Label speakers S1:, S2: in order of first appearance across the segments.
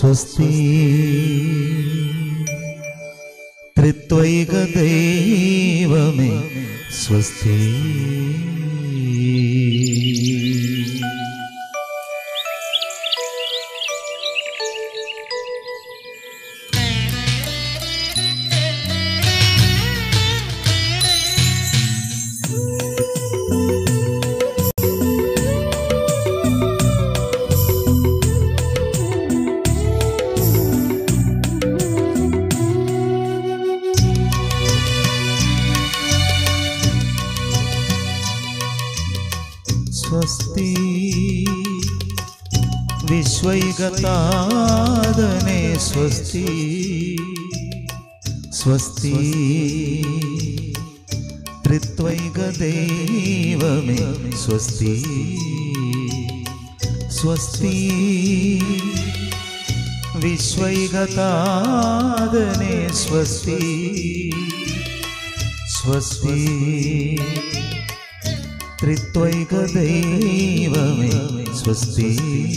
S1: സ്വസ്തി ത്രിത്വൈക ദൈവമേ സ്വസ്തി സ്വസ്തി വിശ്വൈകതാദനെ സ്വസ്തി സ്വസ്തി ത്രിത്വൈക ദൈവമേ സ്വസ്തി സ്വസ്തി വിശ്വൈകതാദനെ സ്വസ്തി സ്വസ്തി ത്രിത്വൈകദൈവമേ സ്വസ്തി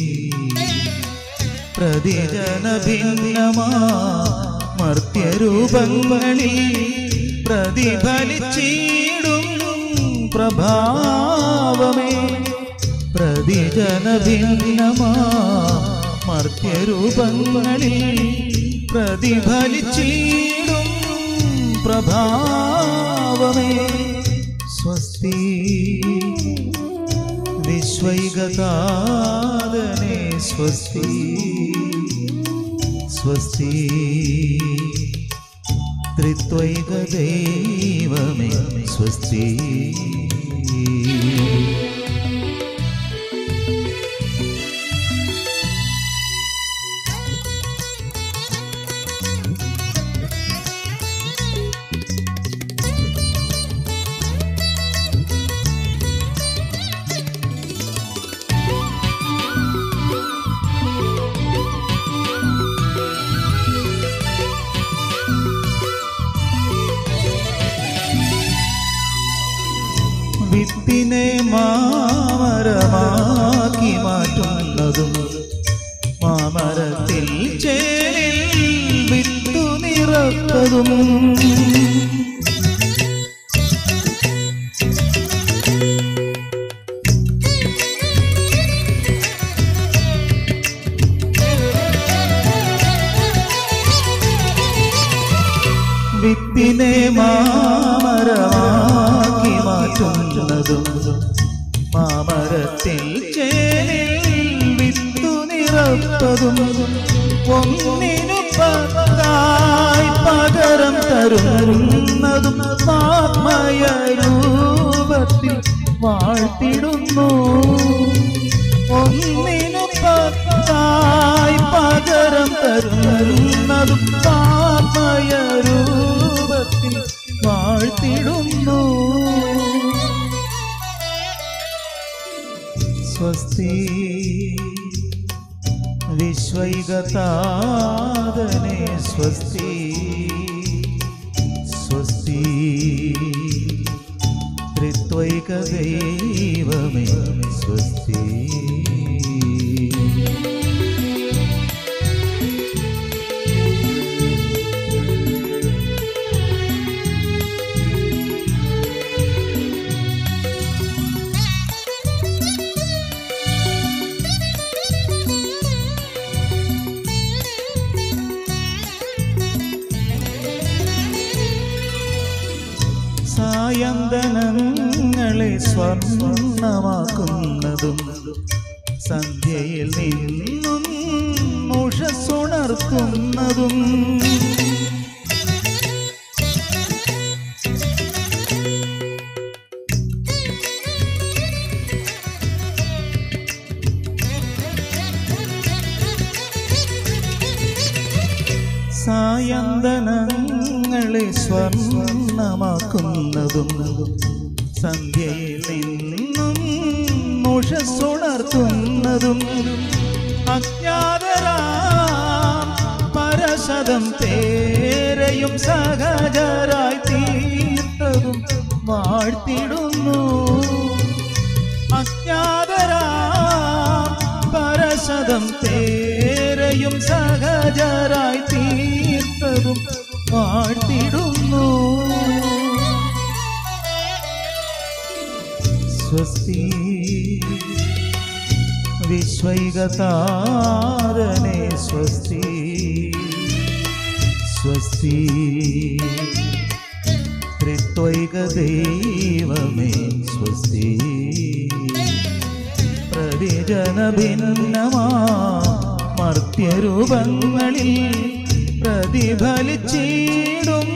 S1: പ്രതിജനഭിന്നമാ മർത്യരൂപങ്ങളിൽ പ്രതിഫലിച്ചിടും പ്രഭാവമേ പ്രതിജനഭിന്നമാ മർത്യരൂപങ്ങളിൽ പ്രതിഫലിച്ചിടും പ്രഭാവമേ സ്വസ്തി വിശ്വൈകതാദനെ സ്വസ്തി സ്വസ്തി ത്രിത്വൈക ദൈവമേ സ്വസ്തി വിത്തിനെ മാമരമാക്കി മാറ്റുന്നതും മാമരത്തിൽ ചേരിൽ വിത്തു നിറത്തതും വിത്തിനെ മാമരമാക്കി മാറ്റുന്നതും മാമരത്തിൽ ചേരിൽ വിത്തു നിറപ്പതും ഒന്നിനു പത്തായി പകരം തരുന്നതും ആത്മയ രൂപത്തിൽ വാഴ്ത്തിടുന്നു ഒന്നിനു പത്തായി പകരം തരുന്നതും ആത്മയ രൂപത്തിൽ വാഴ്ത്തിടുന്നു സ്വസ്തി വിശ്വൈകതാദനെ സ്വസ്തി സ്വസ്തി ത്രിത്വൈക ദൈവമേ സ്വസ്തി സായന്തനങ്ങളെ സ്വർണ്ണമാക്കുന്നതും സന്ധ്യയിൽ നിന്നും മുഷസുണർത്തുന്നതും സായന്തനങ്ങളെ സ്വർണ്ണമാക്കുന്നതും സന്ധ്യയിൽ നിന്നും മുഷസുണർത്തുന്നതും അജ്ഞാതരാ പരശതം പേരെയും സഹജരായി തീർത്തതും വാഴ്ത്തിടുന്നു അജ്ഞാതരാ പരശതം തേരയും സഹജരായി തീർത്തതും പാട്ടിടുന്നു സ്വസ്തി വിശ്വൈകതാരനെ സ്വസ്തി സ്വസ്തി ത്രിത്വൈക ദൈവമേ സ്വസ്തി പ്രതിജനഭിന്നമാ മർത്യരൂപങ്ങളിൽ പ്രതിഫലിച്ചിടും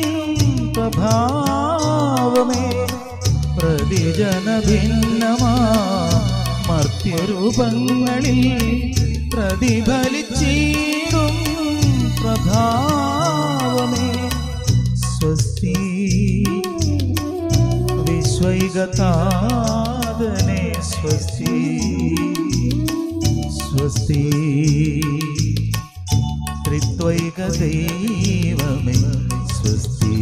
S1: പ്രഭാവമേ പ്രതിജനഭിന്നമാ മർത്യരൂപങ്ങളിൽ പ്രതിഫലിച്ചിടും പ്രഭാവമേ സ്വസ്തി വിശ്വൈകതാദനെ സ്വസ്തി സ്വസ്തി ത്രിത്വൈക ദൈവമേ സ്വസ്തി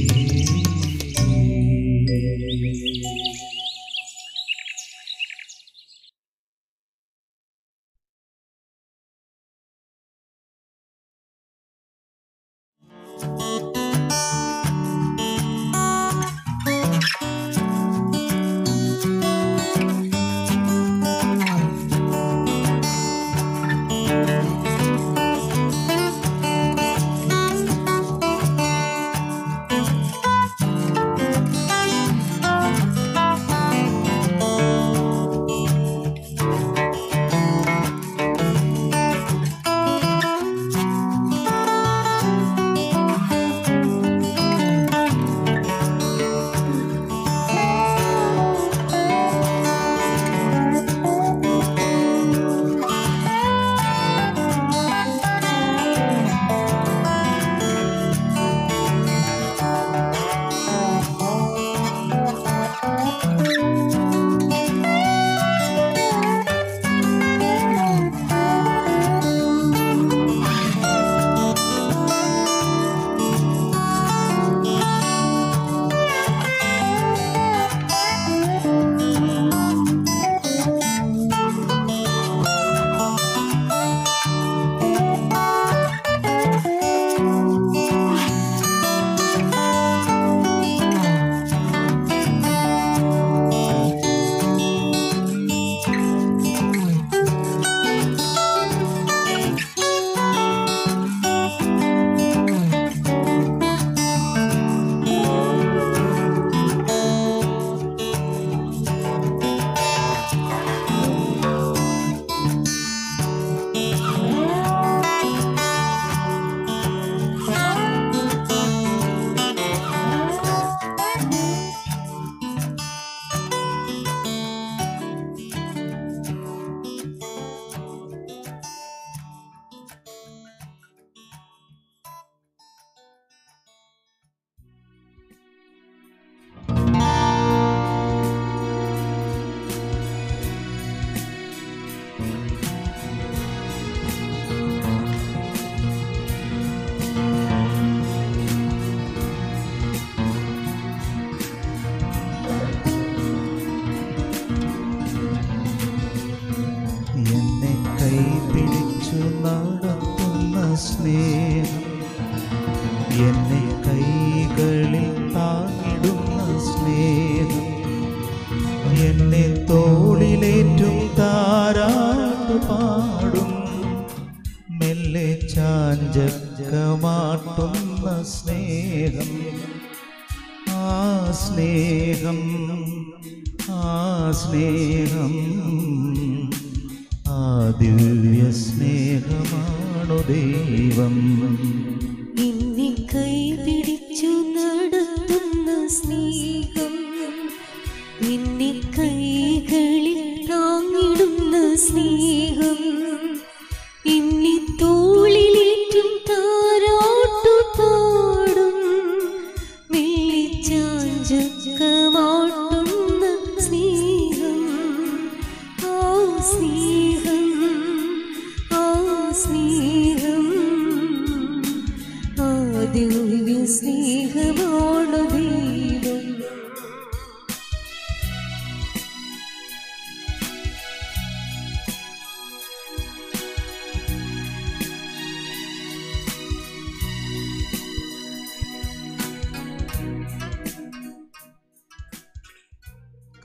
S1: എന്നെ കൈപിടിച്ചു നടത്തുന്ന സ്നേഹം എന്നെ കൈകളിൽ താങ്ങിടുന്ന സ്നേഹം എന്നെ തോളിലേറ്റും താരാട്ട് പാടും മെല്ലെ ചാഞ്ചക്കമാട്ടുന്ന സ്നേഹം ആ സ്നേഹം ആ സ്നേഹം ആ ദിവ്യ സ്നേഹമാണു ദൈവം
S2: എന്നെ കൈപിടിച്ചു നടത്തുന്ന സ്നേഹം എന്നെ കൈകളിൽ താങ്ങിടുന്ന സ്നേഹം എന്നെ തോളിലേറ്റും താരാട്ടു പാടും വെള്ളിച്ചാഞ്ചക്കമാട്ടുന്ന സ്നേഹം ആ സ്നേഹം ആ സ്നേഹം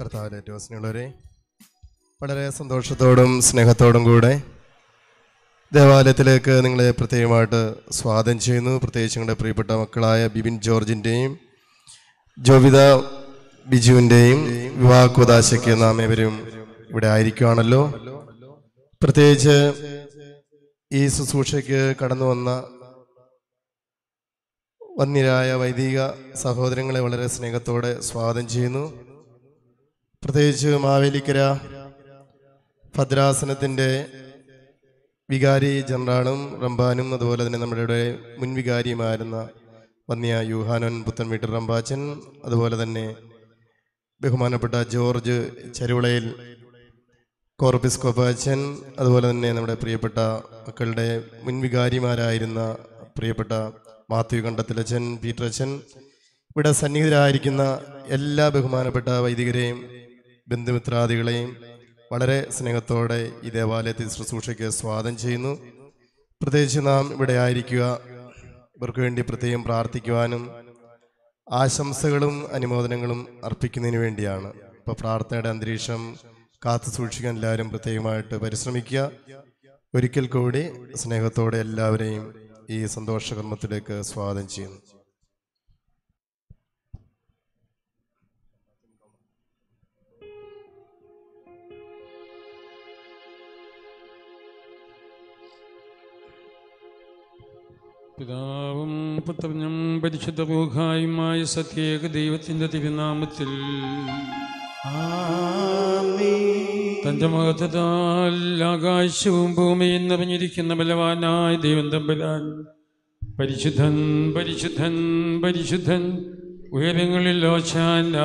S3: കർത്താവിലെ ഏറ്റവും സ്നേഹമുള്ളവരെ വളരെ സന്തോഷത്തോടും സ്നേഹത്തോടും കൂടെ ദേവാലയത്തിലേക്ക് നിങ്ങളെ പ്രത്യേകമായിട്ട് സ്വാഗതം ചെയ്യുന്നു പ്രത്യേകിച്ച് നിങ്ങളുടെ പ്രിയപ്പെട്ട മക്കളായ ബിബിൻ ജോർജിൻ്റെയും ജോവിത ബിജുവിൻ്റെയും വിവാഹ കുദാശയ്ക്ക് നാം ഏവരും ഇവിടെ ആയിരിക്കുവാണല്ലോ പ്രത്യേകിച്ച് ഈ ശുശ്രൂഷയ്ക്ക് കടന്നു വന്ന വന്യരായ വൈദിക സഹോദരങ്ങളെ വളരെ സ്നേഹത്തോടെ സ്വാഗതം ചെയ്യുന്നു പ്രത്യേകിച്ച് മാവേലിക്കര ഭദ്രാസനത്തിൻ്റെ വികാരി ജനറാളും റംബാനും അതുപോലെ തന്നെ നമ്മുടെ ഇവിടെ മുൻ വികാരിയുമായിരുന്ന വന്യ യൂഹാനൻ പുത്തൻ വീട്ടർ റംബാച്ചൻ അതുപോലെ തന്നെ ബഹുമാനപ്പെട്ട ജോർജ് ചരുവിളയിൽ കോർപ്പിസ് കോപ്പാച്ചൻ അതുപോലെ തന്നെ നമ്മുടെ പ്രിയപ്പെട്ട മക്കളുടെ മുൻ വികാരിമാരായിരുന്ന പ്രിയപ്പെട്ട മാത്യു കണ്ടത്തിലച്ചൻ പീറ്ററച്ചൻ ഇവിടെ സന്നിഹിതരായിരിക്കുന്ന എല്ലാ ബഹുമാനപ്പെട്ട വൈദികരെയും ബന്ധുമിത്രാദികളെയും വളരെ സ്നേഹത്തോടെ ഈ ദേവാലയത്തിൽ ശുശ്രൂഷയ്ക്ക് സ്വാഗതം ചെയ്യുന്നു പ്രത്യേകിച്ച് നാം ഇവിടെ ആയിരിക്കുക ഇവർക്ക് വേണ്ടി പ്രത്യേകം പ്രാർത്ഥിക്കുവാനും ആശംസകളും അനുമോദനങ്ങളും അർപ്പിക്കുന്നതിന് വേണ്ടിയാണ് ഇപ്പോൾ പ്രാർത്ഥനയുടെ അന്തരീക്ഷം കാത്തു സൂക്ഷിക്കാൻ എല്ലാവരും പ്രത്യേകമായിട്ട് പരിശ്രമിക്കുക ഒരിക്കൽ കൂടി സ്നേഹത്തോടെ എല്ലാവരെയും ഈ സന്തോഷകർമ്മത്തിലേക്ക് സ്വാഗതം ചെയ്യുന്നു
S4: പിതാവും പുത്രനും പരിശുദ്ധ പൂഹായുമായ സത്യേക ദൈവത്തിന്റെ തിരുനാമത്തിൽ തന്റെ മഹത്വത്താൽ ആകാശവും ഭൂമിയും നിറഞ്ഞിരിക്കുന്ന ബലവാനായ ദൈവം തമ്പുരാൻ പരിശുദ്ധൻ പരിശുദ്ധൻ പരിശുദ്ധൻ ഉയരങ്ങളിൽ ഓശാന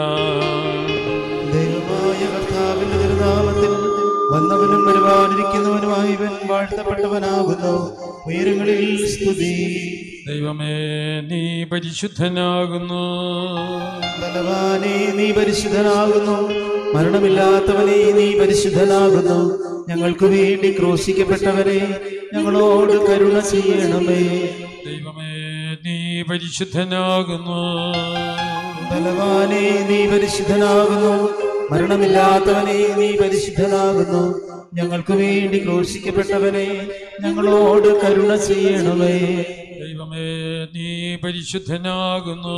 S1: ദൈവമായ കർത്താവിന്റെ തിരുനാമത്തിൽ വന്നവനും വരുവാനിരിക്കുന്നവനുമായി ഇവൻ വാഴ്ത്തപ്പെട്ടവനാകുന്നു ഉയരങ്ങളിൽ സ്തുതി
S4: ദൈവമേ നീ പരിശുദ്ധനാകുന്നു
S1: ബലവാനെ നീ പരിശുദ്ധനാകുന്നു മരണമില്ലാത്തവനെ നീ പരിശുദ്ധനാകുന്നു ഞങ്ങൾക്ക് വേണ്ടി ക്രോശിക്കപ്പെട്ടവരെ ഞങ്ങളോട് കരുണ ചെയ്യണമേ
S4: ദൈവമേ നീ പരിശുദ്ധനാകുന്നു
S1: ബലവാനെ നീ പരിശുദ്ധനാകുന്നു മരണമില്ലാത്തവനെ നീ പരിശുദ്ധനാകുന്നു ഞങ്ങൾക്ക് വേണ്ടി ക്രോശിക്കപ്പെട്ടവനെ ഞങ്ങളോട് കരുണ ചെയ്യണമേ
S4: ദൈവമേ നീ പരിശുദ്ധനാകുന്നു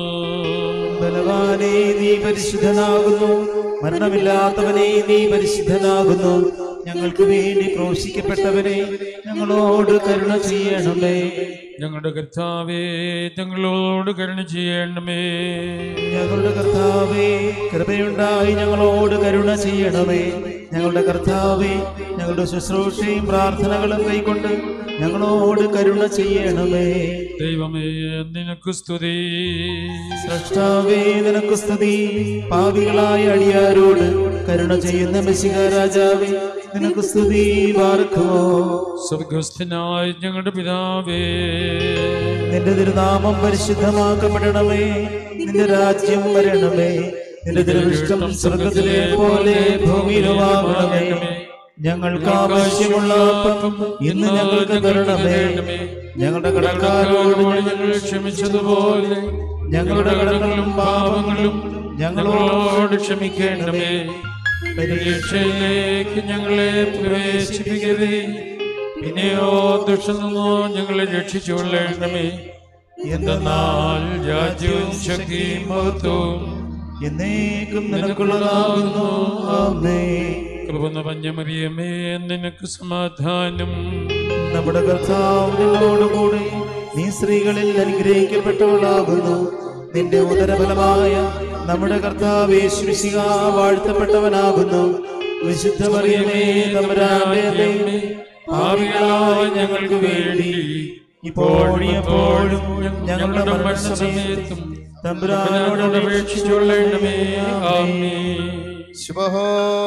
S1: ബലവാനെ നീ പരിശുദ്ധനാകുന്നു മരണമില്ലാത്തവനെ നീ പരിശുദ്ധനാകുന്നു ഞങ്ങൾക്ക് വേണ്ടി ക്രോശിക്കപ്പെട്ടവനെ ഞങ്ങളോട് കരുണ ചെയ്യണമേ
S4: ഞങ്ങളുടെ കർത്താവേ ഞങ്ങളോട് കരുണ ചെയ്യണമേ
S1: ഞങ്ങളുടെ കർത്താവേ കൃപയുണ്ടായി ഞങ്ങളോട് കരുണ ചെയ്യണമേ ഞങ്ങളുടെ കർത്താവേ ഞങ്ങളുടെ ശുശ്രൂഷയും പ്രാർത്ഥനകളും കൈക്കൊണ്ട് ഞങ്ങളോട് കരുണ ചെയ്യണമേ
S4: ദൈവമേ നിനക്ക് സ്തുതി
S1: സ്രഷ്ടാവേ നിനക്ക് സ്തുതി പാവികളായ അടിയാരോട് കരുണ ചെയ്യുന്ന മെസ്സിക രാജാവേ നിനക്ക് സ്തുതി പാർക്കുമോ
S4: സ്വർഗസ്ഥനായ ഞങ്ങളുടെ പിതാവേ
S1: നിന്റെ തിരുനാമം പരിശുദ്ധമാക്കപ്പെടണമേ നിന്റെ രാജ്യം വരണമേ നിന്റെ തിരുവിഷ്ടം സ്വർഗത്തിലെ പോലെ ഭൂമിയിലുമാകണമേ ഞങ്ങൾക്ക് ആവശ്യമുള്ള അപ്പം ഇന്ന് ഞങ്ങൾക്ക് തരണമേ ഞങ്ങളുടെ കടക്കാരോട്
S4: ഞങ്ങൾ ക്ഷമിച്ചതുപോലെ
S1: ഞങ്ങളുടെ കടങ്ങളും പാപങ്ങളും
S4: ഞങ്ങളോട് ക്ഷമിക്കേണ്ടമേ പരീക്ഷയിലേക്ക് ഞങ്ങളെ പ്രവേശിപ്പിക്കരുതേ പിന്നെയോ ദുഷ്ടനോ ഞങ്ങളെ രക്ഷിച്ചുകൊള്ളേണ്ടമേ എന്തെന്നാൽ രാജ്യവും ശക്തിയും മഹത്വവും
S1: എന്നേക്കും നിനക്കുള്ളതാകുന്നു ആമേ
S4: കൃപ നിറഞ്ഞമറിയമേ നിനക്ക് സമാധാനം
S1: നമ്മുടെ കർത്താവ് നിന്നോടുകൂടെ നീ സ്ത്രീകളിൽ അനുഗ്രഹിക്കപ്പെട്ടവളാകുന്നു നിന്റെ ഉദരഫലമായ നമ്മുടെ കർത്താവ് യേശുമിശിഹ വാഴ്ത്തപ്പെട്ടവനാകുന്നു വിശുദ്ധ മറിയമേ തമ്പുരാന്റെ അമ്മേ,
S4: ഭാവികളായ ഞങ്ങൾക്ക് വേണ്ടി
S1: ഇപ്പോഴും എപ്പോഴും ഞങ്ങളുടെ മരണസമയത്തും തമ്പുരാനോട്
S4: അപേക്ഷിച്ചുകൊള്ളേണ്ടമേ ആമേ
S3: ശുഭഹോ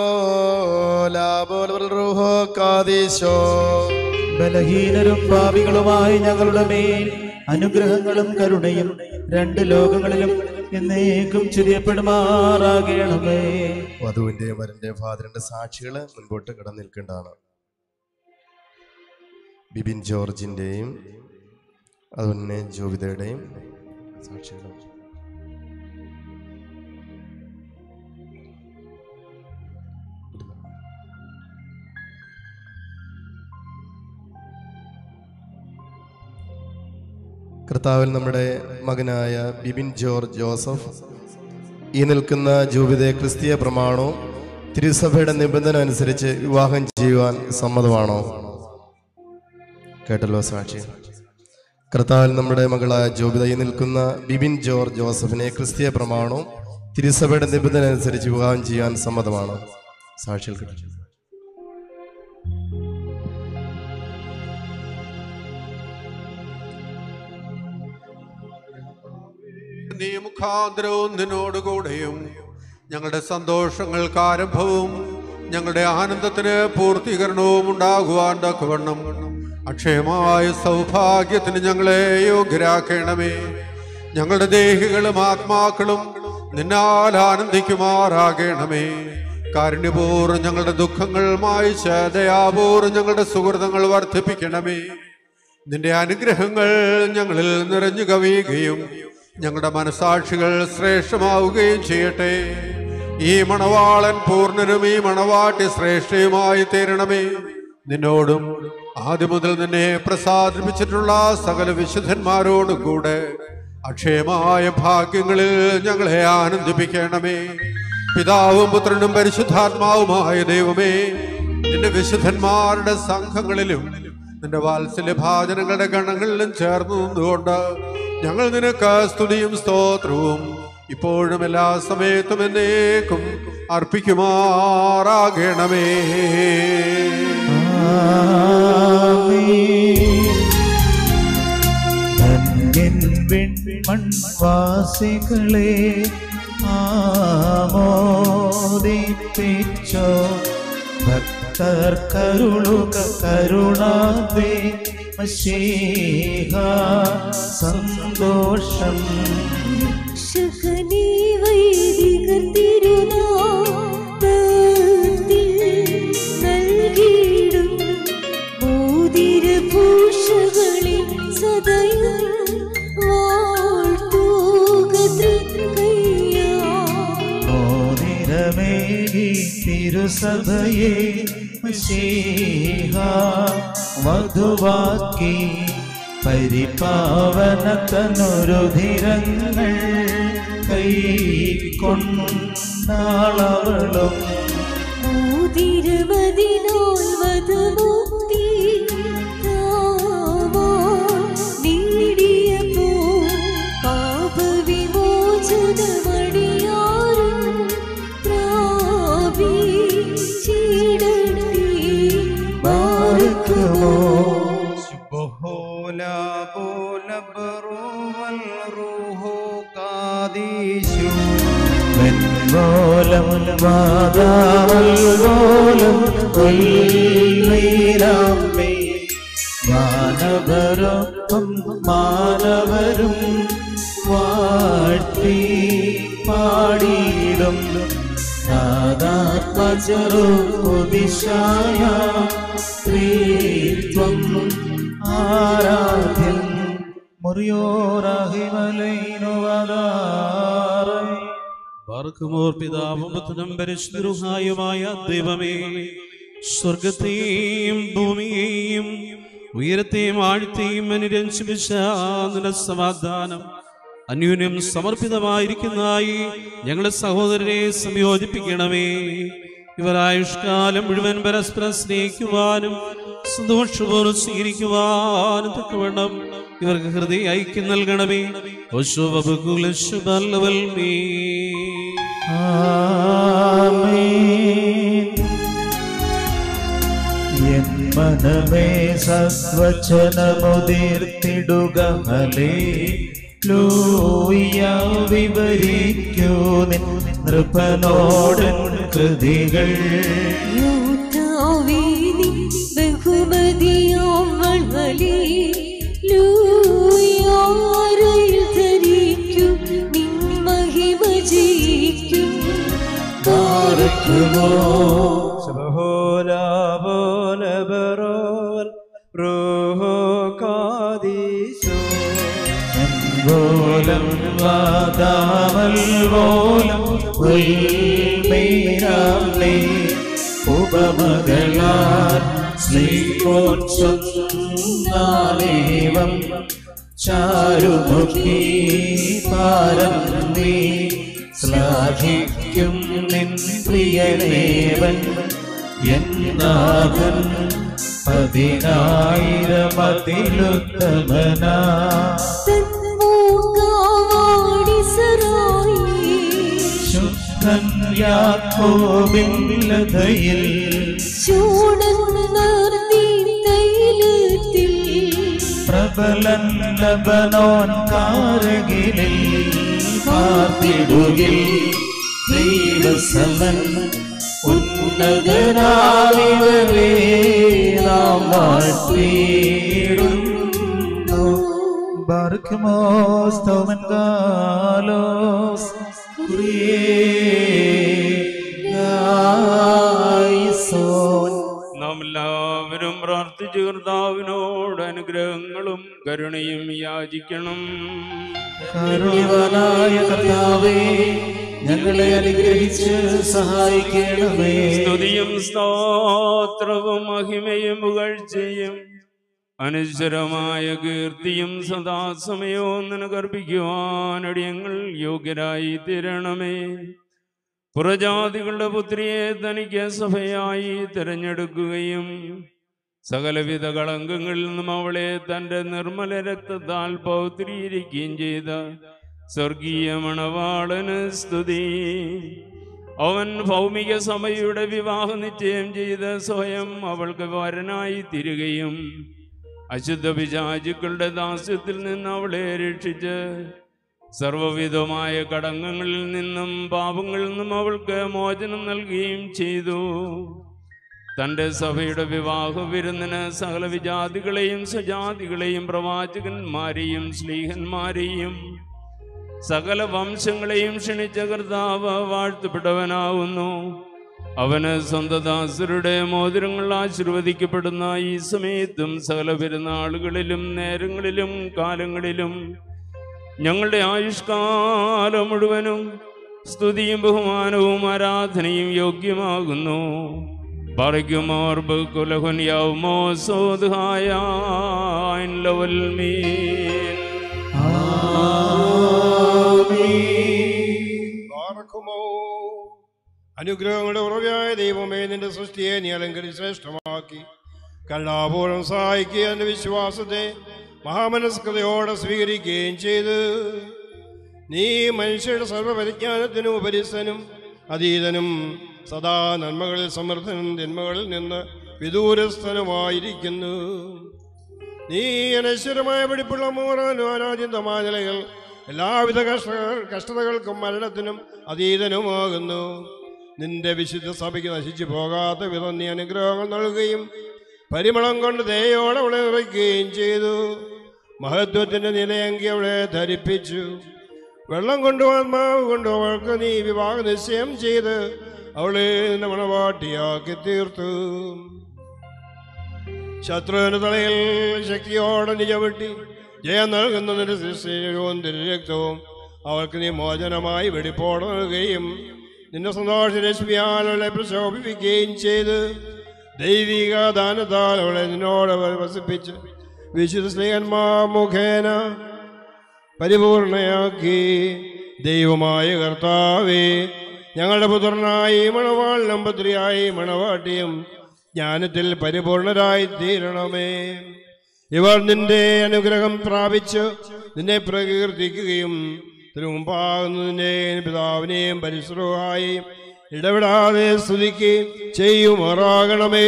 S3: ലാബോൽ റൂഹോ കാദീശോ
S1: ബലഹീനരും പാപികളുമായി ഞങ്ങളുടെ മേൽ അനുഗ്രഹങ്ങളും കരുണയും രണ്ട് ലോകങ്ങളിലും എന്നേക്കും ചുരിയപ്പെടുമാറാകണമേ
S3: വധുവിന്റെയും വരന്റെ ഫാദറിന്റെ സാക്ഷികള് മുൻപോട്ട് കടന്നു നിൽക്കേണ്ടതാണ് ബിബിൻ ജോർജിന്റെയും അതുപോലെ തന്നെ ജോവിതയുടെയും സാക്ഷികളും കർത്താവിൽ നമ്മുടെ മകനായ ബിബിൻ ജോർജ് ജോസഫ് ഈ നിൽക്കുന്ന ജൂബിതെ ക്രിസ്തീയ പ്രമാണവും തിരുസഭയുടെ നിബന്ധന അനുസരിച്ച് വിവാഹം ചെയ്യുവാൻ സമ്മതമാണോ കേട്ടല്ലോ സാക്ഷി കർത്താവിൽ നമ്മുടെ മകളായ ജോബിത ഈ നിൽക്കുന്ന ബിബിൻ ജോർജ് ജോസഫിനെ ക്രിസ്തീയ പ്രമാണവും തിരുസഭയുടെ നിബന്ധന അനുസരിച്ച് വിവാഹം ചെയ്യാൻ സമ്മതമാണോ സാക്ഷികൾ കിട്ടും
S5: നീ മുഖാന്തരവും നിന്നോടുകൂടെയും ഞങ്ങളുടെ സന്തോഷങ്ങൾക്ക് ആരംഭവും ഞങ്ങളുടെ ആനന്ദത്തിന് പൂർത്തീകരണവും ഉണ്ടാകുവാൻ തക്കവണ്ണം അക്ഷയമായ സൗഭാഗ്യത്തിന് ഞങ്ങളെ യോഗ്യരാക്കണമേ ഞങ്ങളുടെ ദേഹികളും ആത്മാക്കളും നിന്നാൽ ആനന്ദിക്കുമാറാകണമേ കാരുണ്യപൂർവ്വം ഞങ്ങളുടെ ദുഃഖങ്ങൾ മായിച്ച ദയാപൂർവ്വം ഞങ്ങളുടെ സുഹൃതങ്ങൾ വർദ്ധിപ്പിക്കണമേ നിന്റെ അനുഗ്രഹങ്ങൾ ഞങ്ങളിൽ നിറഞ്ഞു കവിയുകയും ഞങ്ങളുടെ മനസാക്ഷികൾ ശ്രേഷ്ഠമാവുകയും ചെയ്യട്ടെ ഈ മണവാളൻ പൂർണ്ണനും ഈ മണവാട്ടി ശ്രേഷ്ഠയുമായി തീരണമേ നിന്നോടും ആദ്യം മുതൽ നിന്നെ പ്രസാദിപ്പിച്ചിട്ടുള്ള സകല വിശുദ്ധന്മാരോടും കൂടെ അക്ഷയമായ ഭാഗ്യങ്ങളിൽ ഞങ്ങളെ ആനന്ദിപ്പിക്കണമേ പിതാവും പുത്രനും പരിശുദ്ധാത്മാവുമായ ദൈവമേ നിന്റെ വിശുദ്ധന്മാരുടെ സംഘങ്ങളിലും നിന്റെ വാത്സല്യ ഭാജനങ്ങളുടെ ഗണങ്ങളിലും ചേർന്ന് നിന്നുകൊണ്ട് ഞങ്ങൾ നിനക്ക് സ്തുതിയും സ്തോത്രവും ഇപ്പോഴും എല്ലാ സമയത്തും എന്നേക്കും അർപ്പിക്കുമാറാകണമേ
S1: ധന്യൻ മൺവാസികളെ ആമോദിപ്പിച്ചോ ഭക്തർ കരുളുക കരുണാദ്വേ മശീഹ സന്തോഷം
S2: രക്ഷകനേ വൈദികർ തിരുനാമത്തിൽ നൽകിയിടും മോതിരഭൂഷകളിൽ സദയം വാഴ്ത്തുക തൃക്കയ്യാ
S1: മോതിരമേകി തിരുസഭയെ മശീഹ വധുവാക്കി പരിപാവന തനുരുധിരങ്ങൾ കൈക്കൊണ്ടാളവളും
S2: മോതിരമതിനാൽ വധമുക്തി താമാ നേടിയപ്പോ പാപവിമോചനമടിയാരും പ്രാപിച്ചിടട്ടെ
S1: ബാർക്കുമോ വെൺമോലം വാദാവൽമോലം കൊല്ലീരാമേ വാനവരൊപ്പം മാനവരും വാഴ്ത്തി പാടിയിടും നാദാത്മജറോ ദിശായ സ്ത്രീത്വം ആരാധ്യം മുറിയോറാഹിമലൈനുവതാറേ
S6: പാർക്കുമോർ പിതാവും പുത്രനും പരിശുദ്ധരുഹായുമായ ദൈവമേ സ്വർഗത്തെയും ഭൂമിയെയും ഉയരത്തെയും ആഴ്ത്തെയും അനുരഞ്ജിപ്പിച്ച നിന്റെ സമാധാനം അന്യോന്യം സമർപ്പിതമായിരിക്കുന്നതായി ഞങ്ങളുടെ സഹോദരരെ സംയോജിപ്പിക്കണമേ ഇവർ ആയുഷ്കാലം മുഴുവൻ പരസ്പരം സ്നേഹിക്കുവാനും സന്തോഷപൂർവ്വം സ്വീകരിക്കുവാനും തക്കവണ്ണം ഇവർക്ക് ഹൃദയ ഐക്യം നൽകണമേ ഓശോബുലശുബല്ലവൽമേ
S1: ആമേൻ. എൻ മനമേ സത്വചനമുതിർത്തിടുക ഹലേ ലൂയ വിവരിക്കൂ നിൻ നൃപനോടൻ കൃതികൾ
S2: യൂതാവേനി ബഹുമതിയാം വൾവലി ലൂയാരയിൽ ധരിക്കും നിൻ മഹിമ ജയിക്കും
S1: പാർക്കുമോ പോലം വാദാമൽ പോലം ഉൽമേരാമേ ഉപമകളാൽ സ്നേഹോത്സവം ചാരുമുഖി പാരം നീ ശ്ലാഘിക്കും നിൻ പ്രിയനേവൻ എന്നാകൻ പതിനായിരം അതിലുത്തമനാ
S2: തന്മൂകാവാടി സറായി
S1: ശുദ്ധൻ യാക്കോബിൻ ലതയിൽ
S2: ചൂടന്നർത്തി തൈലത്തിൽ
S1: പ്രബലൻ ലബനോൻ കാരകിലിൽ പാർത്തിടുകിൽ ദൈവസമൻ ഉന്നതനാവിവരെ നാം വാഴ്ത്തിയിടുന്നു Barkamos tomengalos Kurielaison
S6: നാം എല്ലാവരും പ്രാർത്ഥിച്ചു കർത്താവിനോട് അനുഗ്രഹങ്ങളും കരുണയും യാചിക്കണം
S1: കാരുണ്യവാനായ കർത്താവേ ഞങ്ങളെ അനുഗ്രഹിച്ച് സഹായിക്കണമേ
S6: സ്തുതിയും സ്തോത്രവും മഹിമയും പുകഴ്ചയും അനുശ്വരമായ കീർത്തിയും സദാസമയവും നിനക്കർപ്പിക്കുവാനടിയങ്ങൾ യോഗ്യരായി തീരണമേ പുറജാതികളുടെ പുത്രിയെ തനിക്ക് സഭയായി തിരഞ്ഞെടുക്കുകയും സകലവിധ കളങ്കങ്ങളിൽ നിന്നും അവളെ തന്റെ നിർമ്മല രക്തത്താൽ പൗത്രീകരിക്കുകയും ചെയ്ത സ്വർഗീയ മണവാളന് സ്തുതി അവൻ ഭൗമിക സഭയുടെ വിവാഹ നിശ്ചയം ചെയ്ത് സ്വയം അവൾക്ക് വരനായി തിരുകയും അശുദ്ധ പിശാചുക്കളുടെ ദാസ്യത്തിൽ നിന്ന് അവളെ രക്ഷിച്ച് സർവവിധമായ കടങ്ങങ്ങളിൽ നിന്നും പാപങ്ങളിൽ നിന്നും അവൾക്ക് മോചനം നൽകുകയും ചെയ്തു തൻ്റെ സഭയുടെ വിവാഹ വിരുന്നിന് സകല വിജാതികളെയും സജാതികളെയും പ്രവാചകന്മാരെയും സ്ലീഹന്മാരെയും സകല വംശങ്ങളെയും ക്ഷണിച്ച കർത്താവ് വാഴ്ത്തപ്പെട്ടവനാവുന്നു അവന് സ്വന്തദാസരുടെ മോതിരങ്ങൾ ആശീർവദിക്കപ്പെടുന്ന ഈ സമയത്തും സകല പെരുന്നാളുകളിലും നേരങ്ങളിലും കാലങ്ങളിലും ഞങ്ങളുടെ ആയുഷ്കാലം മുഴുവനും സ്തുതിയും ബഹുമാനവും ആരാധനയും യോഗ്യമാകുന്നു പറയുമോർ കുലഹുൻ യൗമോ സോദ്ഹായ ലവൽ മീൻ
S7: പാർക്കുമോ അനുഗ്രഹങ്ങളുടെ ഉറവയായ ദൈവമേ നിന്റെ സൃഷ്ടിയെ നീ അലങ്കരിച്ച് ശ്രേഷ്ഠമാക്കി കരുണാപൂർവം സഹായിക്കുക എന്റെ വിശ്വാസത്തെ മഹാമനസ്കതയോടെ സ്വീകരിക്കുകയും ചെയ്ത് നീ മനുഷ്യരുടെ സർവ്വപരിജ്ഞാനത്തിനും ഉപരിസ്ഥനും അതീതനും സദാ നന്മകളിൽ സമൃദ്ധനും തിന്മകളിൽ നിന്ന് വിദൂരസ്ഥനുമായിരിക്കുന്നു നീ അനശ്വരമായ പിടിപ്പുള്ള മൂറാനും അനാചിന്തമായ നിലകൾ എല്ലാവിധ കഷ്ട കഷ്ടതകൾക്കും മരണത്തിനും അതീതനുമാകുന്നു നിന്റെ വിശുദ്ധ സഭയ്ക്ക് നശിച്ചു പോകാത്ത വിധം നീ അനുഗ്രഹങ്ങൾ നൽകുകയും പരിമളം കൊണ്ട് ദയോടെ അവളെ നിറയ്ക്കുകയും ചെയ്തു മഹത്വത്തിന്റെ നിലയങ്കി അവളെ ധരിപ്പിച്ചു വെള്ളം കൊണ്ടു ആത്മാവ് കൊണ്ടു അവൾക്ക് നീ വിവാഹ നിശ്ചയം ചെയ്ത് അവളെ നിന്റെ മണവാട്ടിയാക്കി തീർത്തു ശത്രുവിന്റെ തലയിൽ ശക്തിയോടെ നിജവെട്ടി ജയം നൽകുന്നതിന്റെ ശിക്ഷയും രക്തവും അവൾക്ക് നീ മോചനമായി വെടിപ്പോടെ നൽകുകയും നിന്റെ സന്തോഷ രശ്മിയാൽ അവളെ പ്രശോഭിപ്പിക്കുകയും ചെയ്ത് ദൈവിക ദാനത്താൽ അവളെ നിന്നോട് വസിപ്പിച്ച് വിശുദ്ധ സ്നേഹന്മാർ മുഖേന പരിപൂർണയാക്കി ദൈവമായ കർത്താവേ ഞങ്ങളുടെ പുത്രനായി മണവാളിനും പുത്രിയായി മണവാട്ടിയും ജ്ഞാനത്തിൽ പരിപൂർണരായി തീരണമേ ഇവർ നിന്റെ അനുഗ്രഹം പ്രാപിച്ച് നിന്നെ പ്രകീർത്തിക്കുകയും തിരുമുമ്പാകുന്നതിൻ്റെ പിതാവിനെയും പരിശ്രമമായി ഇടപെടാതെ സ്തുതിക്കുകയും ചെയ്യുമാറാകണമേ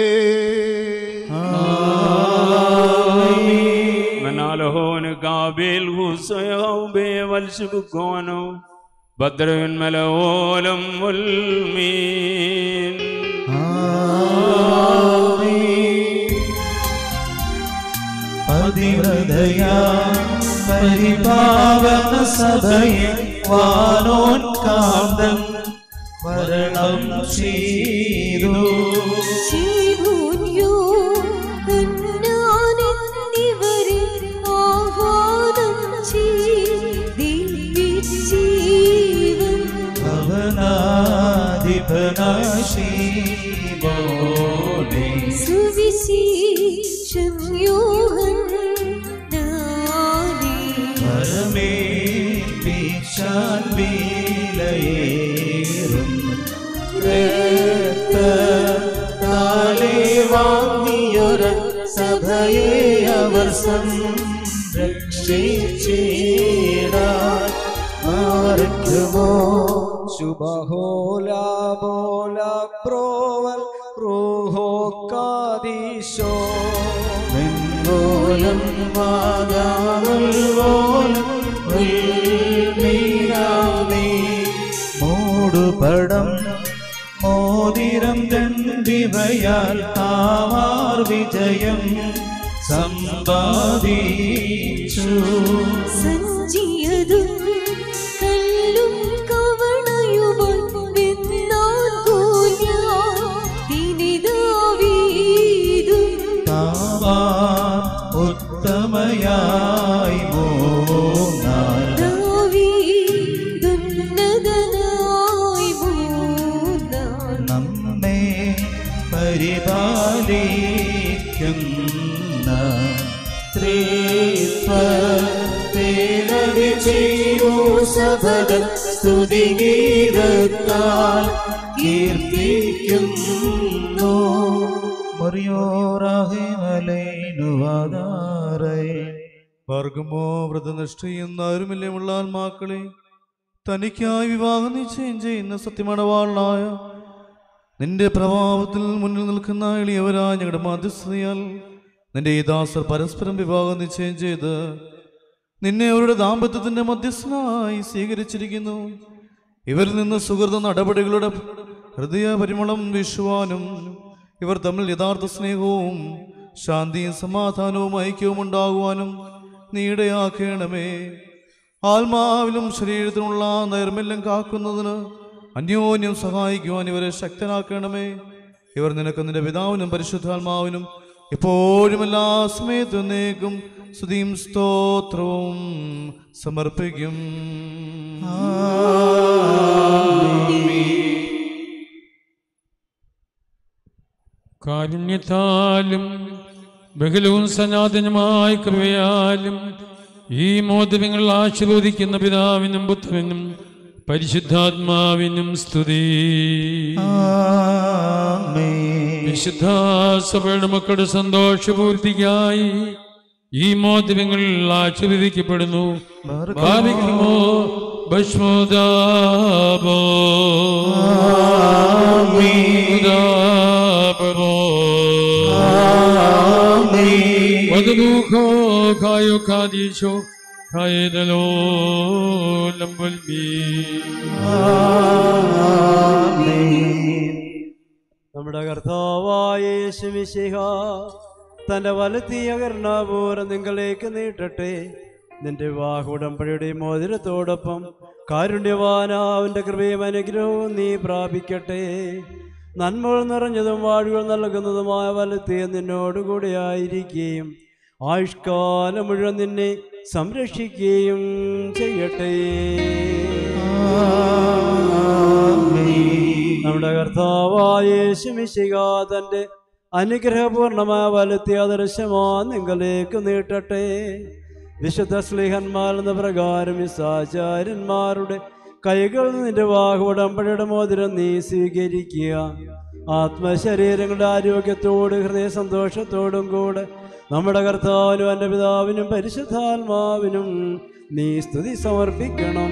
S6: منالهون قابل هو والشبكون بدر ملولم والمين
S1: പതിവ്രതയാ പരിപാവന സഭയെ വാനോൻ കാന്തൻ വരണം ചെയ്തു
S2: ശിവൂന്യോ കന്നാനെന്നിവരെ ആഹ്വാനം ചെയ്തിരിച്ചീവൻ
S1: ഭവനാധിപനാശീമോനെ
S2: സുവിശേഷം യോഹന്നാൻ
S1: വിലയേറും താലേ വാങ്ങിയൊര സഭയെ അവർ സംരക്ഷിച്ചിടാൻ മാർഗമോ
S8: ശുഭഹോല ബോല പ്രോവൽ റൂഹോ കാദീശോ
S1: വെങ്കോലം വാദാമൽവോലം ഉൾമീനാമേ മൂടുപടം മോതിരം ദണ്ഡിവയാൽ താമാർ വിജയം സമ്പാദിച്ചു
S2: സഞ്ചിയതും കല്ലും കവണയുമായി വെന്നാൻ കോല്യാൻ തിനിതാവീതും
S1: താമാർ ഉത്തമയായി മൂന്നാർ
S2: ദാവീദുന്നതനായി മൂന്നാൻ
S1: നമ്മെ പരിപാലിക്കുന്ന ത്രിത്വത്തേനവി ചെയ്യൂ സഭകൾ സ്തുതിഗീതത്താൽ കീർത്തിക്കുന്നു മറിയോറാഹിമലൈനുവാദാറേ
S9: ഭാർഗമോ വ്രതനിഷ്ഠയെന്ന ആരുമില്ലമുള്ള ആത്മാക്കളെ തനിക്കായി വിവാഹം നിശ്ചയം ചെയ്യുന്ന സത്യമണവാളനായ നിന്റെ പ്രഭാവത്തിൽ മുന്നിൽ നിൽക്കുന്ന എളിയവരായ ഞങ്ങളുടെ മധ്യസ്ഥതയാൽ നിന്റെ ഈ ദാസർ പരസ്പരം വിവാഹം നിശ്ചയം ചെയ്ത് നിന്നെ അവരുടെ ദാമ്പത്യത്തിന്റെ മധ്യസ്ഥനായി സ്വീകരിച്ചിരിക്കുന്നു ഇവരിൽ നിന്ന് സുഹൃത നടപടികളുടെ ഹൃദയ പരിമളം വീശുവാനും ഇവർ തമ്മിൽ യഥാർത്ഥ സ്നേഹവും ശാന്തിയും സമാധാനവും ഐക്യവും ഉണ്ടാകുവാനും നീ ഇടയാക്കണമേ ആത്മാവിലും ശരീരത്തിനുള്ള നൈർമല്യം കാക്കുന്നതിന് അന്യോന്യം സഹായിക്കുവാൻ ഇവരെ ശക്തനാക്കണമേ ഇവർ നിനക്ക് നിന്റെ പിതാവിനും പരിശുദ്ധാത്മാവിനും എപ്പോഴും എല്ലാ സമയത്തും എന്നേക്കും സ്തുതിയും സ്തോത്രവും സമർപ്പിക്കും
S4: കാരുണ്യത്താലും ബഹുലവും സനാതനമായ കൃപയാലും ഈ മോദവങ്ങൾ ആശീർവദിക്കുന്ന പിതാവിനും പുത്രനും പരിശുദ്ധാത്മാവിനും സ്തുതി വിശുദ്ധ സഭയുടെ മക്കളുടെ സന്തോഷപൂർത്തിക്കായി ഈ മോദവങ്ങൾ ആശീർവദിക്കപ്പെടുന്നു ഭാവിക്കുമോ ഭസ്മോദാബോ ഉദാബോ വധുമുഖോ കായോ കാദീശോ കായതലോ ലംബൽമീ
S8: നമ്മുടെ കർത്താവായ യേശുമിശിഹ തന്റെ വലത്തിയ കരുണാപൂരം നിങ്ങളിലേക്ക് നീട്ടട്ടെ നിന്റെ വിവാഹ ഉടമ്പടിയുടെ മോതിരത്തോടൊപ്പം കാരുണ്യവാനാവിന്റെ കൃപയും അനുഗ്രഹവും നീ പ്രാപിക്കട്ടെ നന്മകൾ നിറഞ്ഞതും വാഴുകൾ നൽകുന്നതുമായ വലത്തിയ നിന്നോടുകൂടെ ആയിരിക്കുകയും ആയുഷ്കാലം മുഴുവൻ നിന്നെ സംരക്ഷിക്കുകയും ചെയ്യട്ടെ നമ്മുടെ കർത്താവായ യേശുമിശിക തന്റെ അനുഗ്രഹപൂർണമായ വലത്തിയ ദൃശ്യമാ നിങ്ങളിലേക്ക് നീട്ടട്ടെ വിശുദ്ധ സ്ലിഹന്മാർ എന്ന പ്രകാരം വിസാചാര്യന്മാരുടെ കൈകളിൽ നിന്റെ വാഹുടമ്പഴയുടെ മോതിരം നീ സ്വീകരിക്കുക ആത്മശരീരങ്ങളുടെ ആരോഗ്യത്തോട് ഹൃദയ സന്തോഷത്തോടും കൂടെ നമ്മുടെ കർത്താവിനും എൻ്റെ പിതാവിനും പരിശുദ്ധാത്മാവിനും നീ സ്തുതി സമർപ്പിക്കണം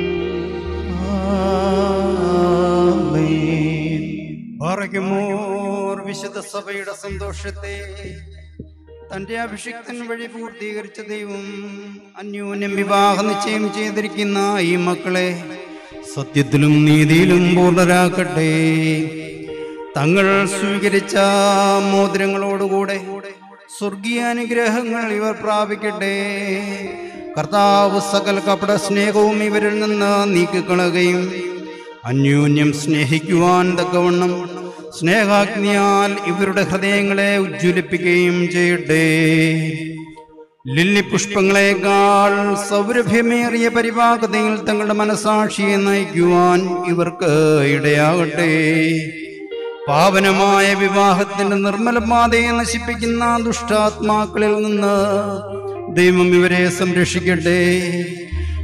S10: പാറയ്ക്കുമോർ വിശുദ്ധ സഭയുടെ സന്തോഷത്തെ തന്റെ അഭിഷിക്തൻ വഴി പൂർത്തീകരിച്ച ദൈവം അന്യോന്യം വിവാഹ നിശ്ചയം ചെയ്തിരിക്കുന്ന ഈ മക്കളെ സത്യത്തിലും നീതിയിലും പൂർണ്ണരാക്കട്ടെ തങ്ങൾ സ്വീകരിച്ച മോതിരങ്ങളോടുകൂടെ സ്വർഗീയ അനുഗ്രഹങ്ങൾ ഇവർ പ്രാപിക്കട്ടെ കർത്താവ് സകല കപട സ്നേഹവും ഇവരിൽ നിന്ന് നീക്കിക്കളയുകയും അന്യോന്യം സ്നേഹിക്കുവാൻ തക്കവണ്ണം സ്നേഹാഗ്നിയാൽ ഇവരുടെ ഹൃദയങ്ങളെ ഉജ്ജ്വലിപ്പിക്കുകയും ചെയ്യട്ടെ ലില്ലി പുഷ്പങ്ങളെക്കാൾ സൗരഭ്യമേറിയ പരിപാകതയിൽ തങ്ങളുടെ മനസാക്ഷിയെ നയിക്കുവാൻ ഇവർക്ക് ഇടയാകട്ടെ പാവനമായ വിവാഹത്തിന്റെ നിർമ്മല പാതയെ നശിപ്പിക്കുന്ന ദുഷ്ടാത്മാക്കളിൽ നിന്ന് ദൈവം ഇവരെ സംരക്ഷിക്കട്ടെ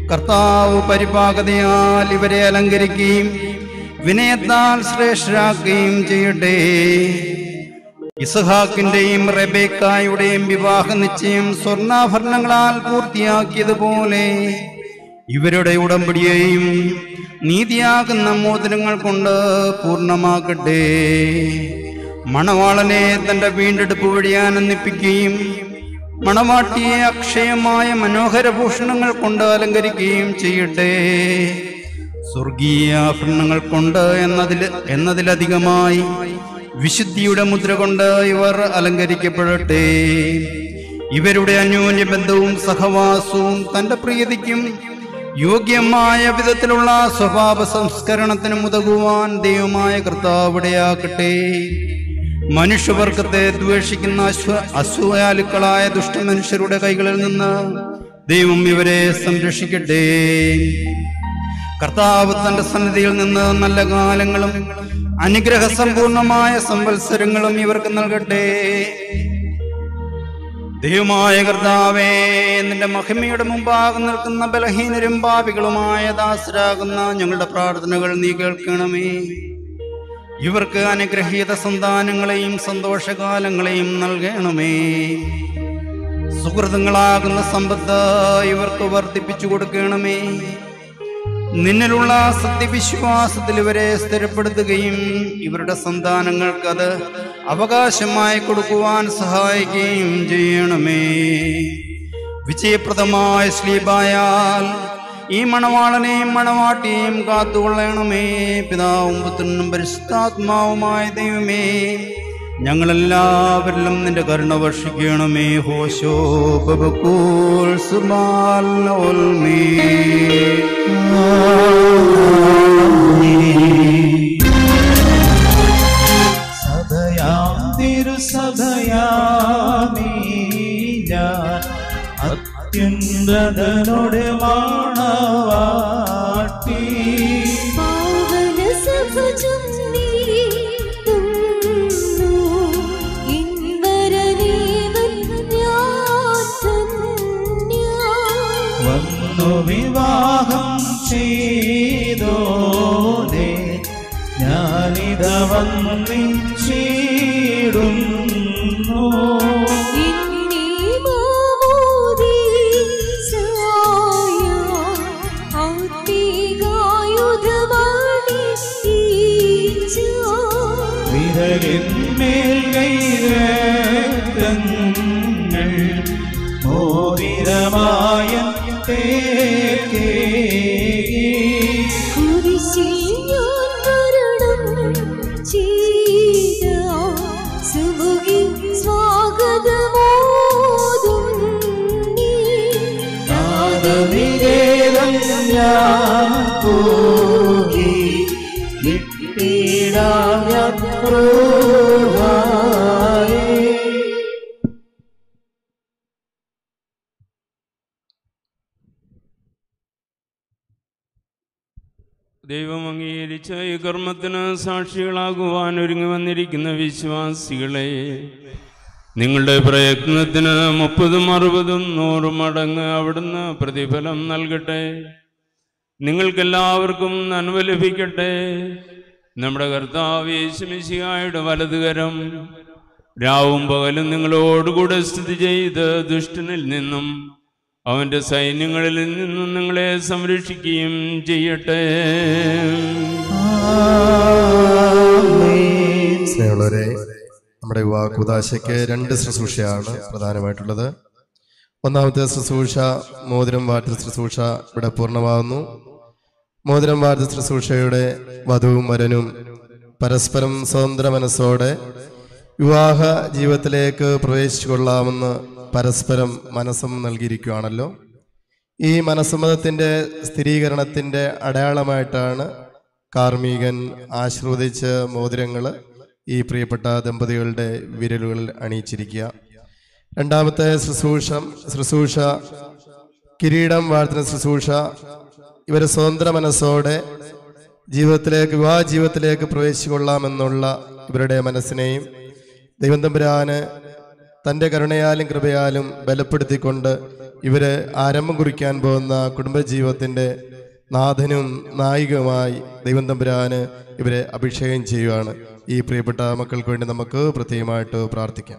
S10: കർത്താവ് പരിപാകതയാൽ ഇവരെ അലങ്കരിക്കുകയും വിനയത്താൽ ശ്രേഷ്ഠരാക്കുകയും ചെയ്യട്ടെ ഇസഹാക്കിന്റെയും റെബേക്കായുടെയും വിവാഹ നിശ്ചയം സ്വർണ്ണാഭരണങ്ങളാൽ പൂർത്തിയാക്കിയതുപോലെ ഇവരുടെ ഉടമ്പടിയെയും നീതിയാകുന്ന മോതിരങ്ങൾ കൊണ്ട് പൂർണ്ണമാക്കട്ടെ മണവാളനെ തന്റെ വീണ്ടെടുപ്പ് വഴി ആനന്ദിപ്പിക്കുകയും മണവാട്ടിയെ അക്ഷയമായ മനോഹര ഭൂഷണങ്ങൾ കൊണ്ട് അലങ്കരിക്കുകയും ചെയ്യട്ടെ സ്വർഗീയ ആഭരണങ്ങൾ കൊണ്ട് എന്നതിൽ എന്നതിലധികമായി വിശുദ്ധിയുടെ മുദ്ര കൊണ്ട് ഇവർ അലങ്കരിക്കപ്പെടട്ടെ ഇവരുടെ അന്യോന്യ ബന്ധവും സഹവാസവും തന്റെ പ്രിയതിക്കും യോഗ്യമായ വിധത്തിലുള്ള സ്വഭാവ സംസ്കരണത്തിനും ഉതകുവാൻ ദൈവമായ കർത്താവിടെയാക്കട്ടെ മനുഷ്യവർഗത്തെ ദ്വേഷിക്കുന്ന അശ്വ അസ്വയാലുക്കളായ ദുഷ്ടമനുഷ്യരുടെ കൈകളിൽ നിന്ന് ദൈവം ഇവരെ സംരക്ഷിക്കട്ടെ കർത്താവ് തന്റെ സന്നിധിയിൽ നിന്ന് നല്ല കാലങ്ങളും അനുഗ്രഹ സമ്പൂർണമായ സംവത്സരങ്ങളും ഇവർക്ക് നൽകട്ടെ ദൈവമായ കർത്താവേ നിന്റെ മഹിമയുടെ മുമ്പാകെ നിൽക്കുന്ന ബലഹീനരും പാപികളുമായ ദാസരാകുന്ന ഞങ്ങളുടെ പ്രാർത്ഥനകൾ നീ കേൾക്കണമേ ഇവർക്ക് അനുഗ്രഹീത സന്താനങ്ങളെയും സന്തോഷകാലങ്ങളെയും നൽകണമേ സുഹൃത്തുങ്ങളാകുന്ന സമ്പത്ത് ഇവർക്ക് വർദ്ധിപ്പിച്ചു കൊടുക്കണമേ നിന്നിലുള്ള സത്യവിശ്വാസത്തിൽ ഇവരെ സ്ഥിരപ്പെടുത്തുകയും ഇവരുടെ സന്താനങ്ങൾക്ക് അത് അവകാശമായി കൊടുക്കുവാൻ സഹായിക്കുകയും ചെയ്യണമേ വിജയപ്രദമായ സ്ലീപായാൽ ഈ മണവാളനെയും മണവാട്ടിയെയും കാത്തുകൊള്ളണമേ പിതാവും പുത്രനും പരിശുദ്ധാത്മാവുമായ ദൈവമേ ഞങ്ങളെല്ലാവരിലും നിന്റെ കരുണ വർഷിക്കണമേ ഹോശോ ബബക്കൂൾ സുബാൽ ഓൽമേ
S1: സദയാം തിരുസദയാമീ ഞാൻ അത്യുന്നതനോട് മാണവാട്ടി
S2: പാവന സഭജം നീട്ടുന്നു ഇൻവരനീവൻ ഞാൻ ധന്യ
S1: വന്നു വിവാഹം ചെയ്തോനെ ഞാനിത വന്നിച്ചിടുന്നു
S2: ഇന്നി മാമോദീസായ ഔദ്ധികായുധവാണി ഈച്ച
S1: വിരലിന്മേൽ കൈരക്തങ്ങൾ മോതിരമായ തേക്കേ
S2: കുരിശിൽ ഞാൻ മരണം ചെയ്ത സുമുഖി സ്വാഗതമോതുന്നി.
S1: നാദവിരേതം ഞാൻ പോകി വിട്ടിടാം ഞാൻ ക്രൂവായേ.
S6: ദൈവം അംഗീകരിച്ച ഈ കർമ്മത്തിന് സാക്ഷികളാകുവാൻ ഒരുങ്ങി വന്നിരിക്കുന്ന വിശ്വാസികളെ നിങ്ങളുടെ പ്രയത്നത്തിന് മുപ്പതും അറുപതും നൂറും മടങ്ങ് അവിടുന്ന് പ്രതിഫലം നൽകട്ടെ നിങ്ങൾക്കെല്ലാവർക്കും നന്മ ലഭിക്കട്ടെ നമ്മുടെ കർത്താവ് യേശുമിശിഹായുടെ വലതുകരം രാവും പകലും നിങ്ങളോടുകൂടെ സ്ഥിതി ചെയ്ത് ദുഷ്ടനിൽ നിന്നും അവന്റെ സൈന്യങ്ങളിൽ നിന്നും നിങ്ങളെ സംരക്ഷിക്കുകയും ചെയ്യട്ടെ
S3: സ്നേഹമുള്ളവരെ നമ്മുടെ വിവാഹ കുദാശയ്ക്ക് രണ്ട് ശുശ്രൂഷയാണ് പ്രധാനമായിട്ടുള്ളത് ഒന്നാമത്തെ ശുശ്രൂഷ മോതിരം വാഴ്ത്ത ശുശ്രൂഷ ഇവിടെ പൂർണ്ണമാകുന്നു മോതിരം വാഴ്ത്ത ശുശ്രൂഷയുടെ വധുവും വരനും പരസ്പരം സ്വതന്ത്ര മനസ്സോടെ വിവാഹ ജീവിതത്തിലേക്ക് പ്രവേശിച്ചു കൊള്ളാമെന്ന് പരസ്പരം മനസ്സം നൽകിയിരിക്കുകയാണല്ലോ ഈ മനസ്സമ്മതത്തിൻ്റെ സ്ഥിരീകരണത്തിൻ്റെ അടയാളമായിട്ടാണ് കാർമികൻ ആശ്രവദിച്ച് മോതിരങ്ങൾ ഈ പ്രിയപ്പെട്ട ദമ്പതികളുടെ വിരലുകളിൽ അണിയിച്ചിരിക്കുക രണ്ടാമത്തെ ശുശ്രൂഷ ശുശ്രൂഷ കിരീടം വാഴ്ത്തുന്ന ശുശ്രൂഷ ഇവർ സ്വതന്ത്ര മനസ്സോടെ ജീവിതത്തിലേക്ക് വിവാഹ ജീവിതത്തിലേക്ക് പ്രവേശിച്ചു കൊള്ളാമെന്നുള്ള ഇവരുടെ മനസ്സിനെയും ദൈവം തമ്പുരാന് തൻ്റെ കരുണയാലും കൃപയാലും ബലപ്പെടുത്തിക്കൊണ്ട് ഇവരെ ആരംഭം കുറിക്കാൻ പോകുന്ന കുടുംബജീവിതത്തിൻ്റെ നാഥനും നായികവുമായി ദൈവം തമ്പുരാന് ഇവരെ അഭിഷേകം ചെയ്യുകയാണ് ഈ പ്രിയപ്പെട്ട മക്കൾക്ക് വേണ്ടി നമുക്ക് പ്രത്യേകമായിട്ട് പ്രാർത്ഥിക്കാം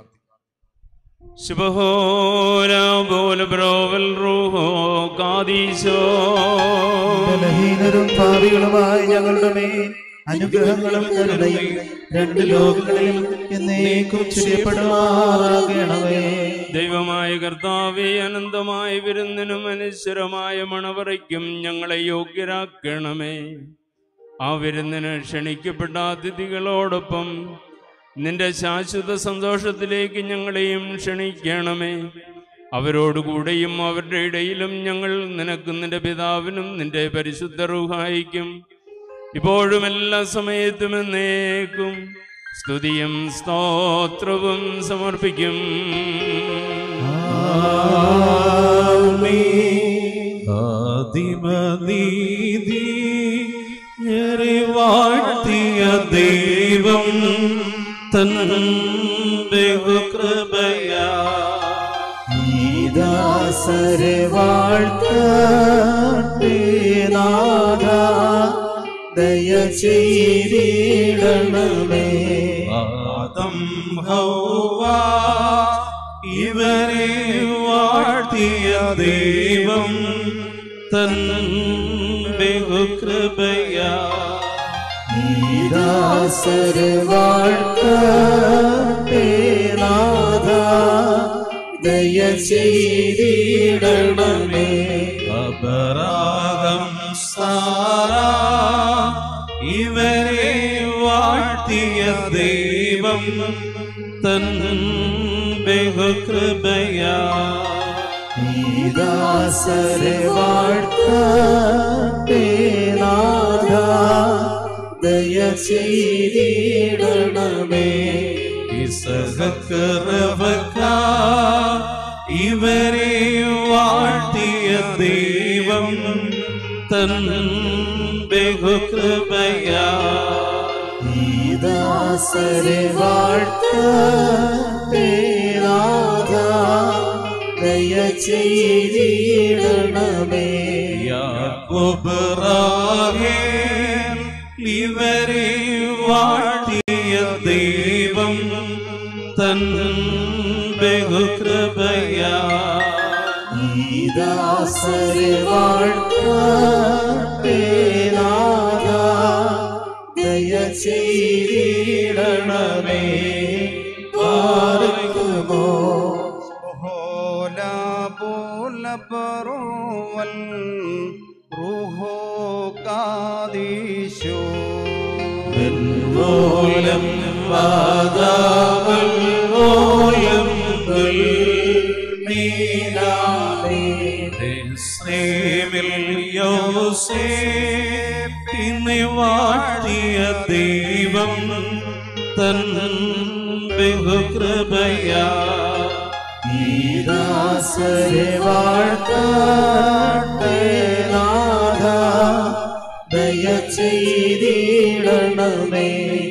S6: ശുഭഹോരാ പോല ബ്രോവൽ റൂഹോ കാദീശോ
S1: ബലഹീനരും പാപികളുമായ ഞങ്ങളുടെ മേൽ അനുഗ്രഹങ്ങളും കരുണയും രണ്ട് ലോകങ്ങളിലും എന്നേക്കും ചെയ്യപ്പെടുമാറാകണമേ
S6: ദൈവമായ കർത്താവെ അനന്തമായ വിരുന്നിനും അനശ്വരമായ മണവറയ്ക്കും ഞങ്ങളെ യോഗ്യരാക്കണമേ ആ വിരുന്നിന് ക്ഷണിക്കപ്പെട്ട അതിഥികളോടൊപ്പം നിന്റെ ശാശ്വത സന്തോഷത്തിലേക്ക് ഞങ്ങളെയും ക്ഷണിക്കണമേ അവരോടുകൂടെയും അവരുടെ ഇടയിലും ഞങ്ങൾ നിനക്കും നിന്റെ പിതാവിനും നിന്റെ പരിശുദ്ധ റുഹായിക്കും ഇപ്പോഴും എല്ലാ സമയത്തും എന്നേക്കും സ്തുതിയും സ്തോത്രവും സമർപ്പിക്കും
S1: ആദിമനീതി ഏറെ വാഴ്ത്തിയ ദൈവം തൻ ബഹുകൃപയാ ദാസരെ വാഴ്ത്തേ നാഥ ദയ ചെയ്തിടണമേ ആദം ഹൗവ ഇവരെ വാഴ്ത്തിയ ദൈവം തൻ ബഹുകൃപയാ ദാസരെ വാഴ്ത്തേ നാഥ ദയ ചെയ്തിടണമേ അപരാഗം സാരാ ഇവരെ വാഴ്ത്തിയ ദൈവം തൻ ബഹുകൃപയാ ദാസരെ വാഴ്ത്തേ നാഥ ദയ ചെയ്തിടണമേ ഇസഹക്കറവക്ക ഇവരെ വാഴ്ത്തിയ ദൈവം തൻ ബഹുകൃപയാ ദാസരെ വാഴ്ത്തേ നാഥ ദയ ചെയ്തിടണമേ യാക്കോബറാകെ ഇവരെ വാഴ്ത്തിയ ദൈവം തൻ ബഹുകൃപയാ ദാസരെ വാഴ്ത്തേ നാഥ ദയ ചെയ്തിടണമേ പാർക്കുമോ
S10: هولا بول برول روحو قاديشو
S1: മൂലം വാദാവൽ മൂലം സ്നേമിൽ യോസേ പിന്നെ വാഴ്ത്തിയ ദൈവം തൻ ബഹുകൃപയാ ദാസരെ വാഴ്ത്തേ നാഥ ദയ ചെയ്തിടണമേ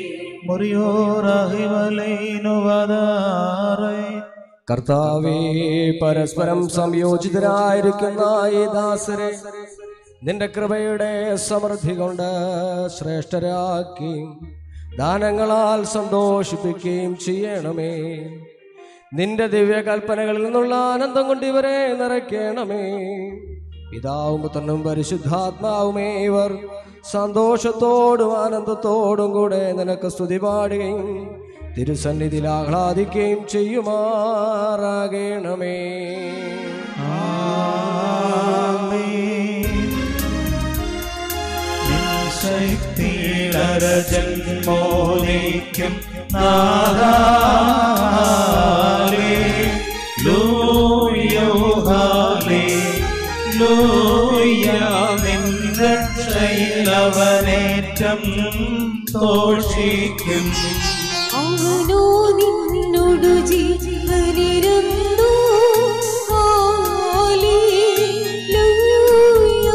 S1: മുറിയോറഹിമലൈനുവതാറേ
S11: കർത്താവേ പരസ്പരം സംയോജിതരായിരിക്കുന്ന ഈ ദാസരെ നിന്റെ കൃപയുടെ സമൃദ്ധി കൊണ്ട് ശ്രേഷ്ഠരാക്കി ദാനങ്ങളാൽ സന്തോഷിപ്പിക്കുകയും ചെയ്യണമേ നിന്റെ ദിവ്യകൽപ്പനകളിൽ നിന്നുള്ള ആനന്ദം കൊണ്ട് ഇവരെ നിറയ്ക്കണമേ പിതാവും പുത്രനും പരിശുദ്ധാത്മാവുമേ ഇവർ സന്തോഷത്തോടും ആനന്ദത്തോടും കൂടെ നിനക്ക് സ്തുതി പാടുകയും തിരുസന്നിധിയിൽ ആഹ്ലാദിക്കുകയും ചെയ്യുമാറാകണമേ
S1: ശക്തിയിലരജന്മോനിക്കും നാദാലേ ലൂയോ ഹാലേ ലൂയ നിന്നക്ഷയിലവനേറ്റം തോഷിക്കും
S2: അവനോ നിന്നോടു ജീവനിരുന്നു ഹാലേലൂയ,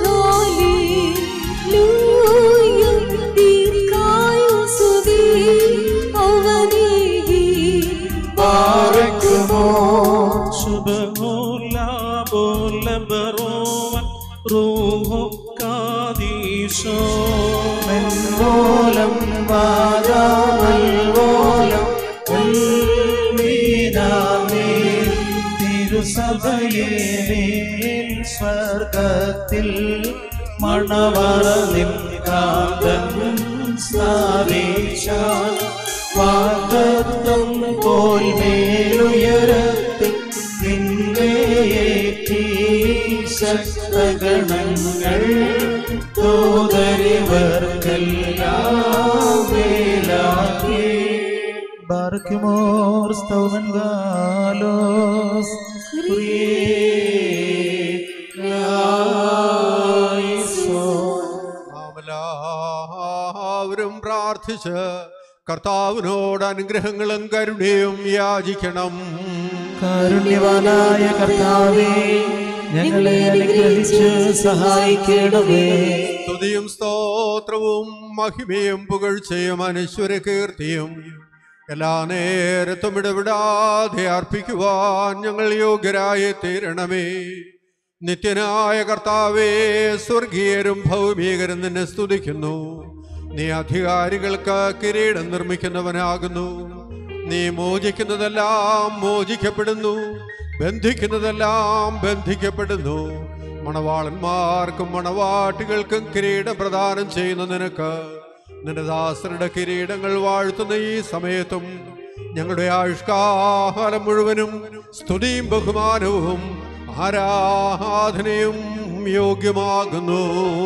S2: ഹാലേലൂയ. ദീർഘായുസ്സുതേ അവനേകി
S1: പാർക്കുമോ ശുഭമൂല
S6: റൂഹോ കാദീശോ
S1: മെൻവോലം വാജാമൽവോലം ഉൽമീനാമേ തിരുസഭയെ മേൽ സ്വർഗത്തിൽ മണവറ നിൻകാന്തൻ സ്ഥാപിച്ച വാഗ്ദത്തം പോൽ മേലുയരത്തിൽ നിന്നേറ്റി ശക്തഗണങ്ങൾ തോതരിവർക്കെല്ലാം മേലാക്കി ബാർക്കുമോർ സ്തൗമൻ ഗാലോസ്
S5: എല്ലാവരും പ്രാർത്ഥിച്ച് കർത്താവിനോട് അനുഗ്രഹങ്ങളും കരുണയും യാചിക്കണം
S1: കാരുണ്യവാനായ കർത്താവേ ഞങ്ങളെ അനുഗ്രഹിച്ച് സഹായിക്കണമേ
S5: സ്തുതിയും സ്തോത്രവും മഹിമയും പുകഴ്ചയും അനശ്വര കീർത്തിയും എല്ലാ നേരത്തും ഇടപെടാതെ അർപ്പിക്കുവാൻ ഞങ്ങൾ യോഗ്യരായി തീരണമേ നിത്യനായ കർത്താവേ സ്വർഗീയരും ഭൗമികരും നിന്നെ സ്തുതിക്കുന്നു നീ അധികാരികൾക്ക് കിരീടം നിർമ്മിക്കുന്നവനാകുന്നു നീ മോചിക്കുന്നതെല്ലാം മോചിക്കപ്പെടുന്നു ബന്ധിക്കുന്നതെല്ലാം ബന്ധിക്കപ്പെടുന്നു മണവാളന്മാർക്കും മണവാട്ടികൾക്കും കിരീടം പ്രദാനം ചെയ്യുന്ന നിനക്ക് നിന്റെ ദാസരുടെ കിരീടങ്ങൾ വാഴ്ത്തുന്ന ഈ സമയത്തും ഞങ്ങളുടെ ആയുഷ്കാലം മുഴുവനും സ്തുതിയും ബഹുമാനവും ആരാധനയും യോഗ്യമാകുന്നു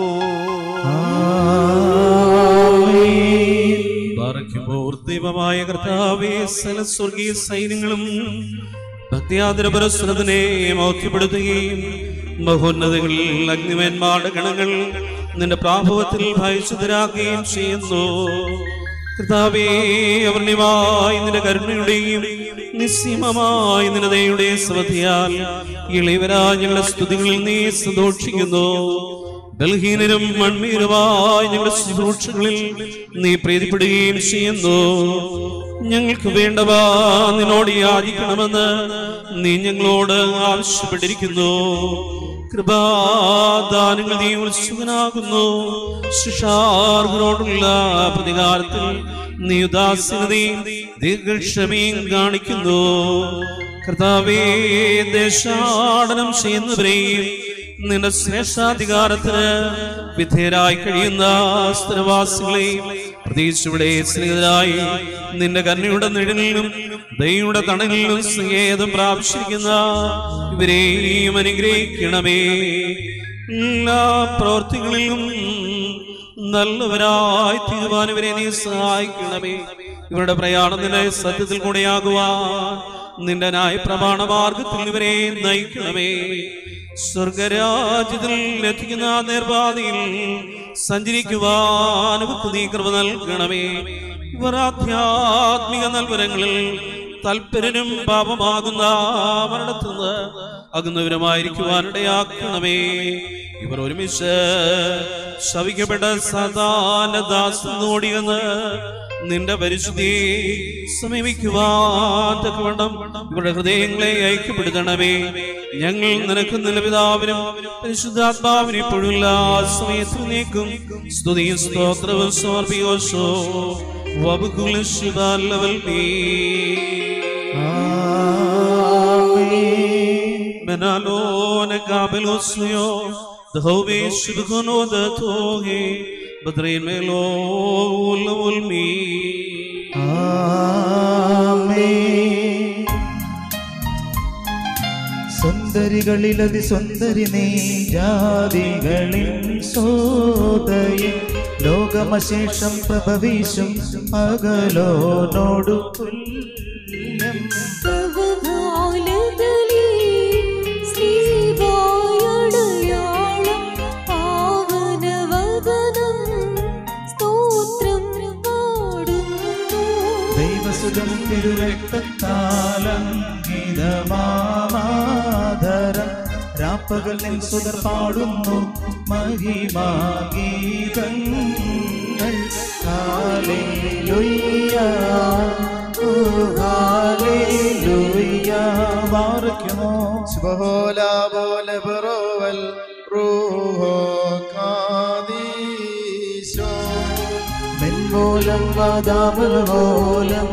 S12: ബാറയ്ക്കുമ്പോൾ ദൈവമായ കർത്താവേ സകല സ്വർഗീയ സൈന്യങ്ങളും ഭക്തിയാദര പരസ്പരത്തിനെ മൗത്യപ്പെടുത്തുകയും മഹോന്നതങ്ങളിൽ അഗ്നിമന്മാരുടെ ഗണങ്ങൾ നിന്റെ പ്രാഭവത്തിൽ ഭയശുദ്ധരാക്കുകയും ചെയ്യുന്നു കർത്താവേ അവർണ്യമായി നിന്റെ കരുണയുടെയും നിസ്സീമമായ നിന്റെ ദയയുടെയും ശ്രദ്ധയാൽ ഇളയവരാ ഞങ്ങളുടെ സ്തുതികളിൽ നീ സന്തോഷിക്കുന്നു ബലഹീനരും മൺമീരുമായ ഞങ്ങളുടെ ശുശ്രൂഷകളിൽ നീ പ്രീതിപ്പെടുകയും ചെയ്യുന്നു ഞങ്ങൾക്ക് വേണ്ടവ നിന്നോട് യാചിക്കണമെന്ന് നീ ഞങ്ങളോട് ആവശ്യപ്പെട്ടിരിക്കുന്നു കൃപാദാനങ്ങൾ നീ ഉത്സുകനാകുന്നു ശിഷാർഹരോടുള്ള പ്രതികാരത്തിൽ നീ ഉദാസീനതയും ദീർഘക്ഷമയും കാണിക്കുന്നു കർത്താവേ ദേശാടനം ചെയ്യുന്നവരെയും നിന്റെ ശ്രേഷ്ഠാധികാരത്തിന് വിധേയരായി കഴിയുന്ന സ്ഥിരവാസികളെയും പ്രതീക്ഷയുടെ സ്നേഹിതരായി നിന്റെ കരുണയുടെ നിഴലിലും ദൈവയുടെ തണലിലും സ്നേഹം പ്രാപിച്ചിരിക്കുന്ന ഇവരെയും അനുഗ്രഹിക്കണമേ എല്ലാ പ്രവർത്തികളിലും നല്ലവരായി തീരുവാൻ ഇവരെ നീ സഹായിക്കണമേ ഇവരുടെ പ്രയാണം നിന്റെ സത്യത്തിൽ കൂടെയാകുവാൻ നിന്റെ ന്യായ പ്രമാണ മാർഗത്തിൽ ഇവരെ നയിക്കണമേ സ്വർഗരാജ്യത്തിൽ ലഭിക്കുന്ന നിർവാതിയിൽ സഞ്ചരിക്കുവാൻ അവർക്ക് നീ കൃപ നൽകണമേ ഇവർ ആധ്യാത്മിക നൽവരങ്ങളിൽ തൽപരനും പാപമാകുന്ന മരണത്തുനിന്ന് അകുന്നവരുമായിരിക്കുവാനിടയാക്കണമേ ഇവർ ഒരുമിച്ച് ശവിക്കപ്പെട്ട സദാനദാസനോടിയെന്ന് നിന്റെ പരിശുദ്ധി സമീപിക്കുവാൻ തക്കവണ്ണം ഇവരുടെ ഹൃദയങ്ങളെ ഐക്യപ്പെടുത്തണമേ ഞങ്ങൾ നിനക്ക് നിലപിതാവിനും പരിശുദ്ധാത്മാവിനും ഇപ്പോഴുള്ള സമയത്ത് നീക്കും സ്തുതിയും സ്തോത്രവും സമർപ്പിയോശോ വബുക്കുല ശുഭാലവൽ منالون قابل اسميو دهوبي شبكونو دتوهي بدرين ميلو والمي
S1: സുന്ദരികളിലതി സുന്ദരി നീ ജാതികളിൽ സോദയിൽ ലോകമശേഷം പ്രഭവീശും അകലോനോടു തുല്യം ദൈവസുഖം തിരുരക്തത്താലംഗിതമാമാധരം രാപ്പകൽ നിൻ സുതർ പാടുന്നു മഹിമാഗീതങ്ങൾ ഹാലേലുയ്യ ഓ ഹാലേലുയ്യ ബാറക്കുമോ
S3: ശുഭഹോല പോലെ ബറോവൽ റൂഹോ
S1: കോലം വാദാമലോലം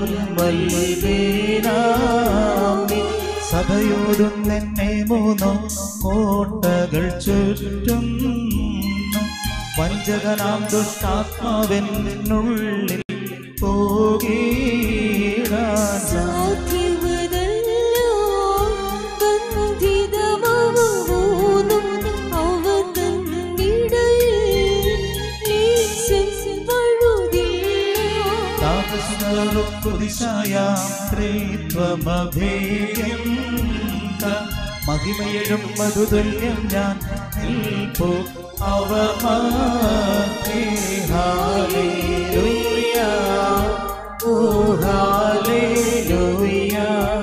S1: വൽബീനാമി സഭയോടും നിന്നെ മൂന്നോ കോട്ടകൾ ചുറ്റും വഞ്ചകനാം ദുഷ്ടാത്മാവെന്നുള്ളിൽ പോകീടാൻ
S2: സാധ്യമതല്ലോ ബന്ധിതമാവുമോന്നും അവ തന്നിടയിൽ ലേശം വഴുതില്ല
S1: താപസുകളും കുതിശായാം ത്രിത്വമഭേയം മഹിമയഴും മധുതുല്യം ഞാൻ നിൽപ്പു അവ ഓ ഹാലേലൂയ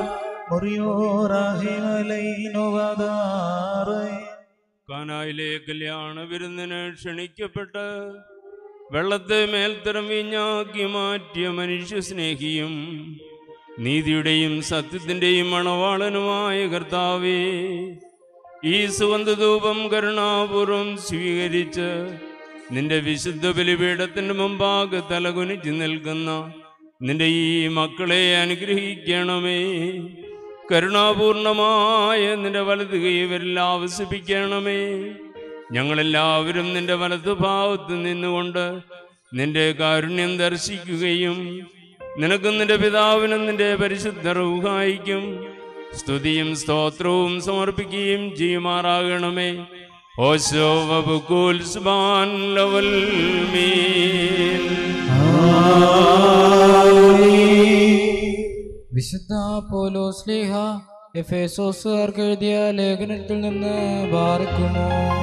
S1: മുറിയോറാഹിമലൈനുവദാറേ
S13: കാനായിലെ കല്യാണ വിരുന്നിന് ക്ഷണിക്കപ്പെട്ട് വെള്ളത്തെ മേൽത്തരം വീഞ്ഞാക്കി മാറ്റിയ മനുഷ്യ സ്നേഹിയും നീതിയുടെയും സത്യത്തിൻ്റെയും മണവാളനുമായ കർത്താവേ ഈ സുഗന്ധധൂപം കരുണാപൂർവം സ്വീകരിച്ച് നിന്റെ വിശുദ്ധ ബലിപീഠത്തിൻ്റെ മുമ്പാകെ തലകുനിച്ച് നിൽക്കുന്ന നിന്റെ ഈ മക്കളെ അനുഗ്രഹിക്കണമേ കരുണാപൂർണമായ നിന്റെ വലത് കൈ ഇവരിൽ ആവസിപ്പിക്കണമേ ഞങ്ങളെല്ലാവരും നിന്റെ വലതു ഭാവത്ത് നിന്നുകൊണ്ട് നിന്റെ കാരുണ്യം ദർശിക്കുകയും നിനക്കും നിന്റെ പിതാവിനും നിന്റെ പരിശുദ്ധ റൂഹായിക്കും സ്തുതിയും സ്തോത്രവും സമർപ്പിക്കുകയും ചെയ്യുമാറാകണമേ ഓശോ വബുക്കുൽ സുബാൻ ലവൽ മീൻ
S14: വിശുദ്ധ പോലോസ്ലിഹ എഫേസോസുകാർക്ക് എഴുതിയ ലേഖനത്തിൽ നിന്ന് ബാർക്കുമോ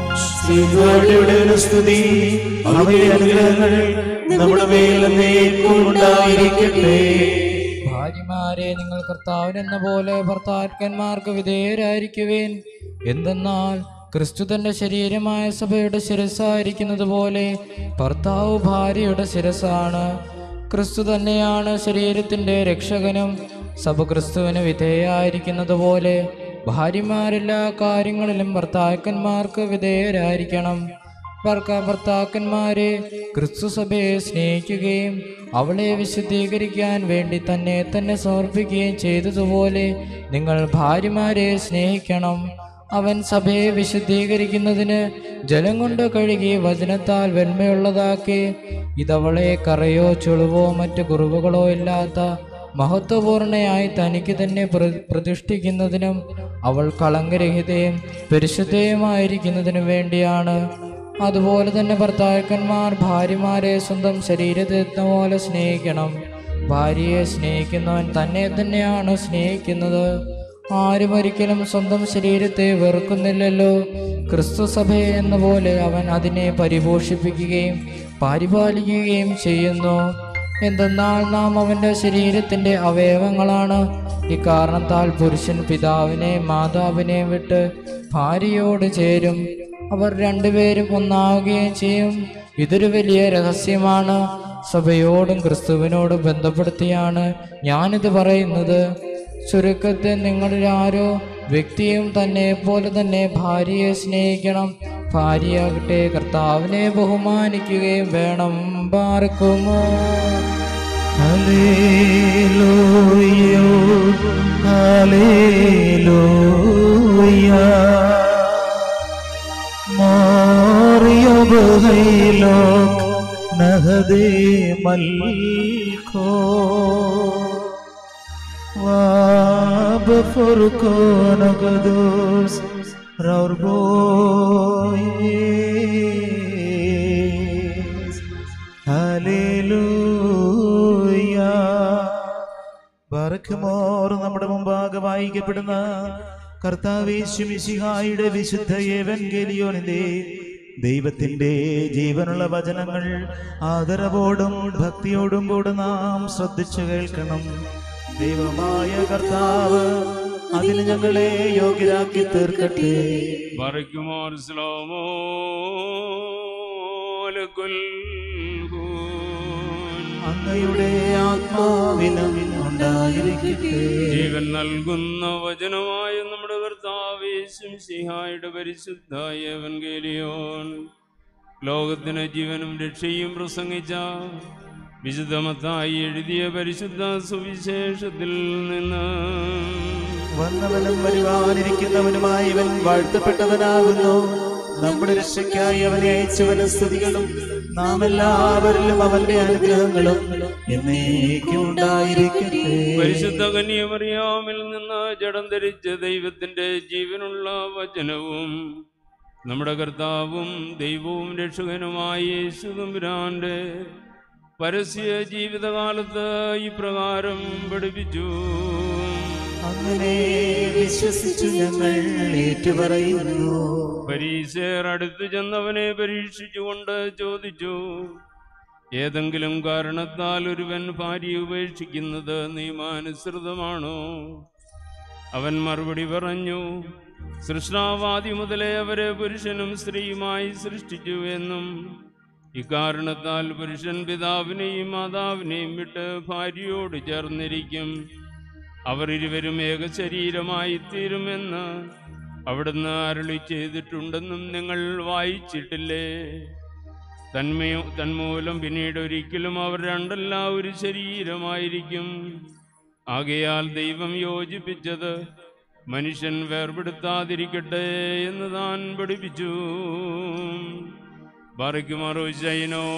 S1: ശ്രീവാടിയുടെ സ്തുതി അവന്റെ അനുഗ്രഹങ്ങൾ നമ്മുടെ മേൽ എന്നേക്കും ഉണ്ടായിരിക്കട്ടെ
S14: ഭാര്യമാരെ നിങ്ങൾ കർത്താവിനെന്ന പോലെ ഭർത്താക്കന്മാർക്ക് വിധേയരായിരിക്കുവേൻ എന്തെന്നാൽ ക്രിസ്തു തന്റെ ശരീരമായ സഭയുടെ ശിരസായിരിക്കുന്നത് പോലെ ഭർത്താവ് ഭാര്യയുടെ ശിരസാണ് ക്രിസ്തു തന്നെയാണ് ശരീരത്തിന്റെ രക്ഷകനും സഭ ക്രിസ്തുവിന് വിധേയായിരിക്കുന്നത് പോലെ ഭാര്യമാരെല്ലാ കാര്യങ്ങളിലും ഭർത്താക്കന്മാർക്ക് വിധേയരായിരിക്കണം ഭർക്ക ഭർത്താക്കന്മാരെ ക്രിസ്തു സഭയെ സ്നേഹിക്കുകയും അവളെ വിശുദ്ധീകരിക്കാൻ വേണ്ടി തന്നെ തന്നെ സമർപ്പിക്കുകയും ചെയ്തതുപോലെ നിങ്ങൾ ഭാര്യമാരെ സ്നേഹിക്കണം അവൻ സഭയെ വിശുദ്ധീകരിക്കുന്നതിന് ജലം കൊണ്ട് കഴുകി വചനത്താൽ വെണ്മയുള്ളതാക്കി ഇതവളെ കറയോ ചുളിവോ മറ്റ് കുറവുകളോ ഇല്ലാത്ത മഹത്വപൂർണയായി തനിക്ക് തന്നെ പ്ര- പ്രതിഷ്ഠിക്കുന്നതിനും അവൾ കളങ്കരഹിതയും പരിശുദ്ധയുമായിരിക്കുന്നതിനു വേണ്ടിയാണ് അതുപോലെ തന്നെ ഭർത്താക്കന്മാർ ഭാര്യമാരെ സ്വന്തം ശരീരത്തെ എന്ന പോലെ സ്നേഹിക്കണം ഭാര്യയെ സ്നേഹിക്കുന്നവൻ തന്നെ തന്നെയാണ് സ്നേഹിക്കുന്നത് ആരും ഒരിക്കലും സ്വന്തം ശരീരത്തെ വെറുക്കുന്നില്ലല്ലോ ക്രിസ്തു സഭയെ എന്ന പോലെ അവൻ അതിനെ പരിപോഷിപ്പിക്കുകയും പരിപാലിക്കുകയും ചെയ്യുന്നു എന്തെന്നാൽ നാം അവൻ്റെ ശരീരത്തിൻ്റെ അവയവങ്ങളാണ് ഇക്കാരണത്താൽ പുരുഷൻ പിതാവിനെ മാതാവിനെ വിട്ട് ഭാര്യയോട് ചേരും അവർ രണ്ടുപേരും ഒന്നാവുകയും ചെയ്യും ഇതൊരു വലിയ രഹസ്യമാണ് സഭയോടും ക്രിസ്തുവിനോടും ബന്ധപ്പെടുത്തിയാണ് ഞാനിത് പറയുന്നത് ചുരുക്കത്തിൽ നിങ്ങളിൽ ആരോ വ്യക്തിയും തന്നെ പോലെ തന്നെ ഭാര്യയെ സ്നേഹിക്കണം ഭാര്യയാകട്ടെ കർത്താവിനെ ബഹുമാനിക്കുകയും വേണം പാർക്കുമോ
S1: ഹല്ലേലൂയ ഹല്ലേലൂയ മാറിയ ബഹൈലോ നഹദേ മൽഖോ വാബ ഫുർഖോന ഖദൂസ് റൗർബോയ് ഹല്ലേലൂയ ബർഖമോർ നമ്മുടെ മുമ്പാകെ വായിക്കപ്പെടുന്ന കർത്താവേശുമിശിഹായുടെ വിശുദ്ധ ഏവൻഗേലിയോനിലെ ദൈവത്തിന്റെ ജീവനുള്ള വചനങ്ങൾ ആദരവോടും ഭക്തിയോടും കൂടെ നാം ശ്രദ്ധിച്ചു കേൾക്കണം ദൈവമായ കർത്താവ് അതിന് ഞങ്ങളെ യോഗ്യരാക്കി തീർക്കട്ടെ
S13: ബറയ്ക്കുമോർ സ്ലോമോ ലകുൽ
S1: അങ്ങയുടെ ആത്മാവിനും ഉണ്ടായിരിക്കട്ടെ
S13: ജീവൻ നൽകുന്ന വചനമായ നമ്മുടെ കർത്താവേശും സിഹായുടെ പരിശുദ്ധായ എവൻഗേലിയോൻ ലോകത്തിന് ജീവനും രക്ഷയും പ്രസംഗിച്ച വിശുദ്ധമത്തായി എഴുതിയ പരിശുദ്ധ സുവിശേഷത്തിൽ നിന്ന്
S1: വന്നവനും വരുവാനിരിക്കുന്നവനുമായി ഇവൻ വാഴ്ത്തപ്പെട്ടവനാകുന്നു നമ്മുടെ രക്ഷയ്ക്കായി അവനെ അയച്ചവന് സ്തുതികളും നാം എല്ലാവരിലും അവന്റെ അനുഗ്രഹങ്ങളും എന്നേക്കും ഉണ്ടായിരിക്കട്ടെ
S13: പരിശുദ്ധ കന്യമറിയാമിൽ നിന്ന് ജഡം ധരിച്ച ദൈവത്തിന്റെ ജീവനുള്ള വചനവും നമ്മുടെ കർത്താവും ദൈവവും രക്ഷകനുമായ യേശുദമ്പുരാന്റെ പരസ്യ ജീവിതകാലത്ത് ഇപ്രകാരം പഠിപ്പിച്ചു
S1: അങ്ങനെ വിശ്വസിച്ചു ഞങ്ങൾ ഏറ്റുപറയുന്നു
S13: പരീശർ അടുത്ത് ചെന്നവനെ പരീക്ഷിച്ചുകൊണ്ട് ചോദിച്ചു ഏതെങ്കിലും കാരണത്താൽ ഒരുവൻ ഭാര്യ ഉപേക്ഷിക്കുന്നത് നിയമാനുസൃതമാണോ അവൻ മറുപടി പറഞ്ഞു സൃഷ്ടാവാദി മുതലേ അവരെ പുരുഷനും സ്ത്രീയുമായി സൃഷ്ടിച്ചു എന്നും ഇക്കാരണത്താൽ പുരുഷൻ പിതാവിനെയും മാതാവിനെയും വിട്ട് ഭാര്യയോട് ചേർന്നിരിക്കും അവർ ഇരുവരും ഏക ശരീരമായി തീരുമെന്ന് അവിടുന്ന് അരുളി ചെയ്തിട്ടുണ്ടെന്നും നിങ്ങൾ വായിച്ചിട്ടില്ലേ തന്മയോ തന്മൂലം പിന്നീട് ഒരിക്കലും അവർ രണ്ടല്ല ഒരു ശരീരമായിരിക്കും ആകയാൽ ദൈവം യോജിപ്പിച്ചത് മനുഷ്യൻ വേർപെടുത്താതിരിക്കട്ടെ എന്ന് താൻ പഠിപ്പിച്ചു ബാറയ്ക്കുമാറോ ശൈനോ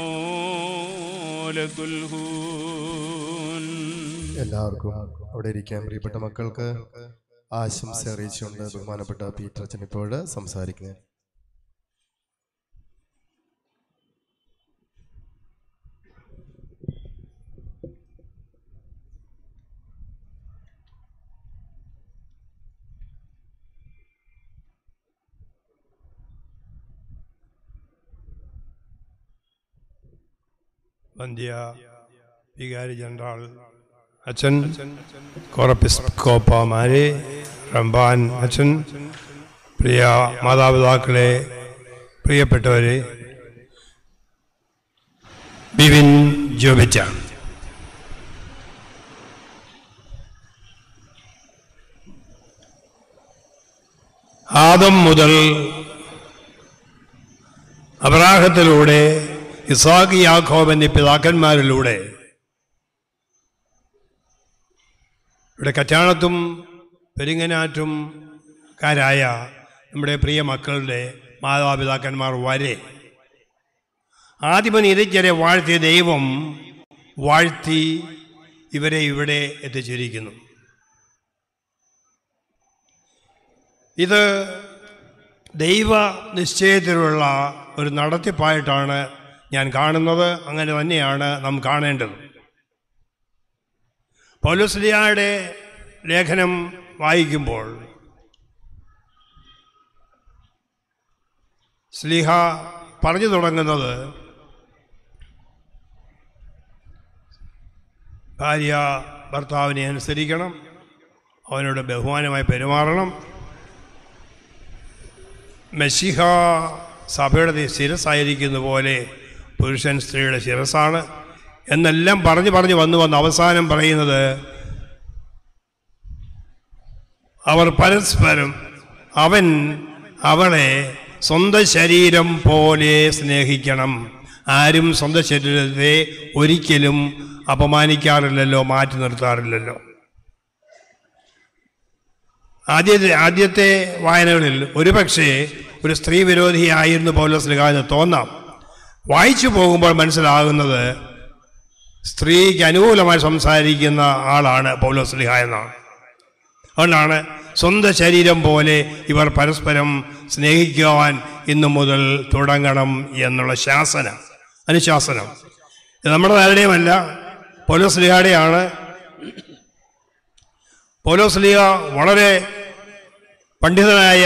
S13: ലകുൽഹൂൻ
S3: എല്ലാവർക്കും അവിടെ ഇരിക്കാൻ പ്രിയപ്പെട്ട മക്കൾക്ക് ആശംസ അറിയിച്ചുകൊണ്ട് ബഹുമാനപ്പെട്ട പീറ്റർ അച്ഛൻ ഇപ്പോൾ സംസാരിക്കുന്നത്
S7: വന്ധ്യ വികാരി ജനറൽ അച്ഛൻ കോറപ്പിസ്കോപ്പമാരെ റംബാൻ അച്ഛൻ പ്രിയ മാതാപിതാക്കളെ പ്രിയപ്പെട്ടവരെ ബിവിൻ ജോബിച്ച ആദം മുതൽ അബ്രാഹത്തിലൂടെ ഇസാഖ് യാഖോബ് എന്നീ പിതാക്കന്മാരിലൂടെ ഇവിടെ കറ്റാണത്തും പെരിങ്ങനാറ്റും കാരായ നമ്മുടെ പ്രിയ മക്കളുടെ മാതാപിതാക്കന്മാർ വരെ ആദിമനീതിച്ചരെ വാഴ്ത്തിയ ദൈവം വാഴ്ത്തി ഇവരെ ഇവിടെ എത്തിച്ചിരിക്കുന്നു ഇത് ദൈവ നിശ്ചയത്തിലുള്ള ഒരു നടത്തിപ്പായിട്ടാണ് ഞാൻ കാണുന്നത് അങ്ങനെ തന്നെയാണ് നാം കാണേണ്ടത് പൗലോസ്ലിയായുടെ ലേഖനം വായിക്കുമ്പോൾ സ്ലിഹ പറഞ്ഞു തുടങ്ങുന്നത് ഭാര്യ ഭർത്താവിനെ അനുസരിക്കണം അവനോട് ബഹുമാനമായി പെരുമാറണം മെസ്സിഹ സഭയുടെ ശിരസായിരിക്കുന്ന പോലെ പുരുഷൻ സ്ത്രീയുടെ ശിരസാണ് എന്നെല്ലാം പറഞ്ഞു പറഞ്ഞു വന്നു വന്ന് അവസാനം പറയുന്നത് അവർ പരസ്പരം അവൻ അവളെ സ്വന്തം ശരീരം പോലെ സ്നേഹിക്കണം ആരും സ്വന്തം ശരീരത്തെ ഒരിക്കലും അപമാനിക്കാറില്ലല്ലോ മാറ്റി നിർത്താറില്ലല്ലോ ആദ്യത്തെ ആദ്യത്തെ വായനകളിൽ ഒരുപക്ഷെ ഒരു സ്ത്രീ വിരോധിയായിരുന്നു പൗലോസ് എന്ന് തോന്നാം വായിച്ചു പോകുമ്പോൾ മനസ്സിലാകുന്നത് സ്ത്രീക്ക് അനുകൂലമായി സംസാരിക്കുന്ന ആളാണ് പൗലോസ് ലിഹ എന്നാണ് അതുകൊണ്ടാണ് സ്വന്തം ശരീരം പോലെ ഇവർ പരസ്പരം സ്നേഹിക്കുവാൻ ഇന്നു മുതൽ തുടങ്ങണം എന്നുള്ള ശാസനം അനുശാസനം ഇത് നമ്മുടെ ആരുടെയുമല്ല പൗലോസ് ലിഹയുടെയാണ് പൗലോസ് ലിഹ വളരെ പണ്ഡിതനായ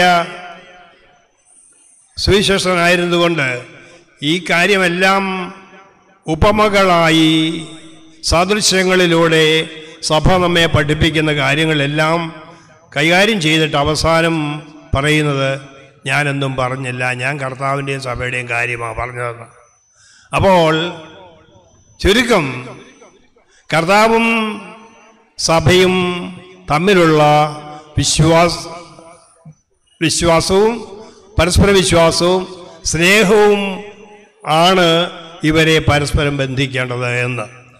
S7: സുവിശേഷനായിരുന്നുകൊണ്ട് ഈ കാര്യമെല്ലാം ഉപമകളായി സാദൃശ്യങ്ങളിലൂടെ സഭ നമ്മെ പഠിപ്പിക്കുന്ന കാര്യങ്ങളെല്ലാം കൈകാര്യം ചെയ്തിട്ട് അവസാനം പറയുന്നത് ഞാനെന്തും പറഞ്ഞില്ല ഞാൻ കർത്താവിൻ്റെയും സഭയുടെയും കാര്യമാണ് പറഞ്ഞതെന്ന് അപ്പോൾ ചുരുക്കം കർത്താവും സഭയും തമ്മിലുള്ള വിശ്വാസ വിശ്വാസവും പരസ്പര വിശ്വാസവും സ്നേഹവും ആണ് ഇവരെ പരസ്പരം ബന്ധിക്കേണ്ടത് എന്ന്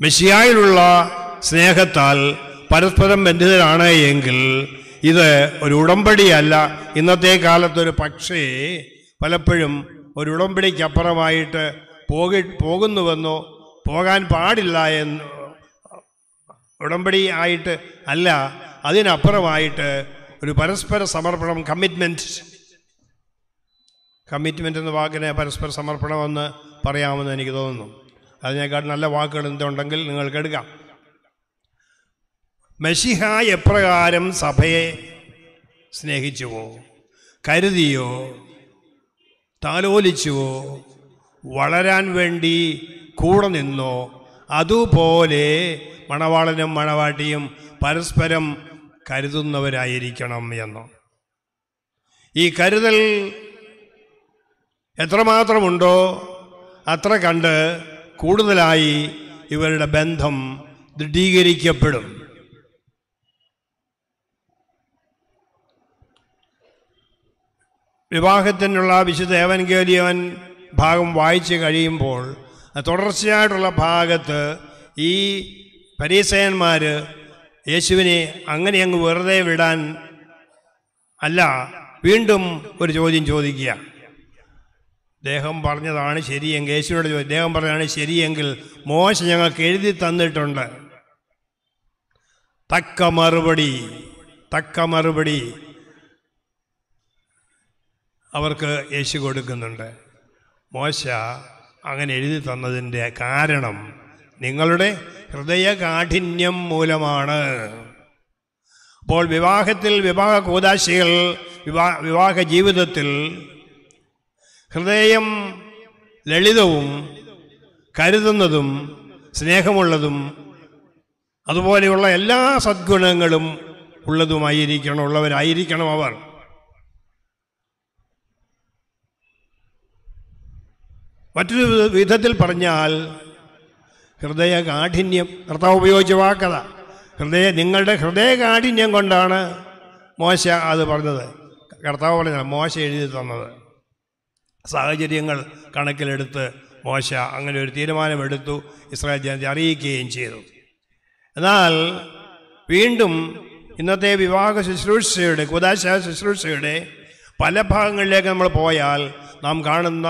S15: മെസ്സിയായിലുള്ള സ്നേഹത്താൽ പരസ്പരം ബന്ധിതരാണ് എങ്കിൽ ഇത് ഒരു ഉടമ്പടിയല്ല ഇന്നത്തെ കാലത്തൊരു പക്ഷേ പലപ്പോഴും ഒരു ഉടമ്പടിക്കപ്പുറമായിട്ട് പോകി പോകുന്നുവെന്നോ പോകാൻ പാടില്ല എന്ന് ഉടമ്പടി ആയിട്ട് അല്ല അതിനപ്പുറമായിട്ട് ഒരു പരസ്പര സമർപ്പണം കമ്മിറ്റ്മെൻറ്റ് കമ്മിറ്റ്മെൻ്റ് എന്ന വാക്കിനെ പരസ്പര സമർപ്പണമെന്ന് പറയാമെന്ന് എനിക്ക് തോന്നുന്നു അതിനേക്കാൾ നല്ല വാക്കുകൾ എന്തുണ്ടെങ്കിൽ നിങ്ങൾക്ക് എടുക്കാം മെഷിഹ എപ്രകാരം സഭയെ സ്നേഹിച്ചുവോ കരുതിയോ താലോലിച്ചുവോ വളരാൻ വേണ്ടി കൂടെ നിന്നോ അതുപോലെ മണവാളനും മണവാട്ടിയും പരസ്പരം കരുതുന്നവരായിരിക്കണം എന്നോ ഈ കരുതൽ എത്രമാത്രമുണ്ടോ അത്ര കണ്ട് കൂടുതലായി ഇവരുടെ ബന്ധം ദൃഢീകരിക്കപ്പെടും വിവാഹത്തിനുള്ള വിശുദ്ധ ഏവൻഗേലിയവൻ ഭാഗം വായിച്ച് കഴിയുമ്പോൾ അത് തുടർച്ചയായിട്ടുള്ള ഭാഗത്ത് ഈ പരീസയന്മാർ യേശുവിനെ അങ്ങനെ അങ്ങ് വെറുതെ വിടാൻ അല്ല വീണ്ടും ഒരു ചോദ്യം ചോദിക്കുക ദേഹം പറഞ്ഞതാണ് ശരിയെങ്കിൽ യേശുവിനോട് ചോദിച്ചു ദേഹം പറഞ്ഞതാണ് ശരിയെങ്കിൽ മോശ ഞങ്ങൾക്ക് എഴുതി തന്നിട്ടുണ്ട് തക്ക മറുപടി തക്ക മറുപടി അവർക്ക് യേശു കൊടുക്കുന്നുണ്ട് മോശ അങ്ങനെ എഴുതി തന്നതിൻ്റെ കാരണം നിങ്ങളുടെ ഹൃദയകാഠിന്യം മൂലമാണ് അപ്പോൾ വിവാഹത്തിൽ വിവാഹ കൂതാശികൾ വിവാ വിവാഹ ജീവിതത്തിൽ ഹൃദയം ലളിതവും കരുതുന്നതും സ്നേഹമുള്ളതും അതുപോലെയുള്ള എല്ലാ സദ്ഗുണങ്ങളും ഉള്ളതുമായിരിക്കണം ഉള്ളവരായിരിക്കണം അവർ മറ്റൊരു വിധത്തിൽ പറഞ്ഞാൽ ഹൃദയ കാഠിന്യം കർത്താവ് ഉപയോഗിച്ച വാക്കത ഹൃദയ നിങ്ങളുടെ ഹൃദയ കാഠിന്യം കൊണ്ടാണ് മോശ അത് പറഞ്ഞത് കർത്താവ് പറഞ്ഞ മോശ എഴുതി തന്നത് സാഹചര്യങ്ങൾ കണക്കിലെടുത്ത് മോശ അങ്ങനെ ഒരു തീരുമാനമെടുത്തു ഇസ്രായേൽ ജനത്തെ അറിയിക്കുകയും ചെയ്തു എന്നാൽ വീണ്ടും ഇന്നത്തെ വിവാഹ ശുശ്രൂഷയുടെ കുദാശ ശുശ്രൂഷയുടെ പല ഭാഗങ്ങളിലേക്ക് നമ്മൾ പോയാൽ നാം കാണുന്ന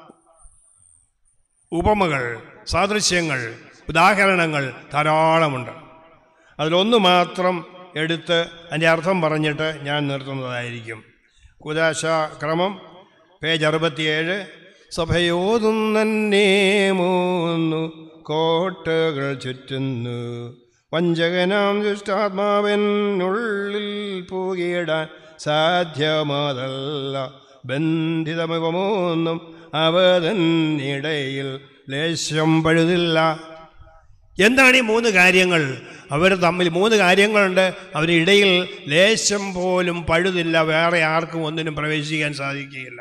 S15: ഉപമകൾ സാദൃശ്യങ്ങൾ ഉദാഹരണങ്ങൾ ധാരാളമുണ്ട് അതിലൊന്ന് മാത്രം എടുത്ത് അതിൻ്റെ അർത്ഥം പറഞ്ഞിട്ട് ഞാൻ നിർത്തുന്നതായിരിക്കും കുദാശ ക്രമം പേജ് അറുപത്തിയേഴ് സഭയോതും തന്നെ മൂന്നു കോട്ടകൾ ചുറ്റുന്നു വഞ്ചകനാം ദുഷ്ടാത്മാവനുള്ളിൽ പൂകിയിടാൻ സാധ്യമതല്ല ബന്ധിതമുഖമൊന്നും അവതന്നിടയിൽ ലേശം പഴുതില്ല എന്താണ് ഈ മൂന്ന് കാര്യങ്ങൾ അവർ തമ്മിൽ മൂന്ന് കാര്യങ്ങളുണ്ട് അവരിടയിൽ ലേശം പോലും പഴുതില്ല വേറെ ആർക്കും ഒന്നിനും പ്രവേശിക്കാൻ സാധിക്കുകയില്ല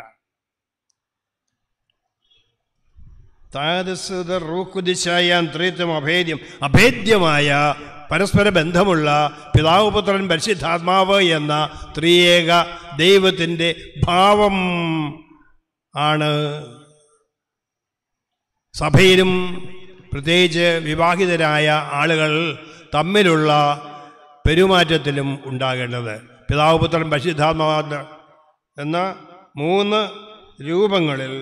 S15: റൂക്കുദിശായാൻ ത്രിത്വം അഭേദ്യം അഭേദ്യമായ പരസ്പര ബന്ധമുള്ള പിതാവ് പുത്രൻ പരിശുദ്ധാത്മാവ് എന്ന ത്രിയേക ദൈവത്തിൻ്റെ ഭാവം ആണ് സഭയിലും പ്രത്യേകിച്ച് വിവാഹിതരായ ആളുകൾ തമ്മിലുള്ള പെരുമാറ്റത്തിലും ഉണ്ടാകേണ്ടത് പിതാവ് പുത്രൻ പരിശുദ്ധാത്മാവ് എന്ന മൂന്ന് രൂപങ്ങളിൽ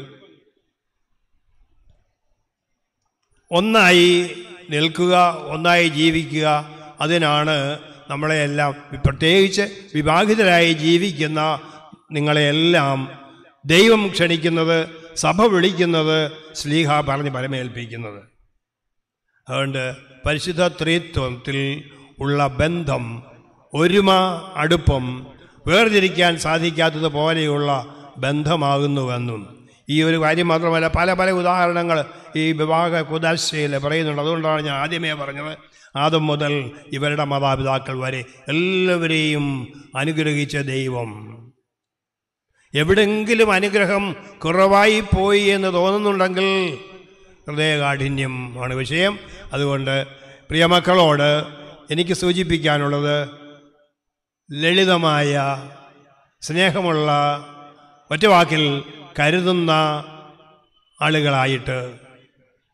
S15: ഒന്നായി നിൽക്കുക ഒന്നായി ജീവിക്കുക അതിനാണ് നമ്മളെയെല്ലാം പ്രത്യേകിച്ച് വിവാഹിതരായി ജീവിക്കുന്ന നിങ്ങളെയെല്ലാം ദൈവം ക്ഷണിക്കുന്നത് സഭ വിളിക്കുന്നത് സ്ലീഹ പറഞ്ഞ് പരമേൽപ്പിക്കുന്നത് അതുകൊണ്ട് പരിശുദ്ധ ത്രിത്വത്തിൽ ഉള്ള ബന്ധം ഒരുമ അടുപ്പം വേർതിരിക്കാൻ സാധിക്കാത്തത് പോലെയുള്ള ബന്ധമാകുന്നുവെന്നും ഈ ഒരു കാര്യം മാത്രമല്ല പല പല ഉദാഹരണങ്ങൾ ഈ വിവാഹ കുദാശയിൽ പറയുന്നുണ്ട് അതുകൊണ്ടാണ് ഞാൻ ആദ്യമേ പറഞ്ഞത് ആദ്യം മുതൽ ഇവരുടെ മാതാപിതാക്കൾ വരെ എല്ലാവരെയും അനുഗ്രഹിച്ച ദൈവം എവിടെങ്കിലും അനുഗ്രഹം കുറവായി പോയി എന്ന് തോന്നുന്നുണ്ടെങ്കിൽ ഹൃദയകാഠിന്യം ആണ് വിഷയം അതുകൊണ്ട് പ്രിയമക്കളോട് എനിക്ക് സൂചിപ്പിക്കാനുള്ളത് ലളിതമായ സ്നേഹമുള്ള ഒറ്റ വാക്കിൽ കരുതുന്ന ആളുകളായിട്ട്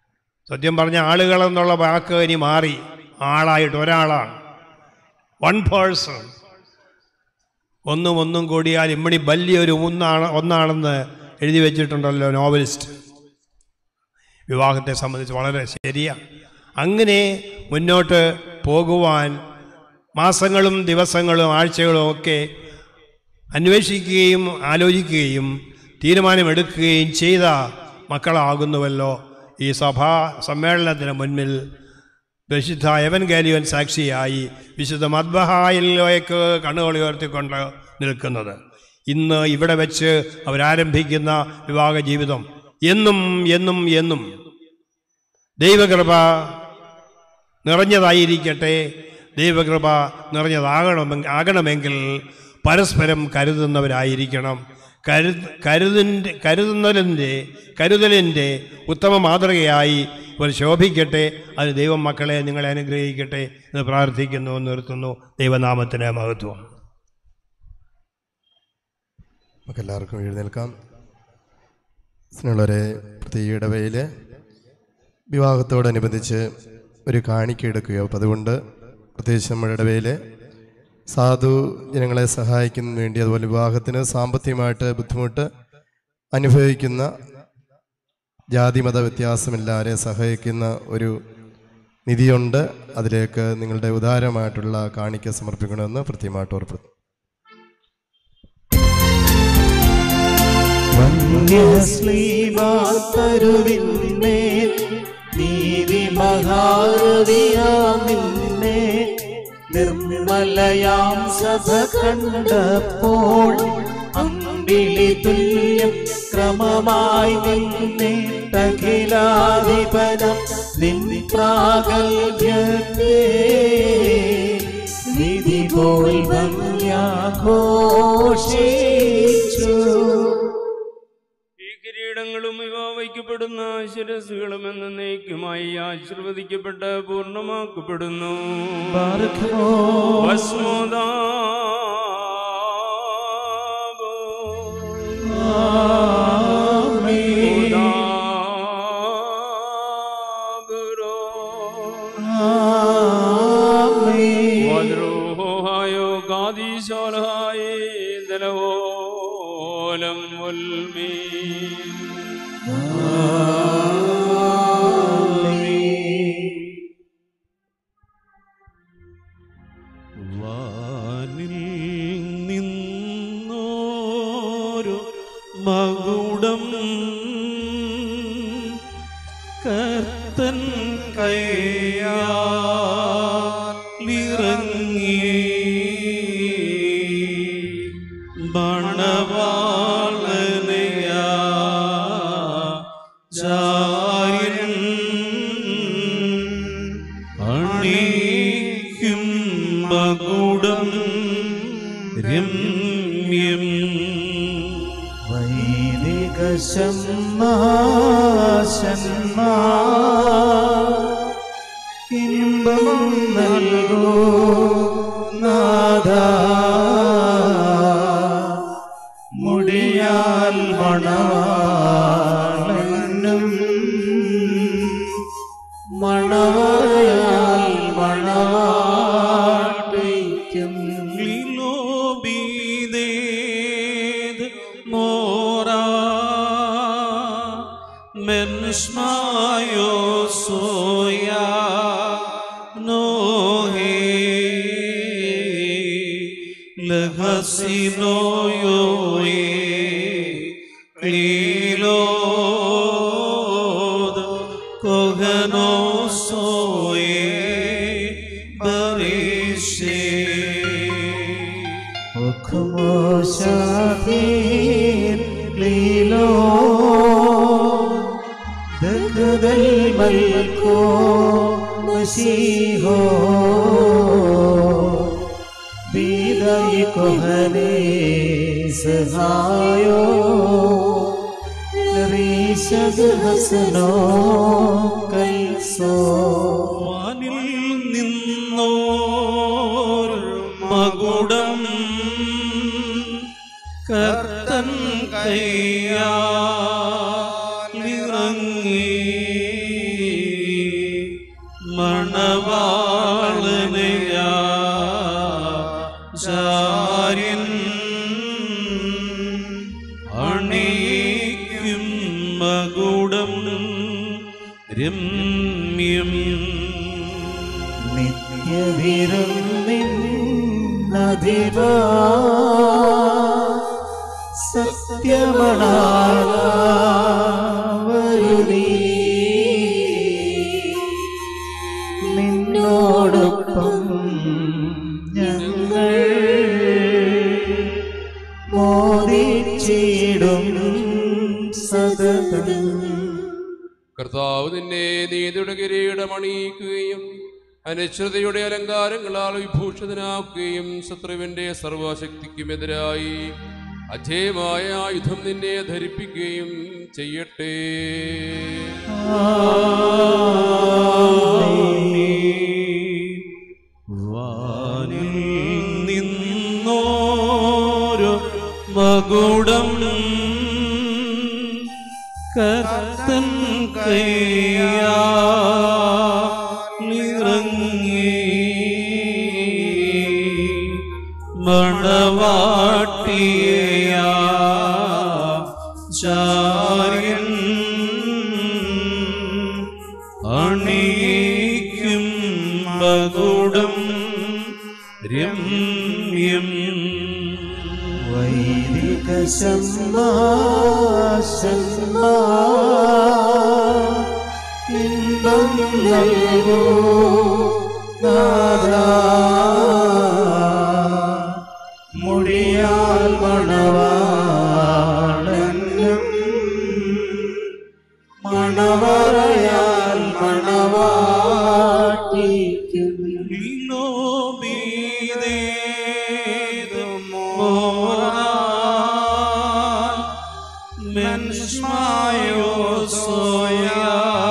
S15: സത്യം പറഞ്ഞ ആളുകൾ എന്നുള്ള വാക്ക് ഇനി മാറി ആളായിട്ട് ഒരാളാണ് വൺ പേഴ്സൺ ഒന്നും ഒന്നും കൂടിയാൽ ഇമ്മണി വലിയൊരു ഒന്നാണ് ഒന്നാണെന്ന് എഴുതി വെച്ചിട്ടുണ്ടല്ലോ നോവലിസ്റ്റ് വിവാഹത്തെ സംബന്ധിച്ച് വളരെ ശരിയാണ് അങ്ങനെ മുന്നോട്ട് പോകുവാൻ മാസങ്ങളും ദിവസങ്ങളും ആഴ്ചകളും ഒക്കെ അന്വേഷിക്കുകയും ആലോചിക്കുകയും തീരുമാനമെടുക്കുകയും ചെയ്ത മക്കളാകുന്നുവല്ലോ ഈ സഭാ സമ്മേളനത്തിന് മുൻപിൽ വിശുദ്ധ എവൻ ഗാലിയൻ സാക്ഷിയായി വിശുദ്ധ മദ്ബഹായിലേക്ക് കണ്ണുകൾ ഉയർത്തിക്കൊണ്ട് നിൽക്കുന്നത് ഇന്ന് ഇവിടെ വെച്ച് അവരാരംഭിക്കുന്ന വിവാഹ ജീവിതം എന്നും എന്നും എന്നും ദൈവകൃപ നിറഞ്ഞതായിരിക്കട്ടെ ദൈവകൃപ നിറഞ്ഞതാകണം ആകണമെങ്കിൽ പരസ്പരം കരുതുന്നവരായിരിക്കണം കരു കരുതിൻ്റെ കരുതുന്നതിൻ്റെ കരുതലിൻ്റെ ഉത്തമ മാതൃകയായി ഇവർ ശോഭിക്കട്ടെ അത് ദൈവം മക്കളെ നിങ്ങളെ അനുഗ്രഹിക്കട്ടെ എന്ന് പ്രാർത്ഥിക്കുന്നു നിർത്തുന്നു ദൈവനാമത്തിന് മഹത്വം
S3: നമുക്കെല്ലാവർക്കും എഴുന്നേൽക്കാം സ്നേഹമുള്ളവരെ പ്രത്യേക ഇടവയിൽ വിവാഹത്തോടനുബന്ധിച്ച് ഒരു കാണിക്ക എടുക്കുകയോ അപ്പം അതുകൊണ്ട് പ്രത്യേകിച്ച് നമ്മുടെ ഇടവയിൽ സാധു ജനങ്ങളെ സഹായിക്കുന്നതിന് വേണ്ടി അതുപോലെ വിവാഹത്തിന് സാമ്പത്തികമായിട്ട് ബുദ്ധിമുട്ട് അനുഭവിക്കുന്ന ജാതി മത വ്യത്യാസമില്ലാതെ സഹായിക്കുന്ന ഒരു നിധിയുണ്ട് അതിലേക്ക് നിങ്ങളുടെ ഉദാരമായിട്ടുള്ള കാണിക്ക സമർപ്പിക്കണമെന്ന് കൃത്യമായിട്ട് ഓർപ്പെടുത്തുന്നു
S1: വന്യശ്ലീമാതരുവിന്മേൽ നീതി മഹാരവിയാമിന്നെ നിർമ്മലയാം സഭ കണ്ടപ്പോൾ അമ്പിളി തുല്യം ക്രമമായി നിന്നിട്ടഖിലാധിപനം നിൻ പ്രാഗൽഭ്യത്തെ നിധി പോൽ ഭംഗ്യാഘോഷിച്ചു
S13: ഈ കിരീടങ്ങളും ഇവ വയ്ക്കപ്പെടുന്ന ശിരസുകളും എന്നേക്കുമായി ആശീർവദിക്കപ്പെട്ട് പൂർണ്ണമാക്കപ്പെടുന്നു വദ്രോഹായോ ഗാദീശാലായേ ദലവോലം വൽമീ
S6: വാനിൽ നിന്നോരു മകുടം കർത്തൻ കയ്യാലിറങ്ങി ബണവാളനയാ ജായൻ അണിക്കും മകുടം രമ്യം
S1: വൈദിക ഇമ്പം നൽകൂ നാദ മുടിയാൽ മണവാളനും മണവായാൽ മണവാട്ടിക്കും
S6: Lilobided mora men shmayo soya no he lehasino yo e lilod kohano soye barishe
S1: وكموشاثين ليلو ذكر الملك مسيحو بيداي كهني سهايو ريشد حسنو كيسو
S6: വാനിൽ നിന്നോർ മകുടം കർത്തൻ കയ്യാലിറങ്ങി
S12: മകുടം രമ്യം
S1: നിത്യവിരുന്നിന്നതിവാ സത്യമണാവരുനീ നിന്നോടൊപ്പം ഞങ്ങൾ മോദിച്ചിടും സതതം
S16: കർത്താവ് നിന്നെ നീതിയുടെ കിരീടമണിയിക്കുകയും അനിശ്ചിതയുടെ അലങ്കാരങ്ങളാൽ വിഭൂഷിതനാക്കുകയും ശത്രുവിന്റെ സർവശക്തിക്കുമെതിരായി അജയമായ ആയുധം നിന്നെ ധരിപ്പിക്കുകയും ചെയ്യട്ടെ
S12: വാനിൽ നിന്നോരു മകുടം കർത്തൻ കയ്യാ നിറങ്ങി മണവാട്ടിയാ ചാര്യൻ അണിയിക്കും മകുടം രമ്യം
S1: വൈദിക സമ്മാസന്മാ ഇമ്പം നൽകൂ നാദാ മുടിയാൽ മണവാളനും മണവറയാൽ മണവാട്ടിക്കും
S12: Menschmayo soya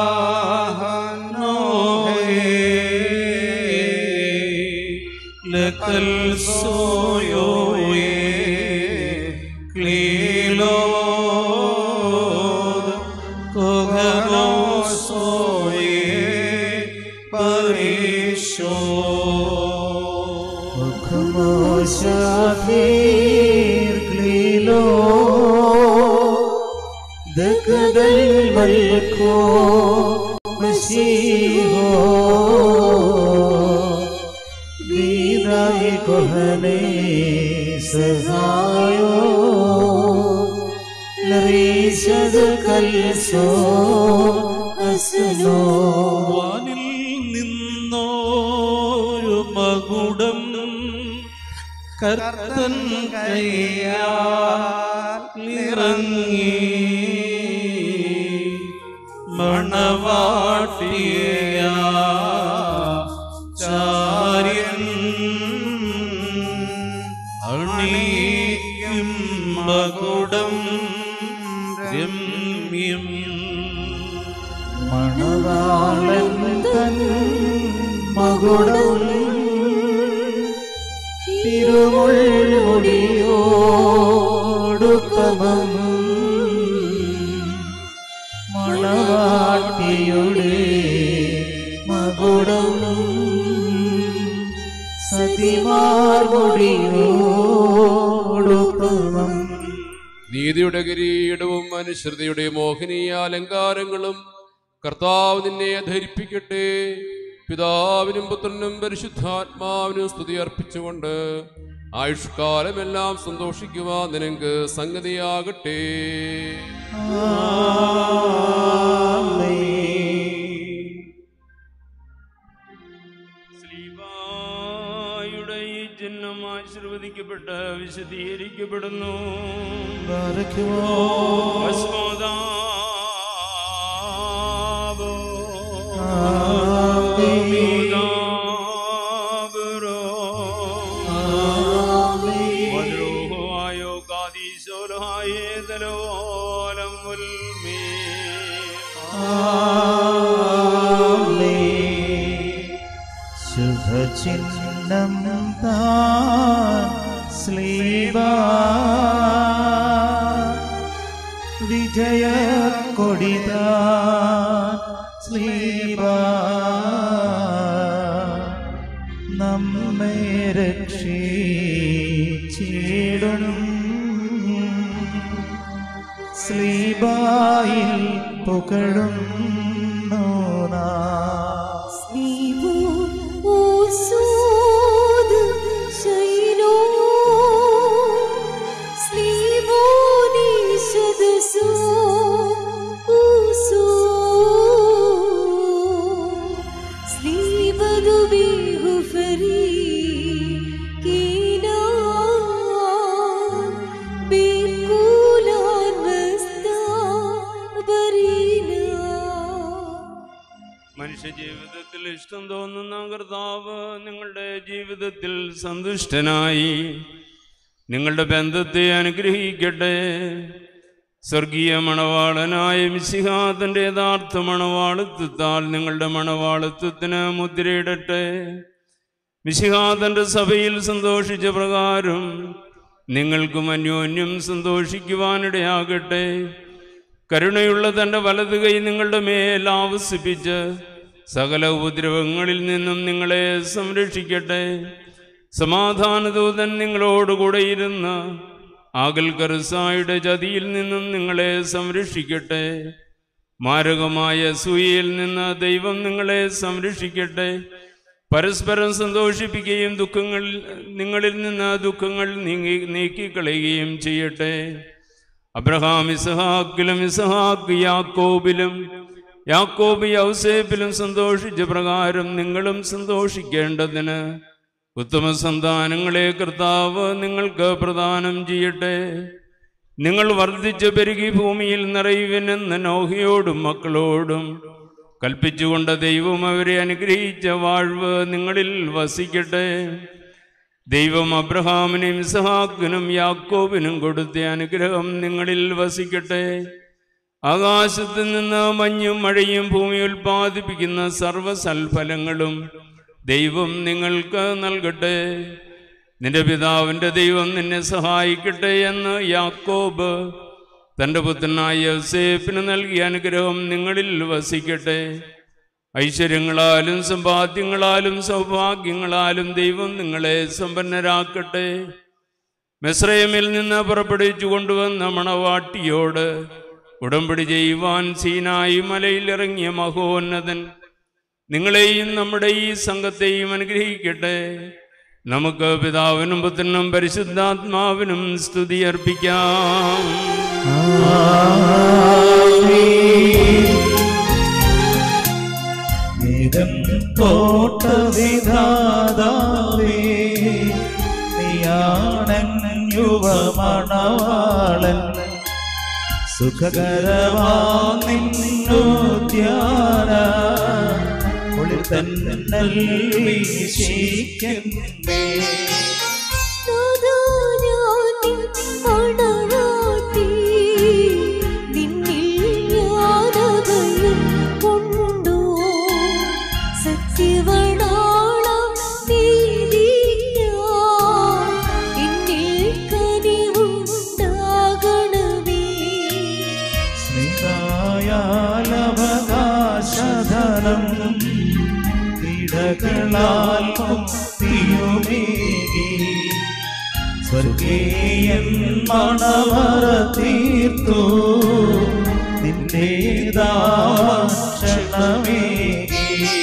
S12: lekal soyo klilo kogano soye parisho
S1: ശാഖീർ ക്ലീലോ ദഗദൽ മൽക്കോ മസീഹോ ദീദായി കൊഹനെ സഹായോ ലറീശദ് കൽസോ അസലോ
S12: വാനിൽ നിന്നോരു മകുടം കർത്തൻ കയ്യാലിറങ്ങി മണവാട്ടിയ ചാര്യൻ അണിയും മകുടം രമ്യം
S1: മണവാളൻ തൻ മകുടം തിരുമുൾമുടിയോടുപമം മണവാട്ടിയുടെ മകുടം സതിമാർമുടിയോടുപമം
S16: നീതിയുടെ കിരീടവും അനുശ്രുതിയുടെ മോഹനീയ അലങ്കാരങ്ങളും കർത്താവ് നിന്നെ ധരിപ്പിക്കട്ടെ പിതാവിനും പുത്രനും പരിശുദ്ധാത്മാവിനും സ്തുതി അർപ്പിച്ചുകൊണ്ട് ആയുഷ്കാലമെല്ലാം സന്തോഷിക്കുവാൻ നിനക്ക് സംഗതിയാകട്ടെ
S13: സ്ലീബായുടെ ഈ ജന്മം ആശീർവദിക്കപ്പെട്ട് വിശദീകരിക്കപ്പെടുന്നു ഭസ്മോദാബോ. ഭസ്മോദാബരോ. വദ്രോഹമായോ കാദീശോലഹായേതലോലം ഉൽമേ.
S1: ശുഭചിഹ്നം താൻ സ്ലീബ വിജയ കൊടിത സ്ലീബ നമ്മെ രക്ഷിച്ചിടും സ്ലീബായിൽ പുകഴുന്നു നാം.
S2: സ്നേഹോ ഓസോദ് ശൈലോ സ്ലീവോ നിശദസോ കൂസോ സ്ലീവദു ബിഹു ഫരീ കീനാ ബികുലാൻ വസ്താ ബരീനാ
S13: മനുഷ്യ ജീവിതത്തിൽ ഇഷ്ടം തോന്നുന്ന കർത്താവ് നിങ്ങളുടെ ജീവിതത്തിൽ സന്തുഷ്ടനായി നിങ്ങളുടെ ബന്ധത്തെ അനുഗ്രഹിക്കട്ടെ സ്വർഗീയ മണവാളനായ മിശിഹാതന്റെ യഥാർത്ഥ മണവാളിത്വത്താൽ നിങ്ങളുടെ മണവാളിത്വത്തിന് മുദ്രയിടട്ടെ മിശിഹാതന്റെ സഭയിൽ സന്തോഷിച്ച പ്രകാരം നിങ്ങൾക്കും അന്യോന്യം സന്തോഷിക്കുവാനിടയാകട്ടെ കരുണയുള്ള തൻ്റെ വലത് കൈ നിങ്ങളുടെ മേൽ ആവസിപ്പിച്ച് സകല ഉപദ്രവങ്ങളിൽ നിന്നും നിങ്ങളെ സംരക്ഷിക്കട്ടെ സമാധാനദൂതൻ നിങ്ങളോടുകൂടെ ഇരുന്ന് ആകൽ കറുസായുടെ ചതിയിൽ നിന്നും നിങ്ങളെ സംരക്ഷിക്കട്ടെ മാരകമായ സൂയയിൽ നിന്ന് ദൈവം നിങ്ങളെ സംരക്ഷിക്കട്ടെ പരസ്പരം സന്തോഷിപ്പിക്കുകയും ദുഃഖങ്ങളിൽ നിങ്ങളിൽ നിന്ന് ദുഃഖങ്ങൾ നീങ്ങി നീക്കിക്കളയുകയും ചെയ്യട്ടെ അബ്രഹാം ഇസഹാക്കിലും ഇസഹാക്ക് യാക്കോബിലും യാക്കോബ് യൗസേപ്പിലും സന്തോഷിച്ച പ്രകാരം നിങ്ങളും സന്തോഷിക്കേണ്ടതിന് ഉത്തമ സന്താനങ്ങളെ കർത്താവ് നിങ്ങൾക്ക് പ്രദാനം ചെയ്യട്ടെ നിങ്ങൾ വർദ്ധിച്ച പെരുകി ഭൂമിയിൽ നിറയുവിനെന്ന് നോഹിയോടും മക്കളോടും കൽപ്പിച്ചുകൊണ്ട് ദൈവം അവരെ അനുഗ്രഹിച്ച വാഴ്വ് നിങ്ങളിൽ വസിക്കട്ടെ ദൈവം അബ്രഹാമിനും ഇസഹാക്കിനും യാക്കോബിനും കൊടുത്ത അനുഗ്രഹം നിങ്ങളിൽ വസിക്കട്ടെ ആകാശത്ത് നിന്ന് മഞ്ഞും മഴയും ഭൂമി ഉൽപ്പാദിപ്പിക്കുന്ന സർവ്വസൽഫലങ്ങളും ദൈവം നിങ്ങൾക്ക് നൽകട്ടെ നിന്റെ പിതാവിൻ്റെ ദൈവം നിന്നെ സഹായിക്കട്ടെ എന്ന് യാക്കോബ് തൻ്റെ പുത്രനായ യോസേപ്പിന് നൽകിയ അനുഗ്രഹം നിങ്ങളിൽ വസിക്കട്ടെ ഐശ്വര്യങ്ങളാലും സമ്പാദ്യങ്ങളാലും സൗഭാഗ്യങ്ങളാലും ദൈവം നിങ്ങളെ സമ്പന്നരാക്കട്ടെ മെസ്രയമിൽ നിന്ന് പുറപ്പെടുവിച്ചു കൊണ്ടുവന്ന മണവാട്ടിയോട് ഉടമ്പടി ചെയ്യുവാൻ സീനായി മലയിൽ ഇറങ്ങിയ മഹോന്നതൻ നിങ്ങളെയും നമ്മുടെ ഈ സംഘത്തെയും അനുഗ്രഹിക്കട്ടെ നമുക്ക് പിതാവിനും പുത്രനും പരിശുദ്ധാത്മാവിനും സ്തുതി അർപ്പിക്കാം
S1: നിതം തോട്ട വിധാതാവേ നീയാണൻ യുവമണവാളൻ സുഖകരവാം നിന്നു ധ്യാന ഉള്ളിൽ തന്നെ വീശിക്കുന്നേ സ്നേഹായാലവകാശധനം ഇടകളാൽ മുക്തിയുമേകി സ്വർഗീയൻ മണവറ തീർത്തു നിന്റെ ദാക്ഷണമേകി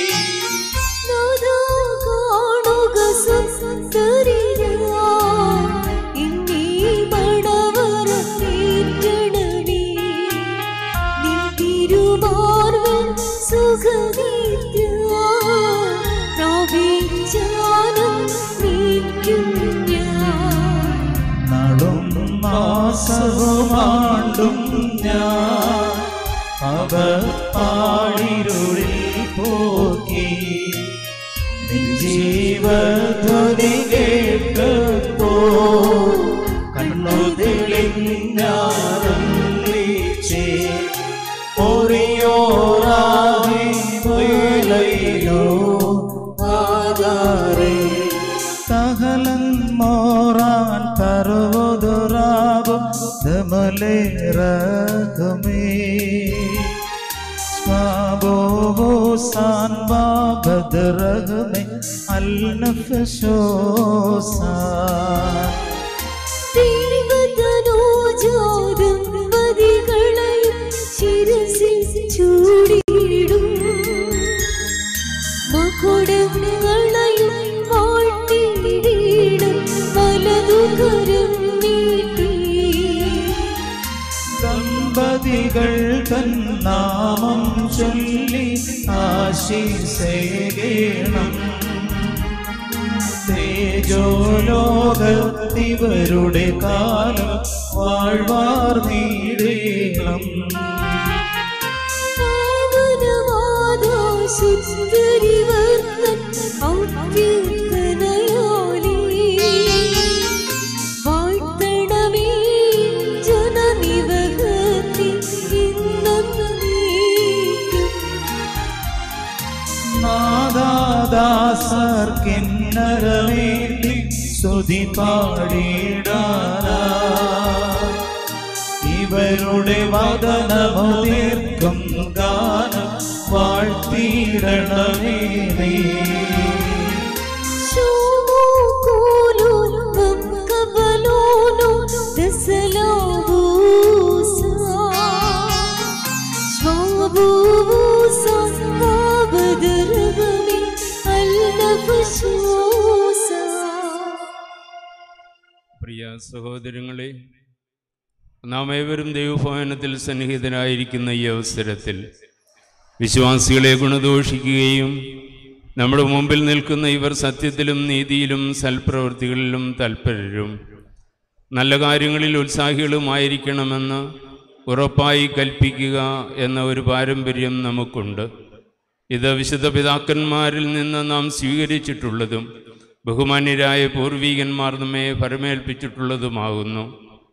S1: നാളും മാസവുമാണ്ടും ഞാൻ അവർ പാടിരുളിൽ പോക്കി നിൻ ജീവധ്വനി കേൾക്കപ്പോ കണ്ണു തെളിഞ്ഞാറീച്ചേ ഓറിയോറാകെ മുയിലയിലോ ആധാരേ സഹലൻ മോറാൻ തറുവതുറാകും ദമലേറകമേ സ്വാബോസാൻ ബാബദ്രഹമേ അൽനഫശോസാൻ
S2: ശിരസിൽ
S1: നാമം ചൊല്ലി ആശീസേകേണം തേജോലോകത്തിവരുടെ കാലം വാഴ്വാർ നീടേണം
S2: സുന്ദരിവർത്തൻ ഔദ്യതനയോലേ വാഴ്ത്തണമേ ജനനിവഹത്തി ഇന്നേക്കും
S1: നാദാദാസർക്കിന്നരവേണ്ടി സ്തുതി പാടിടാനാ ഇവരുടെ വദനമുദീർക്കും ഗാനം വാഴ്ത്തിയിടണമേ നീ.
S2: ശോമോകോലോ വംകബലോനോ ദസലോബൂസാ ശ്വാബൂസാ വാബദരവമി അൽനഫശൂസാ
S13: പ്രിയ സഹോദരങ്ങളെ നാം ഏവരും ദൈവഭവനത്തിൽ സന്നിഹിതരായിരിക്കുന്ന ഈ അവസരത്തിൽ വിശ്വാസികളെ ഗുണദോഷിക്കുകയും നമ്മുടെ മുമ്പിൽ നിൽക്കുന്ന ഇവർ സത്യത്തിലും നീതിയിലും സൽപ്രവൃത്തികളിലും തൽപരരും നല്ല കാര്യങ്ങളിൽ ഉത്സാഹികളുമായിരിക്കണമെന്ന് ഉറപ്പായി കൽപ്പിക്കുക എന്ന ഒരു പാരമ്പര്യം നമുക്കുണ്ട് ഇത് വിശുദ്ധ പിതാക്കന്മാരിൽ നിന്ന് നാം സ്വീകരിച്ചിട്ടുള്ളതും ബഹുമാന്യരായ പൂർവീകന്മാർ നമ്മെ ഫലമേൽപ്പിച്ചിട്ടുള്ളതുമാകുന്നു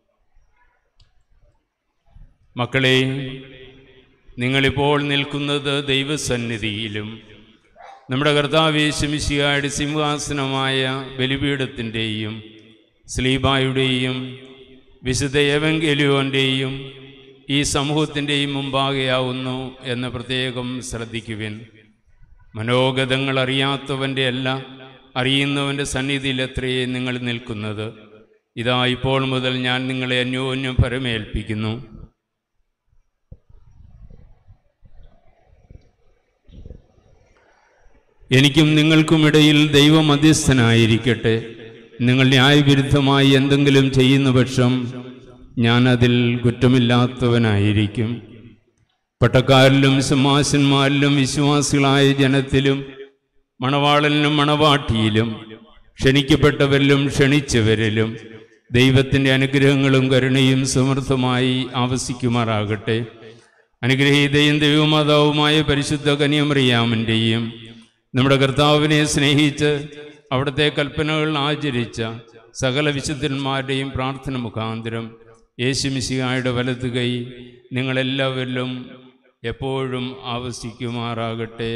S13: മക്കളെ നിങ്ങളിപ്പോൾ നിൽക്കുന്നത് ദൈവസന്നിധിയിലും നമ്മുടെ കർത്താവേശമിശിയായുടെ സിംഹാസനമായ ബലിപീഠത്തിൻ്റെയും സ്ലീബായുടെയും വിശുദ്ധ ഏവങ്കലിയോൻ്റെയും ഈ സമൂഹത്തിൻ്റെയും മുമ്പാകെയാവുന്നു എന്ന് പ്രത്യേകം ശ്രദ്ധിക്കുവിൻ മനോഗതങ്ങൾ അറിയാത്തവൻ്റെ അല്ല അറിയുന്നവൻ്റെ സന്നിധിയിലെത്രയേ നിങ്ങൾ നിൽക്കുന്നത് ഇതാ ഇപ്പോൾ മുതൽ ഞാൻ നിങ്ങളെ അന്യോന്യം പരമേൽപ്പിക്കുന്നു എനിക്കും നിങ്ങൾക്കും ഇടയിൽ ദൈവമധ്യസ്ഥനായിരിക്കട്ടെ നിങ്ങൾ ന്യായവിരുദ്ധമായി എന്തെങ്കിലും ചെയ്യുന്ന പക്ഷം ഞാൻ അതിൽ കുറ്റമില്ലാത്തവനായിരിക്കും പട്ടക്കാരിലും സിംഹാസന്മാരിലും വിശ്വാസികളായ ജനത്തിലും മണവാളനിലും മണവാട്ടിയിലും ക്ഷണിക്കപ്പെട്ടവരിലും ക്ഷണിച്ചവരിലും ദൈവത്തിൻ്റെ അനുഗ്രഹങ്ങളും കരുണയും സമൃദ്ധമായി ആവസിക്കുമാറാകട്ടെ അനുഗ്രഹീതയും ദൈവമാതാവുമായ പരിശുദ്ധ കന്യമറിയാമൻ്റെയും നമ്മുടെ കർത്താവിനെ സ്നേഹിച്ച് അവിടുത്തെ കൽപ്പനകൾ ആചരിച്ച സകല വിശുദ്ധന്മാരുടെയും പ്രാർത്ഥന മുഖാന്തരം യേശുമിശിഹായുടെ വലത് കൈ നിങ്ങളെല്ലാവരിലും എപ്പോഴും ആവസിക്കുമാറാകട്ടെ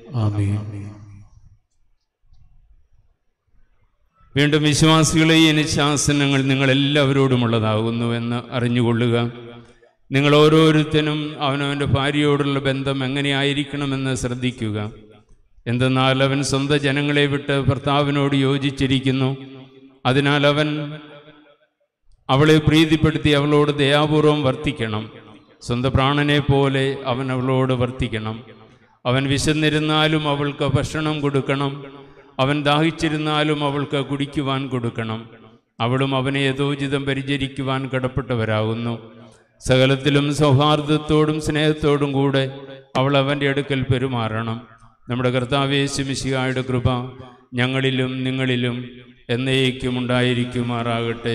S13: വീണ്ടും വിശ്വാസികളെ ഈ അനുശാസനങ്ങൾ നിങ്ങളെല്ലാവരോടുമുള്ളതാകുന്നു എന്ന് അറിഞ്ഞുകൊള്ളുക നിങ്ങൾ ഓരോരുത്തരും അവനവൻ്റെ ഭാര്യയോടുള്ള ബന്ധം എങ്ങനെയായിരിക്കണമെന്ന് ശ്രദ്ധിക്കുക എന്തെന്നാൽ അവൻ സ്വന്തം ജനങ്ങളെ വിട്ട് ഭർത്താവിനോട് യോജിച്ചിരിക്കുന്നു അതിനാൽ അവൻ അവളെ പ്രീതിപ്പെടുത്തി അവളോട് ദയാപൂർവം വർത്തിക്കണം സ്വന്തം പ്രാണനെ പോലെ അവൻ അവളോട് വർത്തിക്കണം അവൻ വിശന്നിരുന്നാലും അവൾക്ക് ഭക്ഷണം കൊടുക്കണം അവൻ ദാഹിച്ചിരുന്നാലും അവൾക്ക് കുടിക്കുവാൻ കൊടുക്കണം അവളും അവനെ യഥോചിതം പരിചരിക്കുവാൻ കടപ്പെട്ടവരാകുന്നു സകലത്തിലും സൗഹാർദ്ദത്തോടും സ്നേഹത്തോടും കൂടെ അവൾ അവൻ്റെ അടുക്കൽ പെരുമാറണം നമ്മുടെ കർത്താവേശുമിശിഹായുടെ കൃപ ഞങ്ങളിലും നിങ്ങളിലും എന്നേക്കും ഉണ്ടായിരിക്കുമാറാകട്ടെ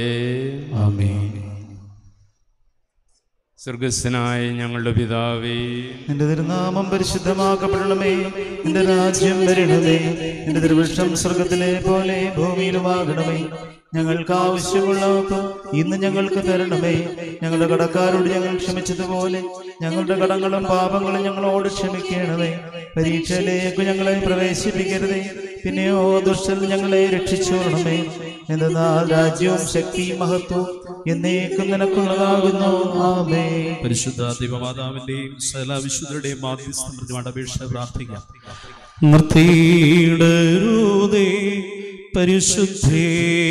S13: സ്വർഗസ്സനായ ഞങ്ങളുടെ പിതാവേ
S1: നിന്റെ തിരുനാമം പരിശുദ്ധമാക്കപ്പെടണമേ നിന്റെ രാജ്യം വരണമേ നിന്റെ തിരുവൃഷ്ടം സ്വർഗത്തിലെ പോലെ ഭൂമിയിലുമാകണമേ ഞങ്ങൾക്ക് ആവശ്യമുള്ളവർക്ക് ഇന്ന് ഞങ്ങൾക്ക് തരണമേ ഞങ്ങളുടെ കടക്കാരോട് ഞങ്ങൾ ക്ഷമിച്ചതുപോലെ ഞങ്ങളുടെ കടങ്ങളും പാപങ്ങളും ഞങ്ങളോട് ക്ഷമിക്കണമേ പരീക്ഷയിലേക്ക് ഞങ്ങളെ പ്രവേശിപ്പിക്കരുതേ പിന്നെയോ ദുഷ്ടൽ ഞങ്ങളെ രക്ഷിച്ചോളണമേ എന്തെന്നാൽ രാജ്യവും ശക്തിയും മഹത്വവും എന്നേക്കും നിനക്കുള്ളതാകുന്നു ആമേ
S6: പരിശുദ്ധ ദൈവമാതാവിന്റെയും സകല വിശുദ്ധരുടെയും മാധ്യസ്ഥം പ്രതിമാട് അപേക്ഷ പ്രാർത്ഥിക്കാം
S1: നിർത്തിയിടരുതേ പരിശുദ്ധേ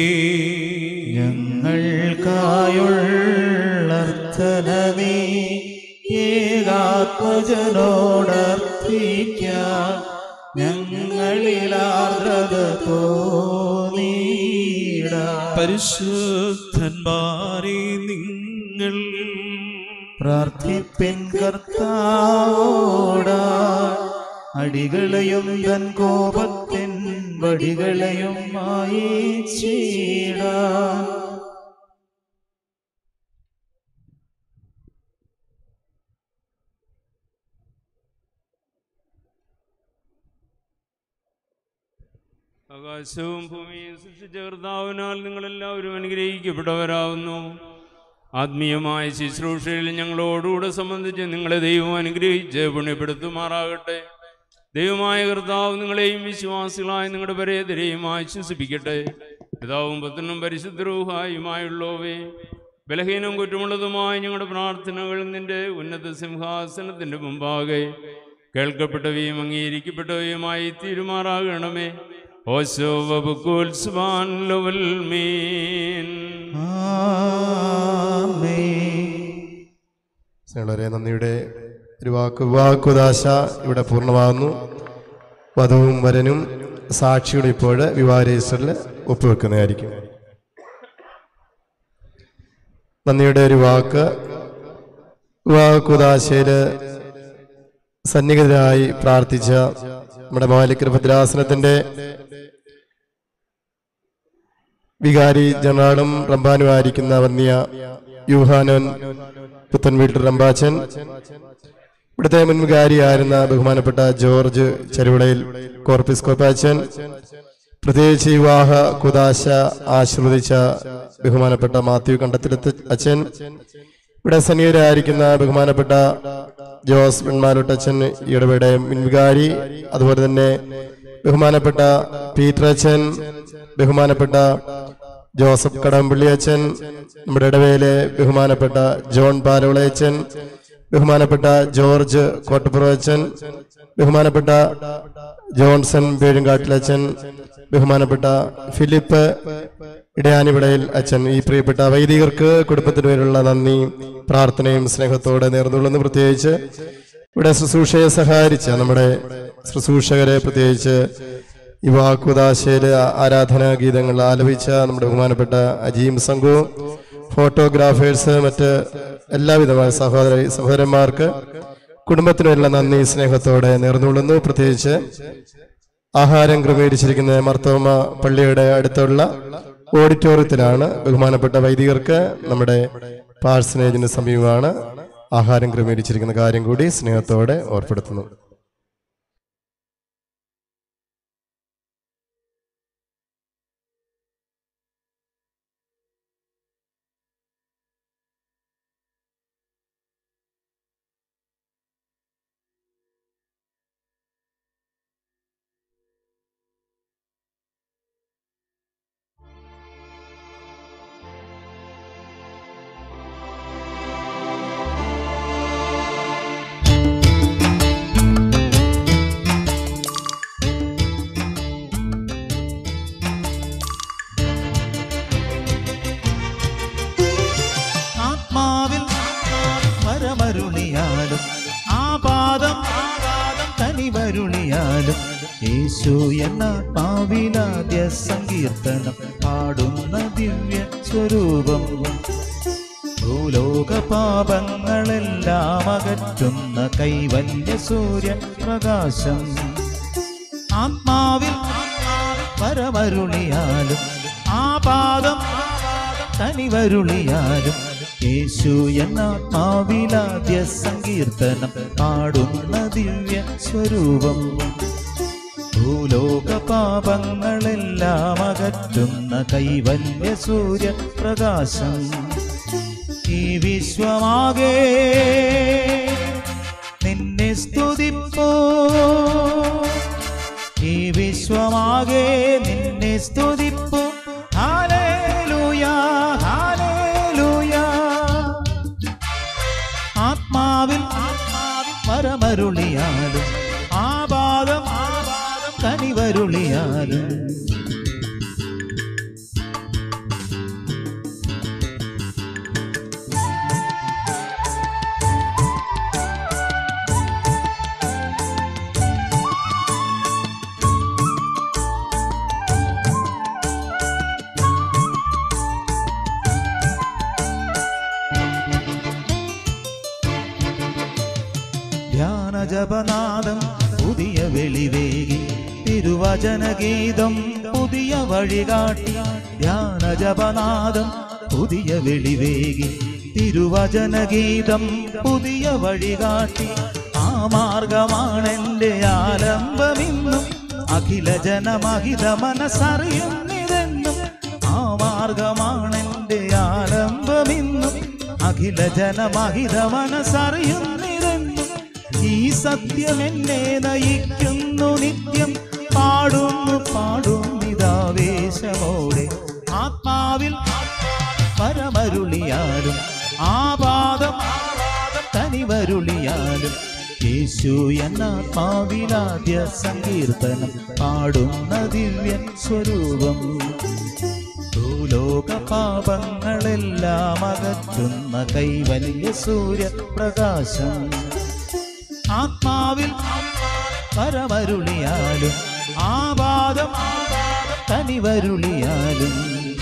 S1: ഞങ്ങൾക്കായുള്ളർത്ഥനമേ ഏകാത്മജനോടർത്ഥിക്കാൻ ഞങ്ങളിലാർദ്രത തോന്നീട
S6: പരിശുദ്ധന്മാരെ നിങ്ങൾ
S1: പ്രാർത്ഥിപ്പിൻ കർത്താവോടാ അടികളെയും തൻ കോപത്തിൻ വടികളെയും മായിച്ചിടാൻ
S13: ആകാശവും ഭൂമിയും സൃഷ്ടിച്ച കർത്താവിനാൽ നിങ്ങളെല്ലാവരും അനുഗ്രഹിക്കപ്പെട്ടവരാവുന്നു ആത്മീയമായ ശുശ്രൂഷയിൽ ഞങ്ങളോടുകൂടെ സംബന്ധിച്ച് നിങ്ങളെ ദൈവം അനുഗ്രഹിച്ച് പുണ്യപ്പെടുത്തുമാറാകട്ടെ ദൈവമായ കർത്താവ് നിങ്ങളെയും വിശ്വാസികളായ നിങ്ങളുടെ പരേതരെയും ആശ്വസിപ്പിക്കട്ടെ പിതാവും പുത്രനും പരിശുദ്ധരൂഹായുമായുള്ളവേ ബലഹീനവും കുറ്റമുള്ളതുമായ ഞങ്ങളുടെ പ്രാർത്ഥനകൾ നിന്റെ ഉന്നത സിംഹാസനത്തിന്റെ മുമ്പാകെ കേൾക്കപ്പെട്ടവയും അംഗീകരിക്കപ്പെട്ടവയുമായി തീരുമാറാകണമേ ഓശോ വബുക്കുൽസ്വാൻ ലവൽ മീൻ
S3: സ്നേഹമുള്ളവരെ നന്ദിയുടെ ഒരു വാക്ക് വാക്കുദാശ ഇവിടെ പൂർണ്ണമാകുന്നു വധുവും വരനും സാക്ഷിയുടെ ഇപ്പോൾ വിവാഹ രജിസ്റ്ററിൽ ഒപ്പുവെക്കുന്നതായിരിക്കും നന്ദിയുടെ ഒരു വാക്ക് വിവാഹക്കുദാശയിൽ സന്നിഹിതരായി പ്രാർത്ഥിച്ച നമ്മുടെ മാലിക് ഭദ്രാസനത്തിന്റെ വികാരി ജനറാളും റംബാനുമായിരിക്കുന്ന വന്യ യൂഹാനൻ പുത്തൻ വീട്ടിൽ റംബാച്ചൻ ഇവിടുത്തെ മുൻ വികാരിയായിരുന്ന ബഹുമാനപ്പെട്ട ജോർജ് ചെരുവിളയിൽ കോർപ്പിസ് കോപ്പാച്ചൻ പ്രത്യേകിച്ച് വിവാഹ കുദാശ ആശീർവദിച്ച ബഹുമാനപ്പെട്ട മാത്യു കണ്ടത്തിലത്ത് അച്ഛൻ ഇവിടെ സന്നിഹിതരായിരിക്കുന്ന ബഹുമാനപ്പെട്ട ജോസ് വെൺമാലോട്ടച്ഛൻ ഇടപെടെ മുൻവികാരി അതുപോലെ തന്നെ ബഹുമാനപ്പെട്ട പീറ്റർ അച്ഛൻ ബഹുമാനപ്പെട്ട ജോസഫ് കടമ്പള്ളി അച്ഛൻ നമ്മുടെ ഇടവയിലെ ബഹുമാനപ്പെട്ട ജോൺ പാലോളയച്ചൻ ബഹുമാനപ്പെട്ട ജോർജ് കോട്ടപ്പുറം അച്ഛൻ ബഹുമാനപ്പെട്ട ജോൺസൺ പേഴുങ്കാട്ടിലച്ഛൻ ബഹുമാനപ്പെട്ട ഫിലിപ്പ് ഇടയാനിവിടയിൽ അച്ഛൻ ഈ പ്രിയപ്പെട്ട വൈദികർക്ക് കുടുംബത്തിന് പേരുള്ള നന്ദി പ്രാർത്ഥനയും സ്നേഹത്തോടെ നേർന്നുള്ളെന്ന് പ്രത്യേകിച്ച് ഇവിടെ ശുശ്രൂഷയെ സഹായിച്ച നമ്മുടെ ശുശ്രൂഷകരെ പ്രത്യേകിച്ച് യുവാക്കുദാശയിലെ ആരാധനാ ഗീതങ്ങൾ ആലപിച്ച നമ്മുടെ ബഹുമാനപ്പെട്ട അജീം സംഘവും ഫോട്ടോഗ്രാഫേഴ്സ് മറ്റ് എല്ലാവിധമായ സഹോദര സഹോദരന്മാർക്ക് കുടുംബത്തിനുള്ള നന്ദി സ്നേഹത്തോടെ നേർന്നുകൊള്ളുന്നു പ്രത്യേകിച്ച് ആഹാരം ക്രമീകരിച്ചിരിക്കുന്ന മർത്തോമ പള്ളിയുടെ അടുത്തുള്ള ഓഡിറ്റോറിയത്തിലാണ് ബഹുമാനപ്പെട്ട വൈദികർക്ക് നമ്മുടെ പാഴ്സനേജിന് സമീപമാണ് ആഹാരം ക്രമീകരിച്ചിരിക്കുന്ന കാര്യം കൂടി സ്നേഹത്തോടെ ഓർപ്പെടുത്തുന്നു
S1: ആത്മാവിൽ വരമരുളിയാലും ആപാദം കനിവരുളിയാലും യേശു എന്നാത്മാവിലാദ്യ സങ്കീർത്തനം പാടുന്ന ദിവ്യ സ്വരൂപം ഭൂലോക പാപങ്ങളെല്ലാം അകറ്റുന്ന കൈവല്യ സൂര്യ പ്രകാശം ആത്മാവിൽ വരമരുളിയാലും ആപാദം കനിവരുളിയാലും യേശു എന്നാത്മാവിലാദ്യ സങ്കീർത്തനം പാടുന്ന ദിവ്യ സ്വരൂപം ഭൂലോക പാപങ്ങളെല്ലാം അകറ്റുന്ന കൈവല്യ സൂര്യ പ്രകാശം ഈ വിശ്വമാകെ നിന്നെ സ്തുതിപ്പോ ഈ വിശ്വമാകെ നിന്നെ സ്തുതിപ്പു ഹാലേലൂയ ഹാലേലൂയ ആത്മാവിൽ ആത്മാവിൽ വരമരുളിയാലും ആപാദം ആപാദം കനിവരുളിയാലും ധ്യാനജപനാദം പുതിയ വെളിവേകി തിരുവചനഗീതം പുതിയ വഴികാട്ടി ധ്യാനജപനാദം പുതിയ വെളിവേകി തിരുവചനഗീതം പുതിയ വഴികാട്ടി ആ മാർഗമാണെന്റെ ആലംബമിന്നും അഖില ജനമഹിത മനസ്സറിയുന്നിതെന്നും ആ മാർഗമാണെന്റെ ആലംബമിന്നും അഖില ജനമഹിത മനസ്സറിയുന്നിതെന്നും ഈ സത്യം എന്നെ നയിക്കുന്നു നിത്യം പാടുന്നു പാടുന്നിതാവേശമോടെ ആത്മാവിൽ പരമരുളിയാലും ആപാദം തനിവരുളിയാലും യേശു എന്നാത്മാവിലാദ്യ സങ്കീർത്തനം പാടുന്ന ദിവ്യൻ സ്വരൂപം ഭൂലോക പാപങ്ങളെല്ലാം അകറ്റുന്ന കൈവല്യ സൂര്യപ്രകാശം ആത്മാവിൽ പരമരുളിയാലും ആപാദം തനിവരുളിയാലും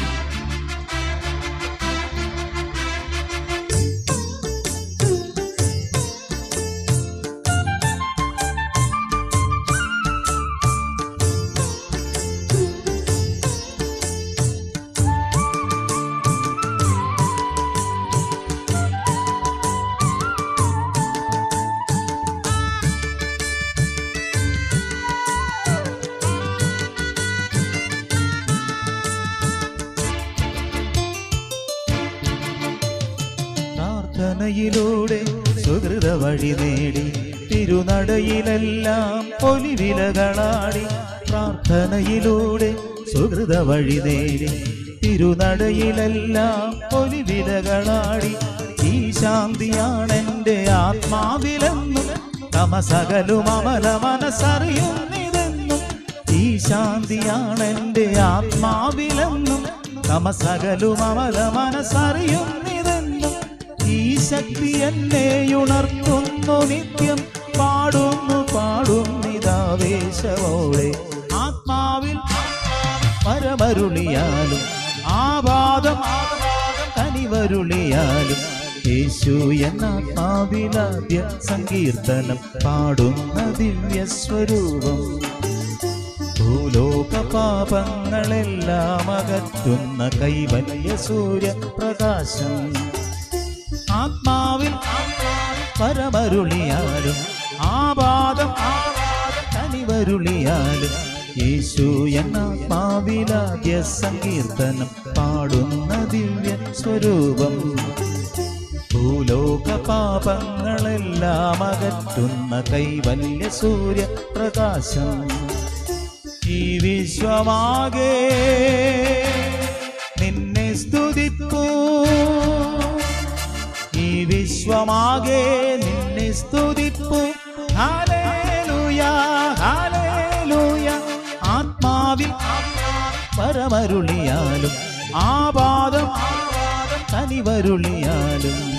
S1: പ്രാർത്ഥനയിലൂടെ സുഹൃത വഴി നേടി തിരുനടയിലെല്ലാം പൊലിവിലകളാടി പ്രാർത്ഥനയിലൂടെ സുഹൃത വഴി നേടി തിരുനടയിലെല്ലാം പൊലിവിലകളാടി ഈ ശാന്തിയാണെന്റെ ആത്മാവിലെന്നും തമസകലും അമല മനസ്സറിയുന്നിതെന്നും ഈ ശാന്തിയാണെന്റെ ആത്മാവിലെന്നും തമസകലും അമല മനസ്സറിയുന്നിതെന്നും ഈ ശക്തി എന്നെ ഉണർത്തുന്നു നിത്യം പാടുന്നു പാടുന്നിതാവേശവോടെ ആത്മാവിൽ പരമരുളിയാലും ആപാദം കനിവരുളിയാലും യേശു എന്നാത്മാവിലാദ്യ സങ്കീർത്തനം പാടുന്ന ദിവ്യ സ്വരൂപം ഭൂലോക പാപങ്ങളെല്ലാം അകറ്റുന്ന കൈവല്യ സൂര്യപ്രകാശം ആത്മാവിൽ പരമരുളിയാലും ആപാദം കനിവരുളിയാലും യേശു എന്നാത്മാവിലാദ്യ സങ്കീർത്തനം പാടുന്ന ദിവ്യ സ്വരൂപം ഭൂലോക പാപങ്ങളെല്ലാം അകറ്റുന്ന കൈവല്യ സൂര്യപ്രകാശം ഈ വിശ്വമാകെ നിന്നെ സ്തുതിപ്പൂ ഈ വിശ്വമാകെ നിന്നെ സ്തുതിപ്പു ഹാലേലൂയ ഹാലേലൂയ ആത്മാവിൽ പരമരുളിയാലും ആപാദം തനിവരുളിയാലും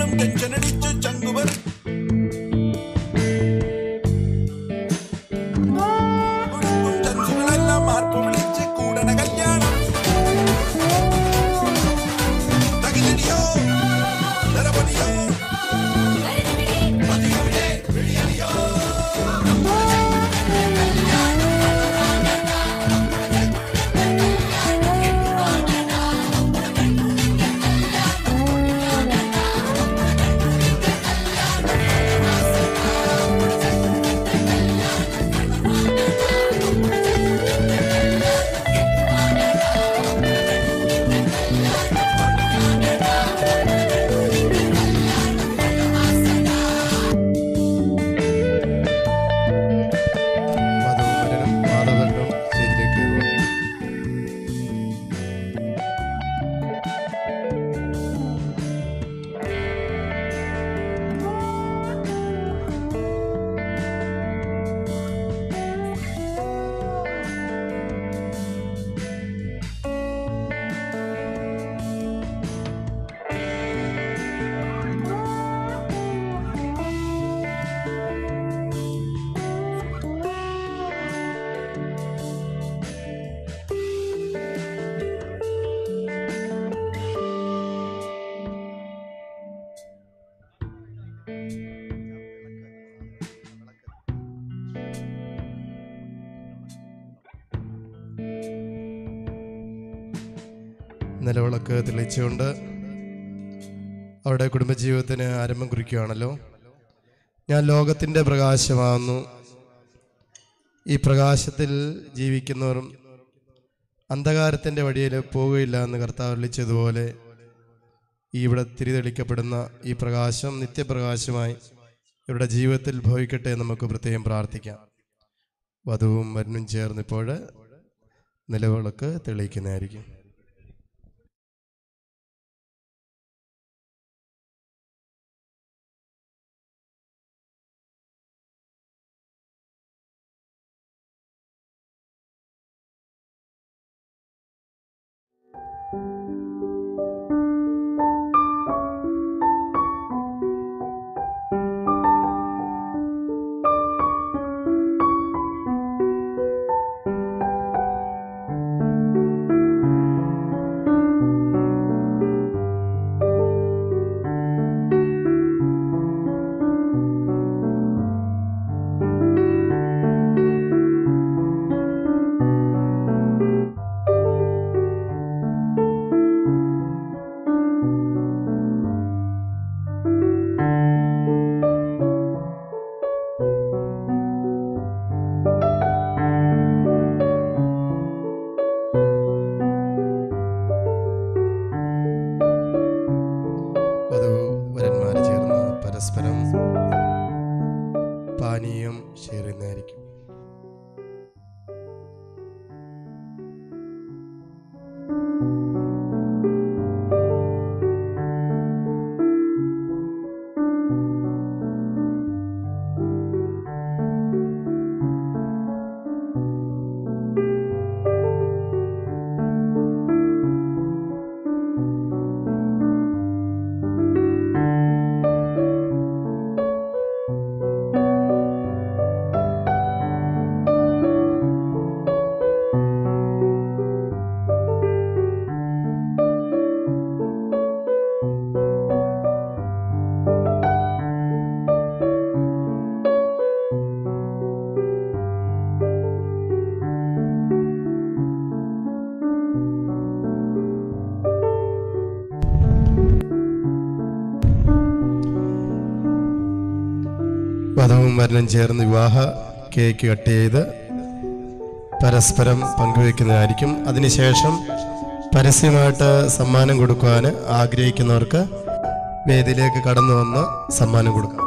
S17: നേരം ടെൻഷൻ അടിച്ചു ചങ്കുവർ കൊടുക്കും ചങ്കുകളെല്ലാം മാർപ്പ് വിളിച്ച് കൂടണ കല്യാണം തകിലടിയോ നരപടിയോ പതിവിടെ വെളിയടിയോ
S3: വധുവരനും മാതാപിതാക്കളും സ്റ്റേജിലേക്ക് കയറുക. നിലവിളക്ക് തെളിച്ചുകൊണ്ട് അവരുടെ കുടുംബജീവിതത്തിന് ആരംഭം കുറിക്കുകയാണല്ലോ ഞാൻ ലോകത്തിൻ്റെ പ്രകാശമാകുന്നു ഈ പ്രകാശത്തിൽ ജീവിക്കുന്നവരും അന്ധകാരത്തിൻ്റെ വഴിയിൽ പോവുകയില്ല എന്ന് കർത്താവ് വിളിച്ചതുപോലെ ഈ ഇവിടെ തിരിതെളിക്കപ്പെടുന്ന ഈ പ്രകാശം നിത്യപ്രകാശമായി ഇവരുടെ ജീവിതത്തിൽ ഭവിക്കട്ടെ എന്ന് നമുക്ക് പ്രത്യേകം പ്രാർത്ഥിക്കാം വധുവും വരനും ചേർന്നിപ്പോൾ നിലവിളക്ക് തെളിയിക്കുന്നതായിരിക്കും വധു വരന്മാർ ചേർന്ന് പരസ്പരം പാനീയം ഷെയർ ചെയ്യുന്നതായിരിക്കും വധുവും വരനും ചേർന്ന് വിവാഹ കേക്ക് കട്ട് ചെയ്ത് പരസ്പരം പങ്കുവെക്കുന്നതായിരിക്കും അതിനുശേഷം പരസ്യമായിട്ട് സമ്മാനം കൊടുക്കുവാൻ ആഗ്രഹിക്കുന്നവർക്ക് വേദിയിലേക്ക് കടന്നു വന്ന് സമ്മാനം കൊടുക്കാം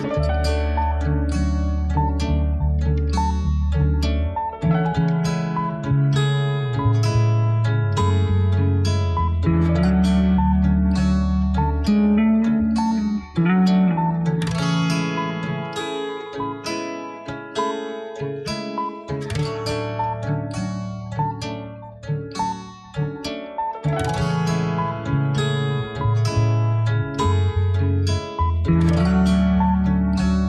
S17: ും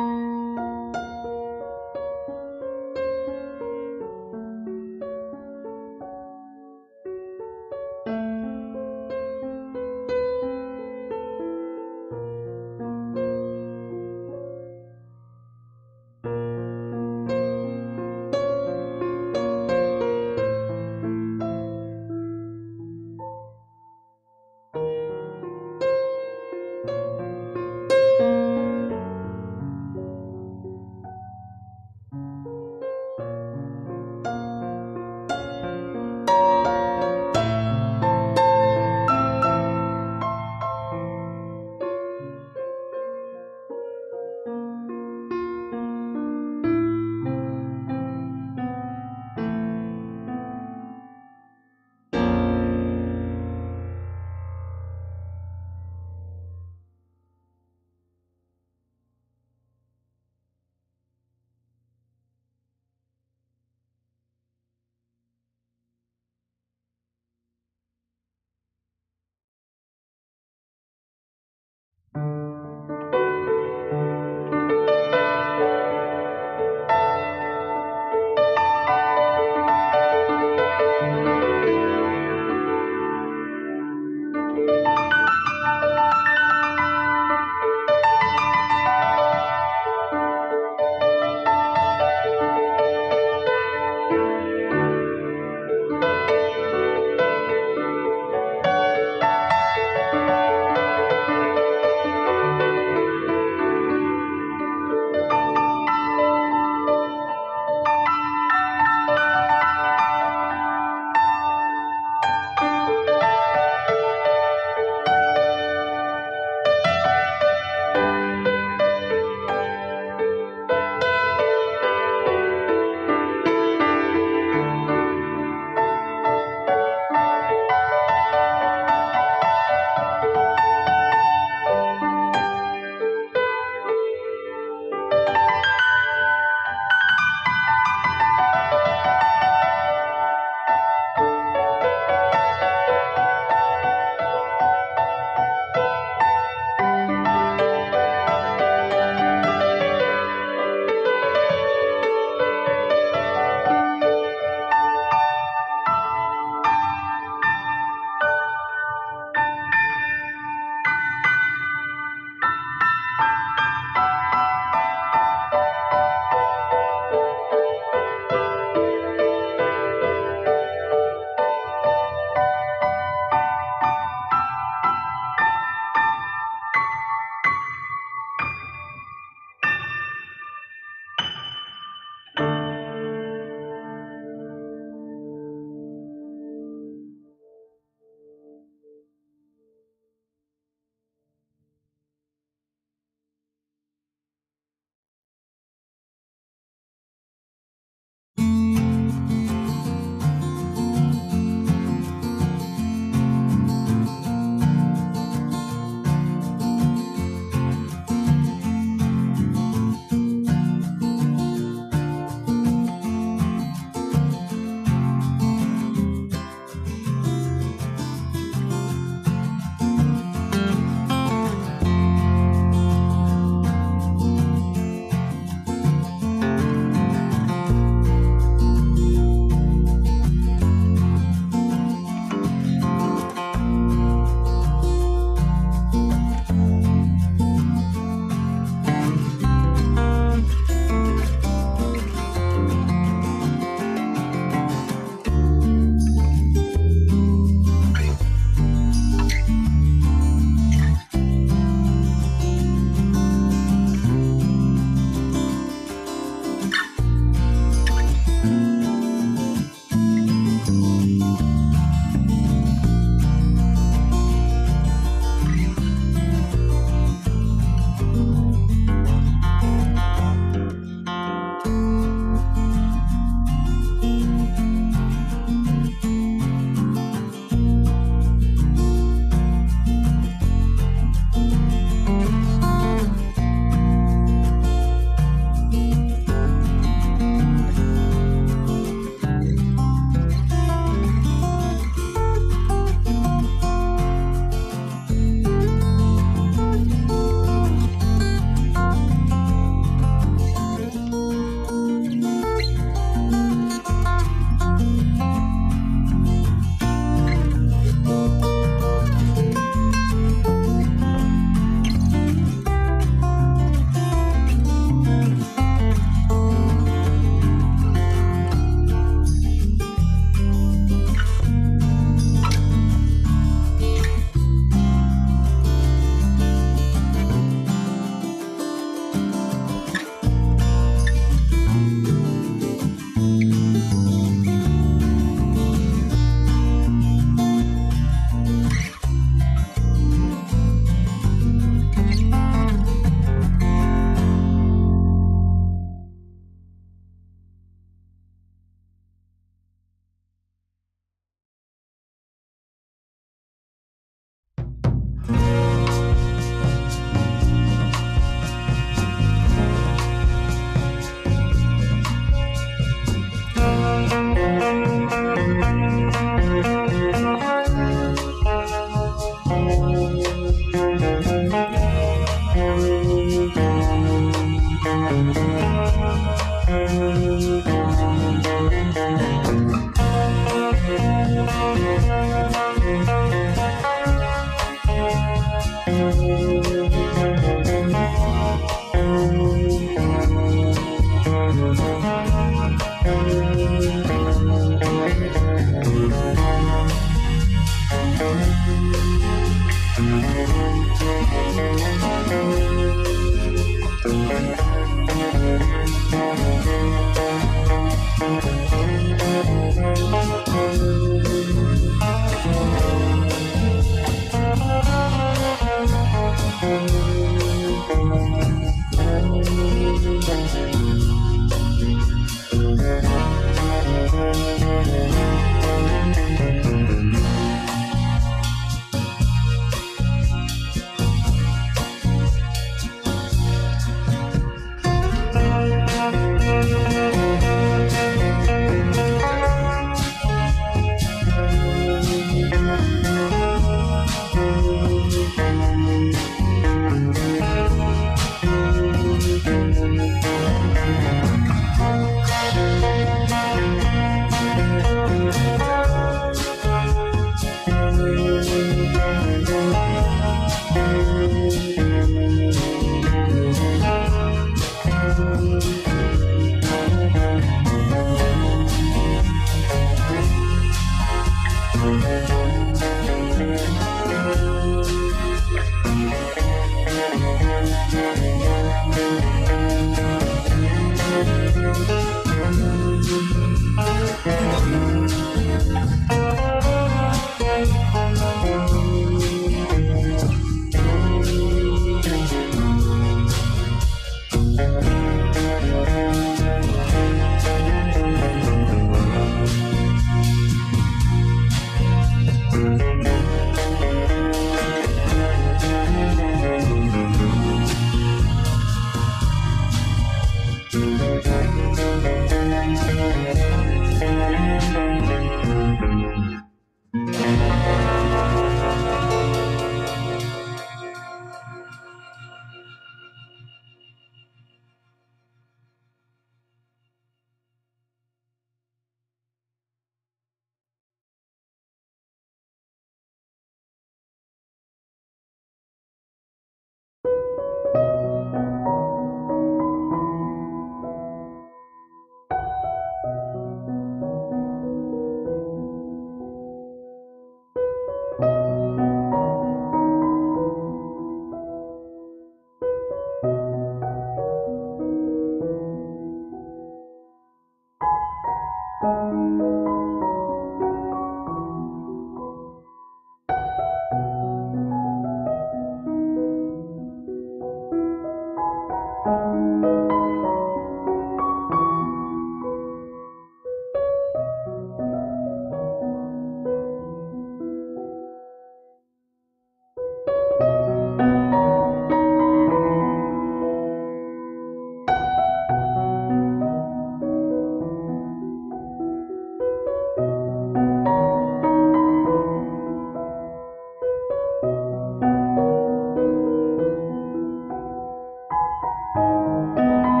S18: Thank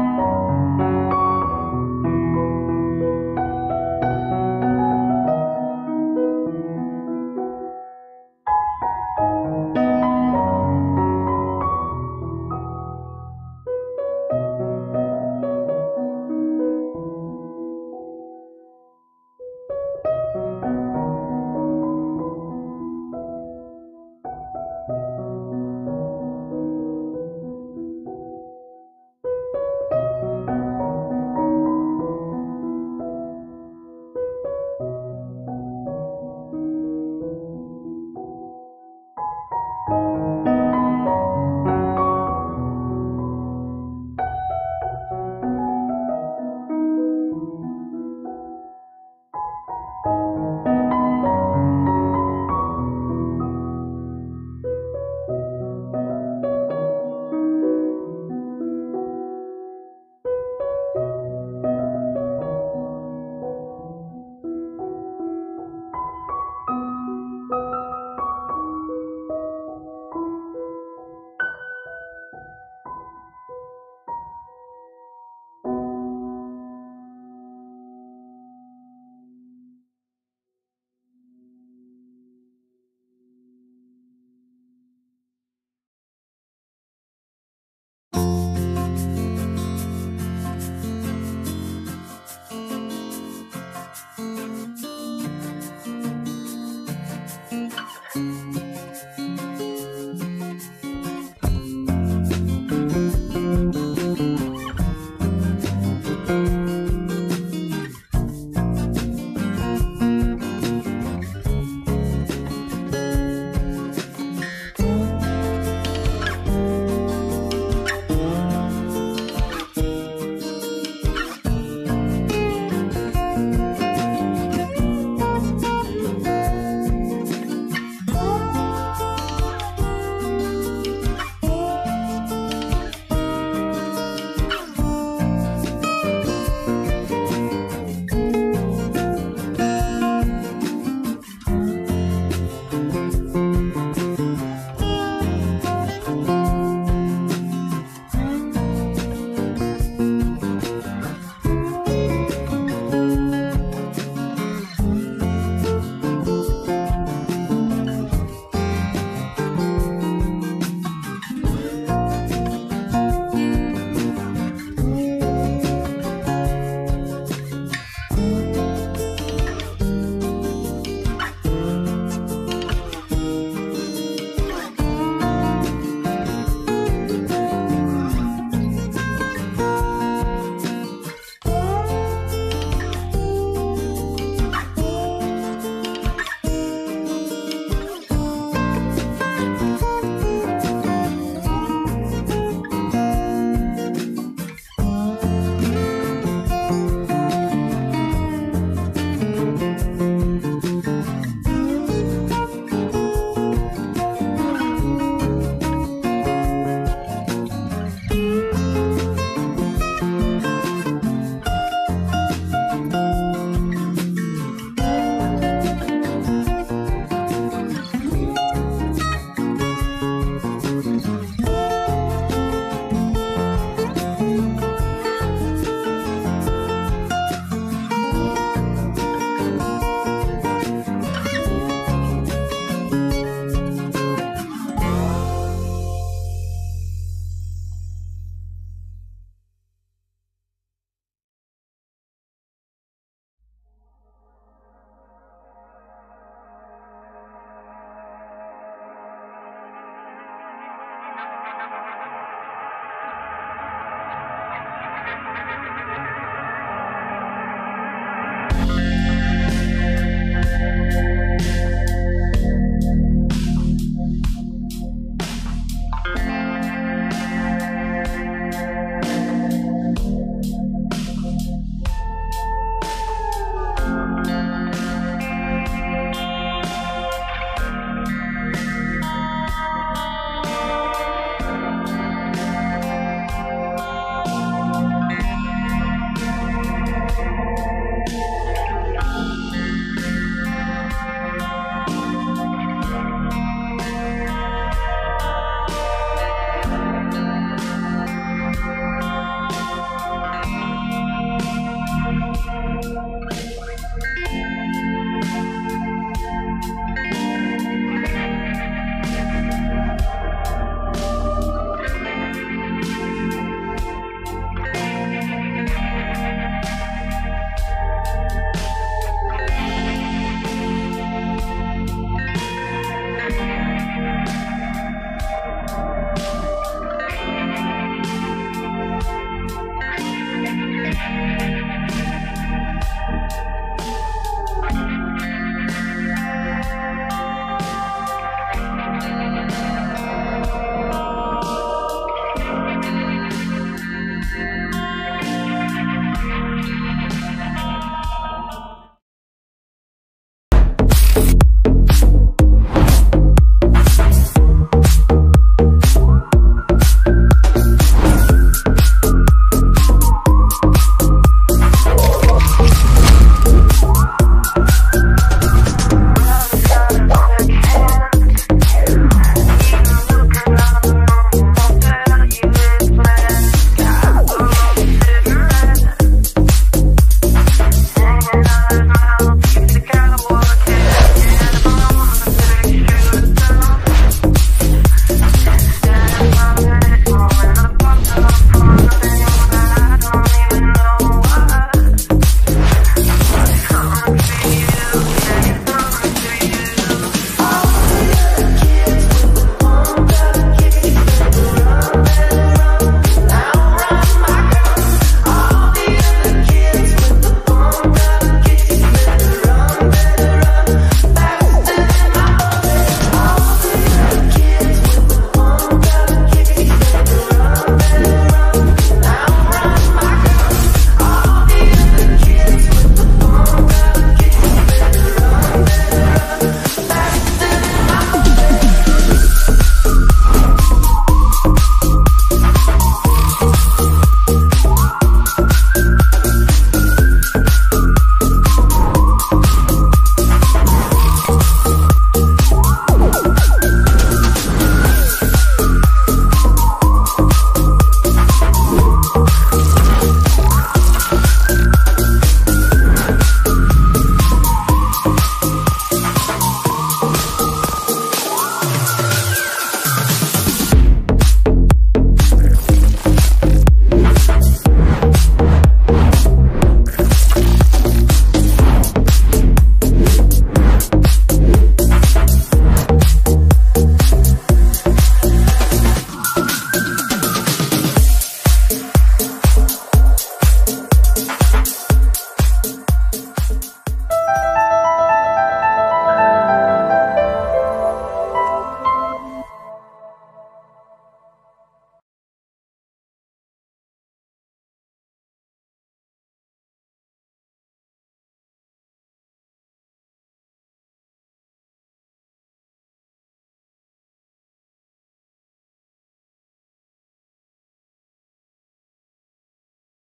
S17: ും